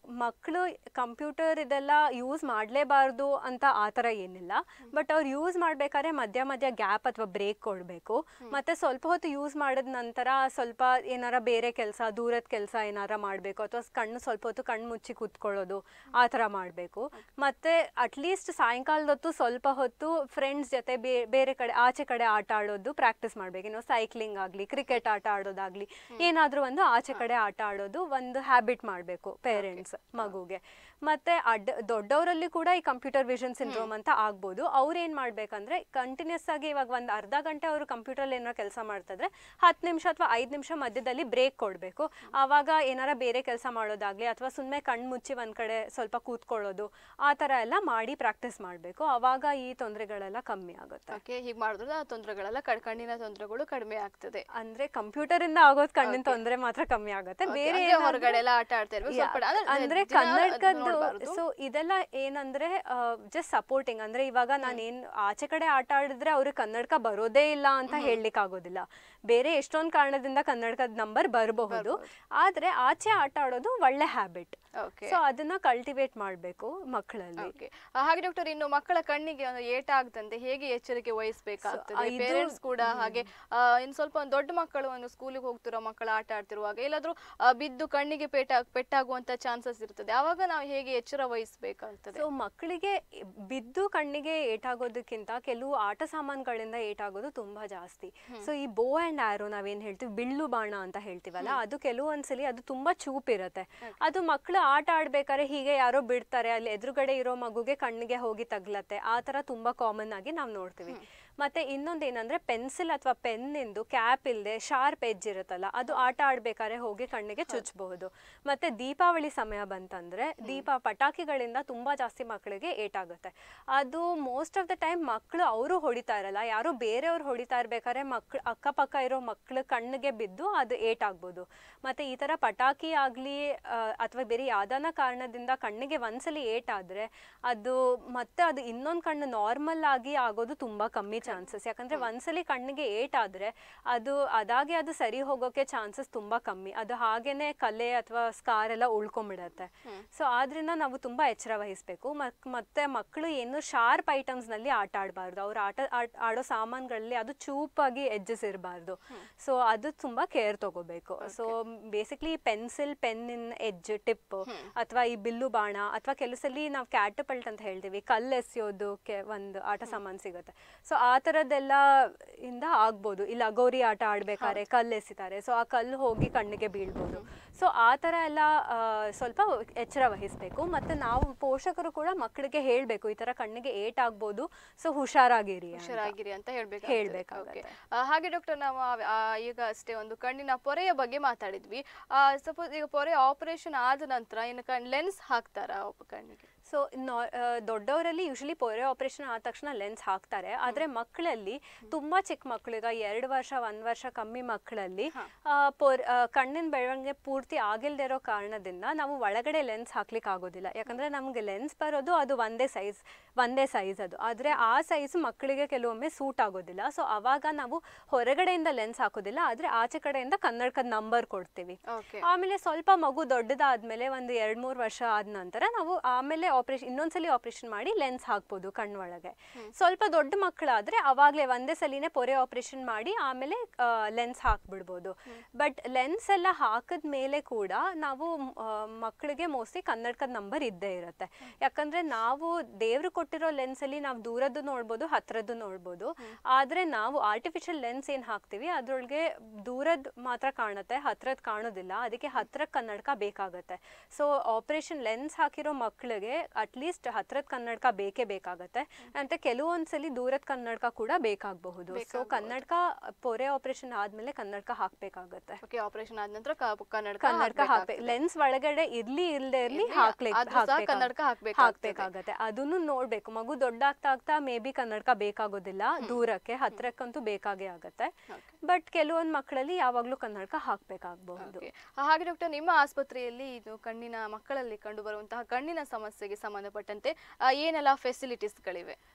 Speaker 2: ಮಕ್ಕಳು ಕಂಪ್ಯೂಟರ್ ಇದೆಲ್ಲ ಯೂಸ್ ಮಾಡಲೇಬಾರ್ದು ಅಂತ ಆ ಥರ ಏನಿಲ್ಲ ಬಟ್ ಅವ್ರು ಯೂಸ್ ಮಾಡ್ಬೇಕಾದ್ರೆ ಮಧ್ಯ ಮಧ್ಯ ಗ್ಯಾಪ್ ಅಥವಾ ಬ್ರೇಕ್ ಕೊಡಬೇಕು ಮತ್ತೆ ಸ್ವಲ್ಪ ಹೊತ್ತು ಯೂಸ್ ಮಾಡಿದ ನಂತರ ಸ್ವಲ್ಪ ಏನಾರ ಬೇರೆ ಕೆಲಸ ದೂರದ ಕೆಲಸ ಏನಾರ ಮಾಡಬೇಕು ಅಥವಾ ಕಣ್ಣು ಸ್ವಲ್ಪ ಹೊತ್ತು ಕಣ್ಣು ಮುಚ್ಚಿ ಕೂತ್ಕೊಳ್ಳೋದು ಆ ಥರ ಮಾಡಬೇಕು ಮತ್ತೆ ಅಟ್ಲೀಸ್ಟ್ ಸಾಯಂಕಾಲದ ಹೊತ್ತು ಸ್ವಲ್ಪ ಹೊತ್ತು ಫ್ರೆಂಡ್ಸ್ ಜೊತೆ ಬೇ- ಬೇರೆ ಕಡೆ ಆಚೆ ಕಡೆ ಆಟ ಆಡೋದು ಪ್ರಾಕ್ಟೀಸ್ ಮಾಡಬೇಕು ಇನ್ನು ಸೈಕ್ಲಿಂಗ್ ಆಗಲಿ ಕ್ರಿಕೆಟ್ ಆಟ ಆಡೋದಾಗ್ಲಿ ಏನಾದರೂ ಒಂದು ಆಚೆ ಕಡೆ ಆಟ ಆಡೋದು ಒಂದು ಹ್ಯಾಬಿಟ್ ಮಾಡಬೇಕು ಪೇರೆಂಟ್ಸ್ ಮಗುಗೆ ಮತ್ತೆ ಅಡ್ ದೊಡ್ಡವರಲ್ಲಿ ಕೂಡ ಈ ಕಂಪ್ಯೂಟರ್ ವಿಷನ್ ಸಿಂಡ್ರೋಮ್ ಅಂತ ಆಗ್ಬೋದು ಅವ್ರು ಏನು ಮಾಡ್ಬೇಕಂದ್ರೆ ಕಂಟಿನ್ಯೂಸ್ ಆಗಿ ಇವಾಗ ಒಂದು ಅರ್ಧ ಗಂಟೆ ಅವರು ಕಂಪ್ಯೂಟರ್ ಏನಾರ ಕೆಲಸ ಮಾಡ್ತಿದ್ರೆ ಹತ್ತು ನಿಮಿಷ ಅಥವಾ ಐದು ನಿಮಿಷ ಮಧ್ಯದಲ್ಲಿ ಬ್ರೇಕ್ ಕೊಡಬೇಕು ಆವಾಗ ಏನಾರ ಬೇರೆ ಕೆಲಸ ಮಾಡೋದಾಗ್ಲಿ ಅಥವಾ ಸುಮ್ಮನೆ ಕಣ್ಣು ಮುಚ್ಚಿ ಒಂದ್ ಕಡೆ ಸ್ವಲ್ಪ ಕೂತ್ಕೊಳ್ಳೋದು ಆ ಥರ ಎಲ್ಲ ಮಾಡಿ ಪ್ರಾಕ್ಟೀಸ್ ಮಾಡಬೇಕು ಆವಾಗ ಈ ತೊಂದರೆಗಳೆಲ್ಲ ಕಮ್ಮಿ ಆಗುತ್ತೆ
Speaker 1: ಓಕೆ ಹೀಗೆ ಮಾಡಿದ್ರೆ ಆ ತೊಂದರೆಗಳೆಲ್ಲ ಕಡ್- ಕಣ್ಣಿನ ತೊಂದರೆಗಳು ಕಡಿಮೆ ಆಗ್ತದೆ
Speaker 2: ಅಂದ್ರೆ ಕಂಪ್ಯೂಟರ್ ಇಂದ ಆಗೋದ್ ಕಣ್ಣಿನ ತೊಂದರೆ ಮಾತ್ರ ಕಮ್ಮಿ ಆಗುತ್ತೆ
Speaker 1: Okay,
Speaker 2: ಬೇರೆ
Speaker 1: ಅಂದ್ರೆ
Speaker 2: ಏನಾದ್ರೂ-
Speaker 1: ಹೊರಗಡೆ ಎಲ್ಲ ಆಟ ಆಡ್ತಾ ಇರ್ಬೇಕು
Speaker 2: ಯಾ,
Speaker 1: ಸ್ವಲ್ಪ ಅಂದ್ರೆ
Speaker 2: ಅಂದ್ರೆ
Speaker 1: ದಿನ ಅದ್
Speaker 2: ಕನ್ನಡಕದ್ದು
Speaker 1: ನೋಡ್ಬಾರ್ದು.
Speaker 2: ಸೊ ಇದೆಲ್ಲ ಏನಂದ್ರೆ ಜಸ್ಟ್ ಸಪೋರ್ಟಿಂಗ್ ಅಂದ್ರೆ ಇವಾಗ ನಾನು ಏನ್ ಆಚೆ ಕಡೆ ಆಟ ಆಡಿದ್ರೆ ಅವ್ರಿಗೆ ಕನ್ನಡಕ ಬರೋದೇ ಇಲ್ಲ ಅಂತ ಹೇಳಲಿಕ್ಕೆ ಆಗೋದಿಲ್ಲ ಬೇರೆ ಎಷ್ಟೊಂದು ಕಾರಣದಿಂದ ಕನ್ನಡಕದ ನಂಬರ್ ಬರಬಹುದು ಆದ್ರೆ ಆಚೆ ಆಟ ಆಡೋದು ಒಳ್ಳೆ ಹ್ಯಾಬಿಟ್
Speaker 1: Okay.
Speaker 2: ಸೊ ಅದನ್ನ ಕಲ್ಟಿವೇಟ್ ಮಾಡಬೇಕು ಮಕ್ಕಳಲ್ಲಿ
Speaker 1: ಓಕೆ ಹಾಗೆ ಡಾಕ್ಟರ್ ಇನ್ನು ಮಕ್ಕಳ ಕಣ್ಣಿಗೆ ಒಂದು ಏಟ ಆಗದಂತೆ ಹೇಗೆ ಎಚ್ಚರಿಕೆ ವಹಿಸಬೇಕಾಗ್ತದೆ
Speaker 2: So, ಇದು-
Speaker 1: ಪೇರೆಂಟ್ಸ್ ಕೂಡ ಹಾಗೆ ಆ, ಇನ್ನು ಸ್ವಲ್ಪ ಒಂದು ದೊಡ್ಡ ಮಕ್ಕಳು ಒಂದು ಸ್ಕೂಲಿಗೆ ಹೋಗ್ತಿರೋ ಮಕ್ಕಳು ಆಟ ಆಡ್ತಿರುವಾಗ ಎಲ್ಲಾದ್ರೂ ಆ, ಬಿದ್ದು ಕಣ್ಣಿಗೆ ಪೇಟ ಪೆಟ್ಟಾಗುವಂತ ಚಾನ್ಸಸ್ ಇರ್ತದೆ ಅವಾಗ ನಾವು ಹೇಗೆ ಎಚ್ಚರ ವಹಿಸಬೇಕಾಗ್ತದೆ
Speaker 2: ಸೊ ಮಕ್ಕಳಿಗೆ ಬಿದ್ದು ಕಣ್ಣಿಗೆ ಏಟಾಗೋದಕ್ಕಿಂತ ಕೆಲವು ಆಟ ಸಾಮಾನುಗಳಿಂದ ಏಟಾಗೋದು ತುಂಬಾ ಜಾಸ್ತಿ ಸೊ ಈ ಬೋ ಅಂಡ್ ಆರೋ ನಾವೇನ್ ಹೇಳ್ತೀವಿ ಬಿಲ್ಲು ಬಾಣ ಅಂತ ಹೇಳ್ತೀವಲ್ಲ ಅದು ಕೆಲವೊಂದ್ಸಲಿ ಅದು ತುಂಬಾ ಚೂಪ್ ಇರುತ್ತೆ ಅದು ಮಕ್ಕಳು ಆಟ ಆಡ್ಬೇಕಾದ್ರೆ ಹೀಗೆ ಯಾರೋ ಬಿಡ್ತಾರೆ ಅಲ್ಲಿ ಎದುರುಗಡೆ ಇರೋ ಮಗುಗೆ ಕಣ್ಣಿಗೆ ಹೋಗಿ ತಗ್ಲತ್ತೆ ಆ ತರ ತುಂಬಾ ಕಾಮನ್ ಆಗಿ ನಾವು ನೋಡ್ತೀವಿ ಮತ್ತೆ ಇನ್ನೊಂದು ಏನಂದ್ರೆ ಪೆನ್ಸಿಲ್ ಅಥವಾ ಪೆನ್ನಿಂದು ಕ್ಯಾಪ್ ಇಲ್ಲದೆ ಶಾರ್ಪ್ ಎಜ್ ಇರುತ್ತಲ್ಲ ಅದು ಆಟ ಆಡ್ಬೇಕಾದ್ರೆ ಹೋಗಿ ಕಣ್ಣಿಗೆ ಚುಚ್ಚಬಹುದು ಮತ್ತೆ ದೀಪಾವಳಿ ಸಮಯ ಬಂತಂದ್ರೆ ದೀಪ ಪಟಾಕಿಗಳಿಂದ ತುಂಬಾ ಜಾಸ್ತಿ ಮಕ್ಕಳಿಗೆ ಏಟಾಗುತ್ತೆ ಅದು ಮೋಸ್ಟ್ ಆಫ್ ದ ಟೈಮ್ ಮಕ್ಕಳು ಅವರು ಹೊಡಿತಾ ಇರಲ್ಲ ಯಾರೋ ಬೇರೆಯವ್ರು ಹೊಡಿತಾ ಇರ್ಬೇಕಾದ್ರೆ ಮಕ್ಳು ಅಕ್ಕಪಕ್ಕ ಇರೋ ಮಕ್ಕಳು ಕಣ್ಣಿಗೆ ಬಿದ್ದು ಅದು ಏಟಾಗ್ಬೋದು ಮತ್ತೆ ಈ ತರ ಪಟಾಕಿ ಆಗ್ಲಿ ಅಥವಾ ಬೇರೆ ಯಾವ್ದಾನ ಕಾರಣದಿಂದ ಕಣ್ಣಿಗೆ ಒಂದ್ಸಲಿ ಏಟಾದ್ರೆ ಅದು ಮತ್ತೆ ಅದು ಇನ್ನೊಂದು ಕಣ್ಣು ನಾರ್ಮಲ್ ಆಗಿ ಆಗೋದು ತುಂಬಾ ಕಮ್ಮಿ ಚಾನ್ಸಸ್ ಯಾಕಂದ್ರೆ ಒಂದ್ಸಲಿ ಕಣ್ಣಿಗೆ ಏಟಾದ್ರೆ ಅದು ಅದಾಗೆ ಅದು ಸರಿ ಹೋಗೋಕೆ ಚಾನ್ಸಸ್ ತುಂಬಾ ಕಮ್ಮಿ ಅದು ಹಾಗೇನೆ ಕಲೆ ಅಥವಾ ಸ್ಕಾರ್ ಎಲ್ಲ ಉಳ್ಕೊಂಡ್ಬಿಡತ್ತೆ ಸೊ ಆದ್ರಿಂದ ನಾವು ತುಂಬಾ ಎಚ್ಚರ ವಹಿಸ್ಬೇಕು ಮತ್- ಮತ್ತೆ ಮಕ್ಕಳು ಏನು ಶಾರ್ಪ್ ಐಟಮ್ಸ್ ನಲ್ಲಿ ಆಟ ಆಡಬಾರ್ದು ಅವ್ರು ಆಟ ಆಡ್- ಆಡೋ ಸಾಮಾನುಗಳಲ್ಲಿ ಅದು ಚೂಪಾಗಿ ಎಡ್ಜಸ್ ಇರಬಾರ್ದು ಸೊ ಅದು ತುಂಬಾ ಕೇರ್ ತಗೋಬೇಕು ಸೊ ಬೇಸಿಕ್ಲಿ ಪೆನ್ಸಿಲ್ ಪೆನ್ನಿನ ಎಡ್ಜ್ ಟಿಪ್ ಅಥವಾ ಈ ಬಿಲ್ಲು ಬಾಣ ಅಥವಾ ಕೆಲಸಲ್ಲಿ ನಾವು ಕ್ಯಾಟಪಲ್ಟ್ ಅಂತ ಹೇಳ್ತೀವಿ ಕಲ್ಲು ಎಸೆಯೋದಕ್ಕೆ ಒಂದು ಆಟ ಸಾಮಾನು ಸಿಗುತ್ತೆ ಸೊ ಆ ಥರದ್ದೆಲ್ಲ ಇಂದ ಆಗ್ಬೋದು ಇಲ್ಲ ಲಗೋರಿ ಆಟ ಆಡ್ಬೇಕಾದ್ರೆ ಕಲ್ಲು ಎಸಿತಾರೆ ಸೊ ಆ ಕಲ್ಲು ಹೋಗಿ ಕಣ್ಣಿಗೆ ಬೀಳ್ಬೋದು ಸೊ ಆ ಥರ ಎಲ್ಲ ಆ, ಸ್ವಲ್ಪ ಎಚ್ಚರ ವಹಿಸ್ಬೇಕು ಮತ್ತೆ ನಾವು ಪೋಷಕರು ಕೂಡ ಮಕ್ಕಳಿಗೆ ಹೇಳ್ಬೇಕು ಈ ತರ ಕಣ್ಣಿಗೆ ಏಟ್ ಆಗ್ಬೋದು ಸೊ ಹುಷಾರಾಗಿರಿ ಅಂತ.
Speaker 1: ಹುಷಾರಾಗಿರಿ ಅಂತ ಹೇಳ್ಬೇಕು
Speaker 2: ಹೇಳ್ಬೇಕಾಗತ್ತೆ.
Speaker 1: ಹಾಗೆ ಡಾಕ್ಟರ್ ನಾವು ಆ- ಆ ಈಗ ಅಷ್ಟೇ ಒಂದು ಕಣ್ಣಿನ ಪೊರೆಯ ಬಗ್ಗೆ ಮಾತಾಡಿದ್ವಿ ಸಪೋಸ್ ಈಗ ಪೊರೆ ಆಪರೇಷನ್ ಆದ ನಂತರ ಇನ್ನು ಕಣ್ ಲೆನ್ಸ್ ಹಾಕ್ತಾರಾ ಒಬ್ಬ ಕಣ್ಣಿಗೆ
Speaker 2: ಸೊ ದೊಡ್ಡವರಲ್ಲಿ ಯೂಶಲಿ ಪೊರೆ ಆಪರೇಷನ್ ಆದ ತಕ್ಷಣ ಲೆನ್ಸ್ ಹಾಕ್ತಾರೆ ಆದ್ರೆ ಮಕ್ಕಳಲ್ಲಿ ತುಂಬಾ ಚಿಕ್ಕ ಮಕ್ಕಳು ಈಗ ಎರಡು ವರ್ಷ ಒಂದ್ ವರ್ಷ ಕಮ್ಮಿ ಮಕ್ಕಳಲ್ಲಿ ಆ, ಪೊರ್- ಆ, ಕಣ್ಣಿನ ಬೆಳವಣಿಗೆ ಪೂರ್ತಿ ಆಗಿಲ್ದೇ ಇರೋ ಕಾರಣದಿಂದ ನಾವು ಒಳಗಡೆ ಲೆನ್ಸ್ ಹಾಕ್ಲಿಕ್ಕೆ ಆಗೋದಿಲ್ಲ ಯಾಕಂದ್ರೆ ನಮ್ಗೆ ಲೆನ್ಸ್ ಬರೋದು ಅದು ಒಂದೇ ಸೈಜ್ ಒಂದೇ ಸೈಜ್ ಅದು ಆದ್ರೆ ಆ ಸೈಜ್ ಮಕ್ಕಳಿಗೆ ಕೆಲವೊಮ್ಮೆ ಸೂಟ್ ಆಗೋದಿಲ್ಲ ಸೊ ಅವಾಗ ನಾವು ಹೊರಗಡೆಯಿಂದ ಲೆನ್ಸ್ ಹಾಕೋದಿಲ್ಲ ಆದ್ರೆ ಆಚೆ ಕಡೆಯಿಂದ ಕನ್ನಡಕದ ನಂಬರ್ ಕೊಡ್ತೀವಿ
Speaker 1: ಓಕೆ
Speaker 2: ಆಮೇಲೆ ಸ್ವಲ್ಪ ಮಗು ದೊಡ್ಡದಾದ್ಮೇಲೆ ಒಂದು ಎರಡ್ ಮೂರ್ ವರ್ಷ ಆದ ನಂತರ ನಾವು ಆಮೇಲೆ ಆಪರೇಷನ್ ಇನ್ನೊಂದ್ಸಲಿ ಆಪರೇಷನ್ ಮಾಡಿ ಲೆನ್ಸ್ ಹಾಕ್ಬೋದು ಕಣ್ಣೊಳಗೆ ಸ್ವಲ್ಪ ದೊಡ್ಡ ಮಕ್ಕಳಾದ್ರೆ ಅವಾಗ್ಲೇ ಒಂದೇ ಸಲಿನೇ ಪೊರೆ ಆಪರೇಷನ್ ಮಾಡಿ ಆಮೇಲೆ ಲೆನ್ಸ್ ಹಾಕ್ಬಿಡ್ಬೋದು ಬಟ್ ಲೆನ್ಸ್ ಎಲ್ಲ ಹಾಕಿದ ಮೇಲೆ ಕೂಡ ನಾವು ಆ, ಮಕ್ಕಳಿಗೆ ಮೋಸ್ಟ್ಲಿ ಕನ್ನಡಕದ ನಂಬರ್ ಇದ್ದೇ ಇರುತ್ತೆ ಯಾಕಂದ್ರೆ ನಾವು ದೇವ್ರು ಕೊಟ್ಟಿರೋ ಲೆನ್ಸ್ ಅಲ್ಲಿ ನಾವು ದೂರದ್ದು ನೋಡ್ಬೋದು ಹತ್ರದ್ದು ನೋಡ್ಬೋದು ಆದ್ರೆ ನಾವು ಆರ್ಟಿಫಿಷಿಯಲ್ ಲೆನ್ಸ್ ಏನ್ ಹಾಕ್ತಿವಿ ಅದ್ರೊಳಗೆ ದೂರದ್ ಮಾತ್ರ ಕಾಣುತ್ತೆ ಹತ್ರದ್ ಕಾಣೋದಿಲ್ಲ ಅದಕ್ಕೆ ಹತ್ರ ಕನ್ನಡಕ ಬೇಕಾಗತ್ತೆ ಸೊ ಆಪರೇಷನ್ ಲೆನ್ಸ್ ಹಾಕಿರೋ ಮಕ್ಕಳಿಗೆ ಅಟ್ಲೀಸ್ಟ್ ಹತ್ರದ ಕನ್ನಡಕ ಬೇಕೇ ಬೇಕಾಗತ್ತೆ ಮತ್ತೆ ಕೆಲವೊಂದ್ಸಲಿ ದೂರದ ಕನ್ನಡಕ ಕೂಡ ಬೇಕಾಗಬಹುದು ಸೊ ಕನ್ನಡಕ ಪೊರೆ ಆಪರೇಷನ್ ಆದ್ಮೇಲೆ ಕನ್ನಡಕ ಹಾಕ್ಬೇಕಾಗತ್ತೆ
Speaker 1: ಓಕೆ ಆಪರೇಷನ್ ಆದ ನಂತರ ಕ- ಕನ್ನಡಕ
Speaker 2: ಕನ್ನಡಕ ಹಾಕ್ಬೇಕು ಲೆನ್ಸ್ ಒಳಗಡೆ ಇರ್ಲಿ ಇಲ್ದೇ ಇರ್ಲಿ
Speaker 1: ಇರ್ಲಿ,
Speaker 2: ಹಾಕ್ಲಿಕ್ಕೆ
Speaker 1: ಆದ್ರೂ ಸಹ ಕನ್ನಡಕ ಹಾಕ್ಬೇಕಾಗ್ತದೆ.
Speaker 2: ಹಾಕ್ಬೇಕಾಗತ್ತೆ ಅದನ್ನು ನೋಡ್ಬೇಕು ಮಗು ದೊಡ್ಡ ಆಗ್ತಾ ಆಗ್ತಾ ಮೇ ಬಿ ಕನ್ನಡಕ ಬೇಕಾಗೋದಿಲ್ಲ ದೂರಕ್ಕೆ ಹತ್ರಕ್ಕಂತೂ ಬೇಕಾಗೇ ಆಗತ್ತೆ ಬಟ್ ಕೆಲವೊಂದ್ ಮಕ್ಕಳಲ್ಲಿ ಯಾವಾಗ್ಲೂ ಕನ್ನಡಕ ಹಾಕ್ಬೇಕಾಗಬಹುದು
Speaker 1: Okay. ಹಾಗೆ ಡಾಕ್ಟರ್ ನಿಮ್ಮ ಆಸ್ಪತ್ರೆಯಲ್ಲಿ ಇದು ಕಣ್ಣಿನ ಮಕ್ಕಳಲ್ಲಿ ಕಂಡು ಬರುವಂತಹ ಕಣ್ಣಿನ ಸಮಸ್ಯೆಗೆ ಸಂಬಂಧಪಟ್ಟಂತೆ ಆ, ಏನೆಲ್ಲ ಫೆಸಿಲಿಟೀಸ್ಗಳಿವೆ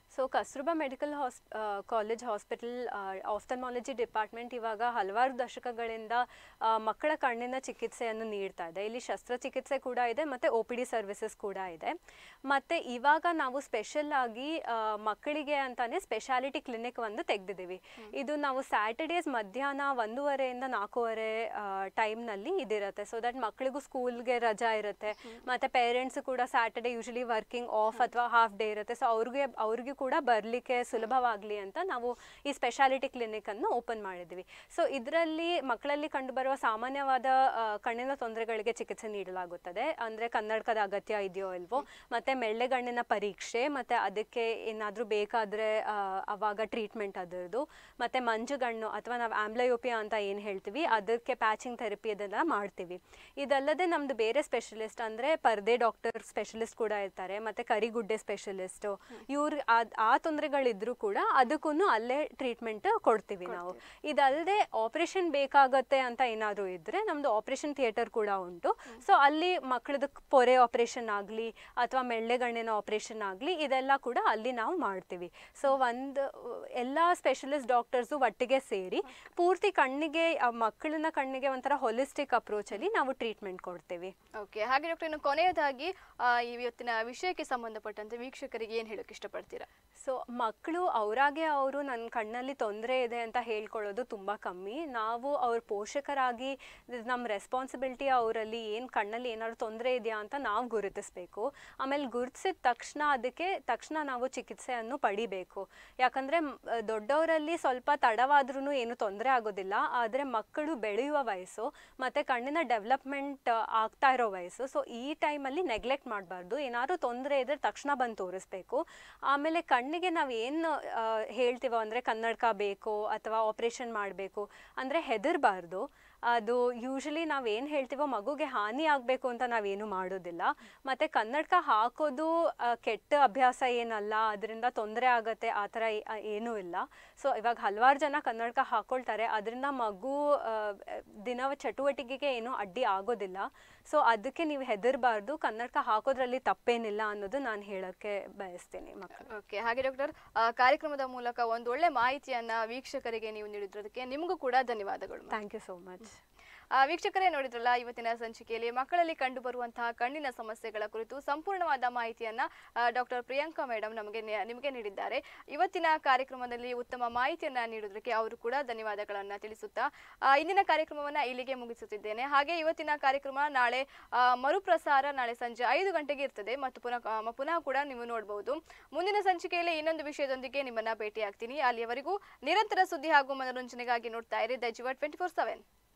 Speaker 2: ಸೊ ಕಸ್ತೂರ್ಬಾ ಮೆಡಿಕಲ್ ಹಾಸ್ ಕಾಲೇಜ್ ಹಾಸ್ಪಿಟಲ್ ಆಫ್ಥಲ್ಮಾಲಜಿ ಡಿಪಾರ್ಟ್ಮೆಂಟ್ ಇವಾಗ ಹಲವಾರು ದಶಕಗಳಿಂದ ಆ, ಮಕ್ಕಳ ಕಣ್ಣಿನ ಚಿಕಿತ್ಸೆಯನ್ನು ನೀಡ್ತಾ ಇದೆ ಇಲ್ಲಿ ಶಸ್ತ್ರಚಿಕಿತ್ಸೆ ಕೂಡ ಇದೆ ಮತ್ತು ಒ ಪಿ ಡಿ ಸರ್ವಿಸಸ್ ಕೂಡ ಇದೆ ಮತ್ತು ಇವಾಗ ನಾವು ಸ್ಪೆಷಲ್ ಆಗಿ ಆ, ಮಕ್ಕಳಿಗೆ ಅಂತಾನೆ ಸ್ಪೆಷಾಲಿಟಿ ಕ್ಲಿನಿಕ್ ಒಂದು ತೆಗೆದಿದ್ದೀವಿ ಇದು ನಾವು ಸ್ಯಾಟರ್ಡೇಸ್ ಮಧ್ಯಾಹ್ನ ಒಂದೂವರೆಯಿಂದ ನಾಲ್ಕೂವರೆ ಟೈಮ್ನಲ್ಲಿ ಇದಿರುತ್ತೆ ಸೊ ದಟ್ ಮಕ್ಕಳಿಗೂ ಸ್ಕೂಲ್ಗೆ ರಜಾ ಇರುತ್ತೆ ಮತ್ತು ಪೇರೆಂಟ್ಸ್ ಕೂಡ ಸ್ಯಾಟರ್ಡೇ ಯೂಶಲಿ ವರ್ಕಿಂಗ್ ಆಫ್ ಅಥವಾ ಹಾಫ್ ಡೇ ಇರುತ್ತೆ ಸೊ ಅವ್ರಿಗೆ ಅವ್ರಿಗೂ ಕೂಡ ಬರಲಿಕ್ಕೆ ಸುಲಭವಾಗಲಿ ಅಂತ ನಾವು ಈ ಸ್ಪೆಷಾಲಿಟಿ ಕ್ಲಿನಿಕನ್ನು ಓಪನ್ ಮಾಡಿದ್ವಿ ಸೊ ಇದರಲ್ಲಿ ಮಕ್ಕಳಲ್ಲಿ ಕಂಡುಬರುವ ಸಾಮಾನ್ಯವಾದ ಆ, ಕಣ್ಣಿನ ತೊಂದರೆಗಳಿಗೆ ಚಿಕಿತ್ಸೆ ನೀಡಲಾಗುತ್ತದೆ ಅಂದರೆ ಕನ್ನಡಕದ ಅಗತ್ಯ ಇದೆಯೋ ಇಲ್ವೋ ಮತ್ತು ಮೆಳ್ಳೆಗಣ್ಣಿನ ಪರೀಕ್ಷೆ ಮತ್ತು ಅದಕ್ಕೆ ಏನಾದರೂ ಬೇಕಾದರೆ ಅವಾಗ ಟ್ರೀಟ್ಮೆಂಟ್ ಅದರದ್ದು ಮತ್ತು ಮಂಜುಗಣ್ಣು ಅಥವಾ ನಾವು ಆಂಬ್ಲಯೋಪಿಯಾ ಅಂತ ಏನು ಹೇಳ್ತೀವಿ ಅದಕ್ಕೆ ಪ್ಯಾಚಿಂಗ್ ಥೆರಪಿ ಅದೆಲ್ಲ ಮಾಡ್ತೀವಿ ಇದಲ್ಲದೆ ನಮ್ಮದು ಬೇರೆ ಸ್ಪೆಷಲಿಸ್ಟ್ ಅಂದರೆ ಪರ್ದೆ ಡಾಕ್ಟರ್ ಸ್ಪೆಷಲಿಸ್ಟ್ ಕೂಡ ಇರ್ತಾರೆ ಮತ್ತು ಕರಿಗುಡ್ಡೆ ಸ್ಪೆಷಲಿಸ್ಟು ಇವ್ರು ಅದ್- ಆ ತೊಂದರೆಗಳಿದ್ರೂ ಕೂಡ ಅದಕ್ಕೂ ಅಲ್ಲೇ ಟ್ರೀಟ್ಮೆಂಟ್ ಕೊಡ್ತೀವಿ ನಾವು ಇದಲ್ಲದೆ ಆಪರೇಷನ್ ಬೇಕಾಗತ್ತೆ ಅಂತ ಏನಾದರೂ ಇದ್ದರೆ ನಮ್ಮದು ಆಪರೇಷನ್ ಥಿಯೇಟರ್ ಕೂಡ ಉಂಟು ಸೊ ಅಲ್ಲಿ ಮಕ್ಕಳದ್ದು ಪೊರೆ ಆಪರೇಷನ್ ಆಗಲಿ ಅಥವಾ ಮೆಳ್ಳೆಗಣ್ಣಿನ ಆಪರೇಷನ್ ಆಗಲಿ ಇದೆಲ್ಲ ಕೂಡ ಅಲ್ಲಿ ನಾವು ಮಾಡ್ತೀವಿ ಸೊ ಒಂದು ಎಲ್ಲ ಸ್ಪೆಷಲಿಸ್ಟ್ ಡಾಕ್ಟರ್ಸು ಒಟ್ಟಿಗೆ ಸೇರಿ ಪೂರ್ತಿ ಕಣ್ಣಿಗೆ ಆ ಮಕ್ಕಳನ್ನ ಕಣ್ಣಿಗೆ ಒಂಥರ ಹೊಲಿಸ್ಟಿಕ್ ಅಪ್ರೋಚಲ್ಲಿ ನಾವು ಟ್ರೀಟ್ಮೆಂಟ್ ಕೊಡ್ತೀವಿ
Speaker 1: ಓಕೆ ಹಾಗೆ ಡಾಕ್ಟರ್ ಇನ್ನು ಕೊನೆಯದಾಗಿ ಆ, ಈ ಇವತ್ತಿನ ವಿಷಯಕ್ಕೆ ಸಂಬಂಧಪಟ್ಟಂತೆ ವೀಕ್ಷಕರಿಗೆ ಏನು ಹೇಳೋಕೆ ಇಷ್ಟಪಡ್ತೀರಾ
Speaker 2: ಸೊ ಮಕ್ಕಳು ಅವರಾಗೆ ಅವರು ನನ್ನ ಕಣ್ಣಲ್ಲಿ ತೊಂದರೆ ಇದೆ ಅಂತ ಹೇಳ್ಕೊಳ್ಳೋದು ತುಂಬ ಕಮ್ಮಿ ನಾವು ಅವ್ರ ಪೋಷಕರಾಗಿ ನಮ್ಮ ರೆಸ್ಪಾನ್ಸಿಬಿಲಿಟಿ ಅವರಲ್ಲಿ ಏನು ಕಣ್ಣಲ್ಲಿ ಏನಾದ್ರು ತೊಂದರೆ ಇದೆಯಾ ಅಂತ ನಾವು ಗುರುತಿಸ್ಬೇಕು ಆಮೇಲೆ ಗುರುತಿಸಿದ ತಕ್ಷಣ ಅದಕ್ಕೆ ತಕ್ಷಣ ನಾವು ಚಿಕಿತ್ಸೆಯನ್ನು ಪಡಿಬೇಕು ಯಾಕಂದರೆ ದೊಡ್ಡವರಲ್ಲಿ ಸ್ವಲ್ಪ ತಡವಾದ್ರೂ ಏನು ತೊಂದರೆ ಆಗೋದಿಲ್ಲ ಆದರೆ ಮಕ್ಕಳು ಬೆಳೆಯುವ ವಯಸ್ಸು ಮತ್ತು ಕಣ್ಣಿನ ಡೆವಲಪ್ಮೆಂಟ್ ಆಗ್ತಾ ಇರೋ ವಯಸ್ಸು ಸೊ ಈ ಟೈಮಲ್ಲಿ ನೆಗ್ಲೆಕ್ಟ್ ಮಾಡಬಾರ್ದು ಏನಾದ್ರು ತೊಂದರೆ ಇದ್ರೆ ತಕ್ಷಣ ಬಂದು ತೋರಿಸ್ಬೇಕು ಆಮೇಲೆ ಕಣ್ಣಿಗೆ ನಾವು ಏನು ಹೇಳ್ತೀವೋ ಅಂದರೆ ಕನ್ನಡಕ ಬೇಕು ಅಥವಾ ಆಪ್ರೇಷನ್ ಮಾಡಬೇಕು ಅಂದರೆ ಹೆದರಬಾರ್ದು ಅದು ಯೂಶಲಿ ನಾವೇನು ಹೇಳ್ತೀವೋ ಮಗುಗೆ ಹಾನಿ ಆಗಬೇಕು ಅಂತ ನಾವೇನು ಮಾಡೋದಿಲ್ಲ ಮತ್ತು ಕನ್ನಡಕ ಹಾಕೋದು ಆ, ಕೆಟ್ಟ ಅಭ್ಯಾಸ ಏನಲ್ಲ ಅದರಿಂದ ತೊಂದರೆ ಆಗತ್ತೆ ಆ ಥರ ಏ- ಆ, ಏನೂ ಇಲ್ಲ ಸೊ ಇವಾಗ ಹಲವಾರು ಜನ ಕನ್ನಡಕ ಹಾಕೊಳ್ತಾರೆ ಅದರಿಂದ ಮಗು ಆ, ದಿನ ಚಟುವಟಿಕೆಗೆ ಏನೂ ಅಡ್ಡಿ ಆಗೋದಿಲ್ಲ ಸೊ ಅದಕ್ಕೆ ನೀವು ಹೆದರಬಾರ್ದು ಕನ್ನಡಕ ಹಾಕೋದ್ರಲ್ಲಿ ತಪ್ಪೇನಿಲ್ಲ ಅನ್ನೋದು ನಾನು ಹೇಳೋಕ್ಕೆ ಬಯಸ್ತೀನಿ ಮಕ್ಕಳು
Speaker 1: ಓಕೆ ಹಾಗೆ ಡಾಕ್ಟರ್ ಆ, ಕಾರ್ಯಕ್ರಮದ ಮೂಲಕ ಒಂದು ಒಳ್ಳೆ ಮಾಹಿತಿಯನ್ನ ವೀಕ್ಷಕರಿಗೆ ನೀವು ನೀಡಿದ್ರದಕ್ಕೆ ನಿಮಗೂ ಕೂಡ ಧನ್ಯವಾದಗಳು ma'am.
Speaker 2: Thank you so much
Speaker 1: ಆ, ವೀಕ್ಷಕರೇ ನೋಡಿದ್ರಲ್ಲ ಇವತ್ತಿನ ಸಂಚಿಕೆಯಲ್ಲಿ ಮಕ್ಕಳಲ್ಲಿ ಕಂಡುಬರುವಂತಹ ಕಣ್ಣಿನ ಸಮಸ್ಯೆಗಳ ಕುರಿತು ಸಂಪೂರ್ಣವಾದ ಮಾಹಿತಿಯನ್ನ ಡಾಕ್ಟರ್ ಪ್ರಿಯಾಂಕಾ ಮೇಡಮ್ ನಮಗೆ ನಿ- ನಿಮಗೆ ನೀಡಿದ್ದಾರೆ ಇವತ್ತಿನ ಕಾರ್ಯಕ್ರಮದಲ್ಲಿ ಉತ್ತಮ ಮಾಹಿತಿಯನ್ನ ನೀಡುವುದಕ್ಕೆ ಅವರು ಕೂಡ ಧನ್ಯವಾದಗಳನ್ನ ತಿಳಿಸುತ್ತಾ ಆ, ಇಂದಿನ ಕಾರ್ಯಕ್ರಮವನ್ನ ಇಲ್ಲಿಗೆ ಮುಗಿಸುತ್ತಿದ್ದೇನೆ ಹಾಗೆ ಇವತ್ತಿನ ಕಾರ್ಯಕ್ರಮ ನಾಳೆ ಆ, ಮರುಪ್ರಸಾರ ನಾಳೆ ಸಂಜೆ ಐದು ಗಂಟೆಗೆ ಇರ್ತದೆ ಮತ್ತು ಪುನಃ ಆ, ಪುನಃ ಕೂಡ ನೀವು ನೋಡಬಹುದು ಮುಂದಿನ ಸಂಚಿಕೆಯಲ್ಲಿ ಇನ್ನೊಂದು ವಿಷಯದೊಂದಿಗೆ ನಿಮ್ಮನ್ನ ಭೇಟಿಯಾಗ್ತೀನಿ ಅಲ್ಲಿಯವರೆಗೂ ನಿರಂತರ ಸುದ್ದಿ ಹಾಗೂ ಮನೋರಂಜನೆಗಾಗಿ ನೋಡ್ತಾ ಇರಿ ದ ಜಿವ ಟ್ವೆಂಟಿ ಫೋರ್ ಸೆವೆನ್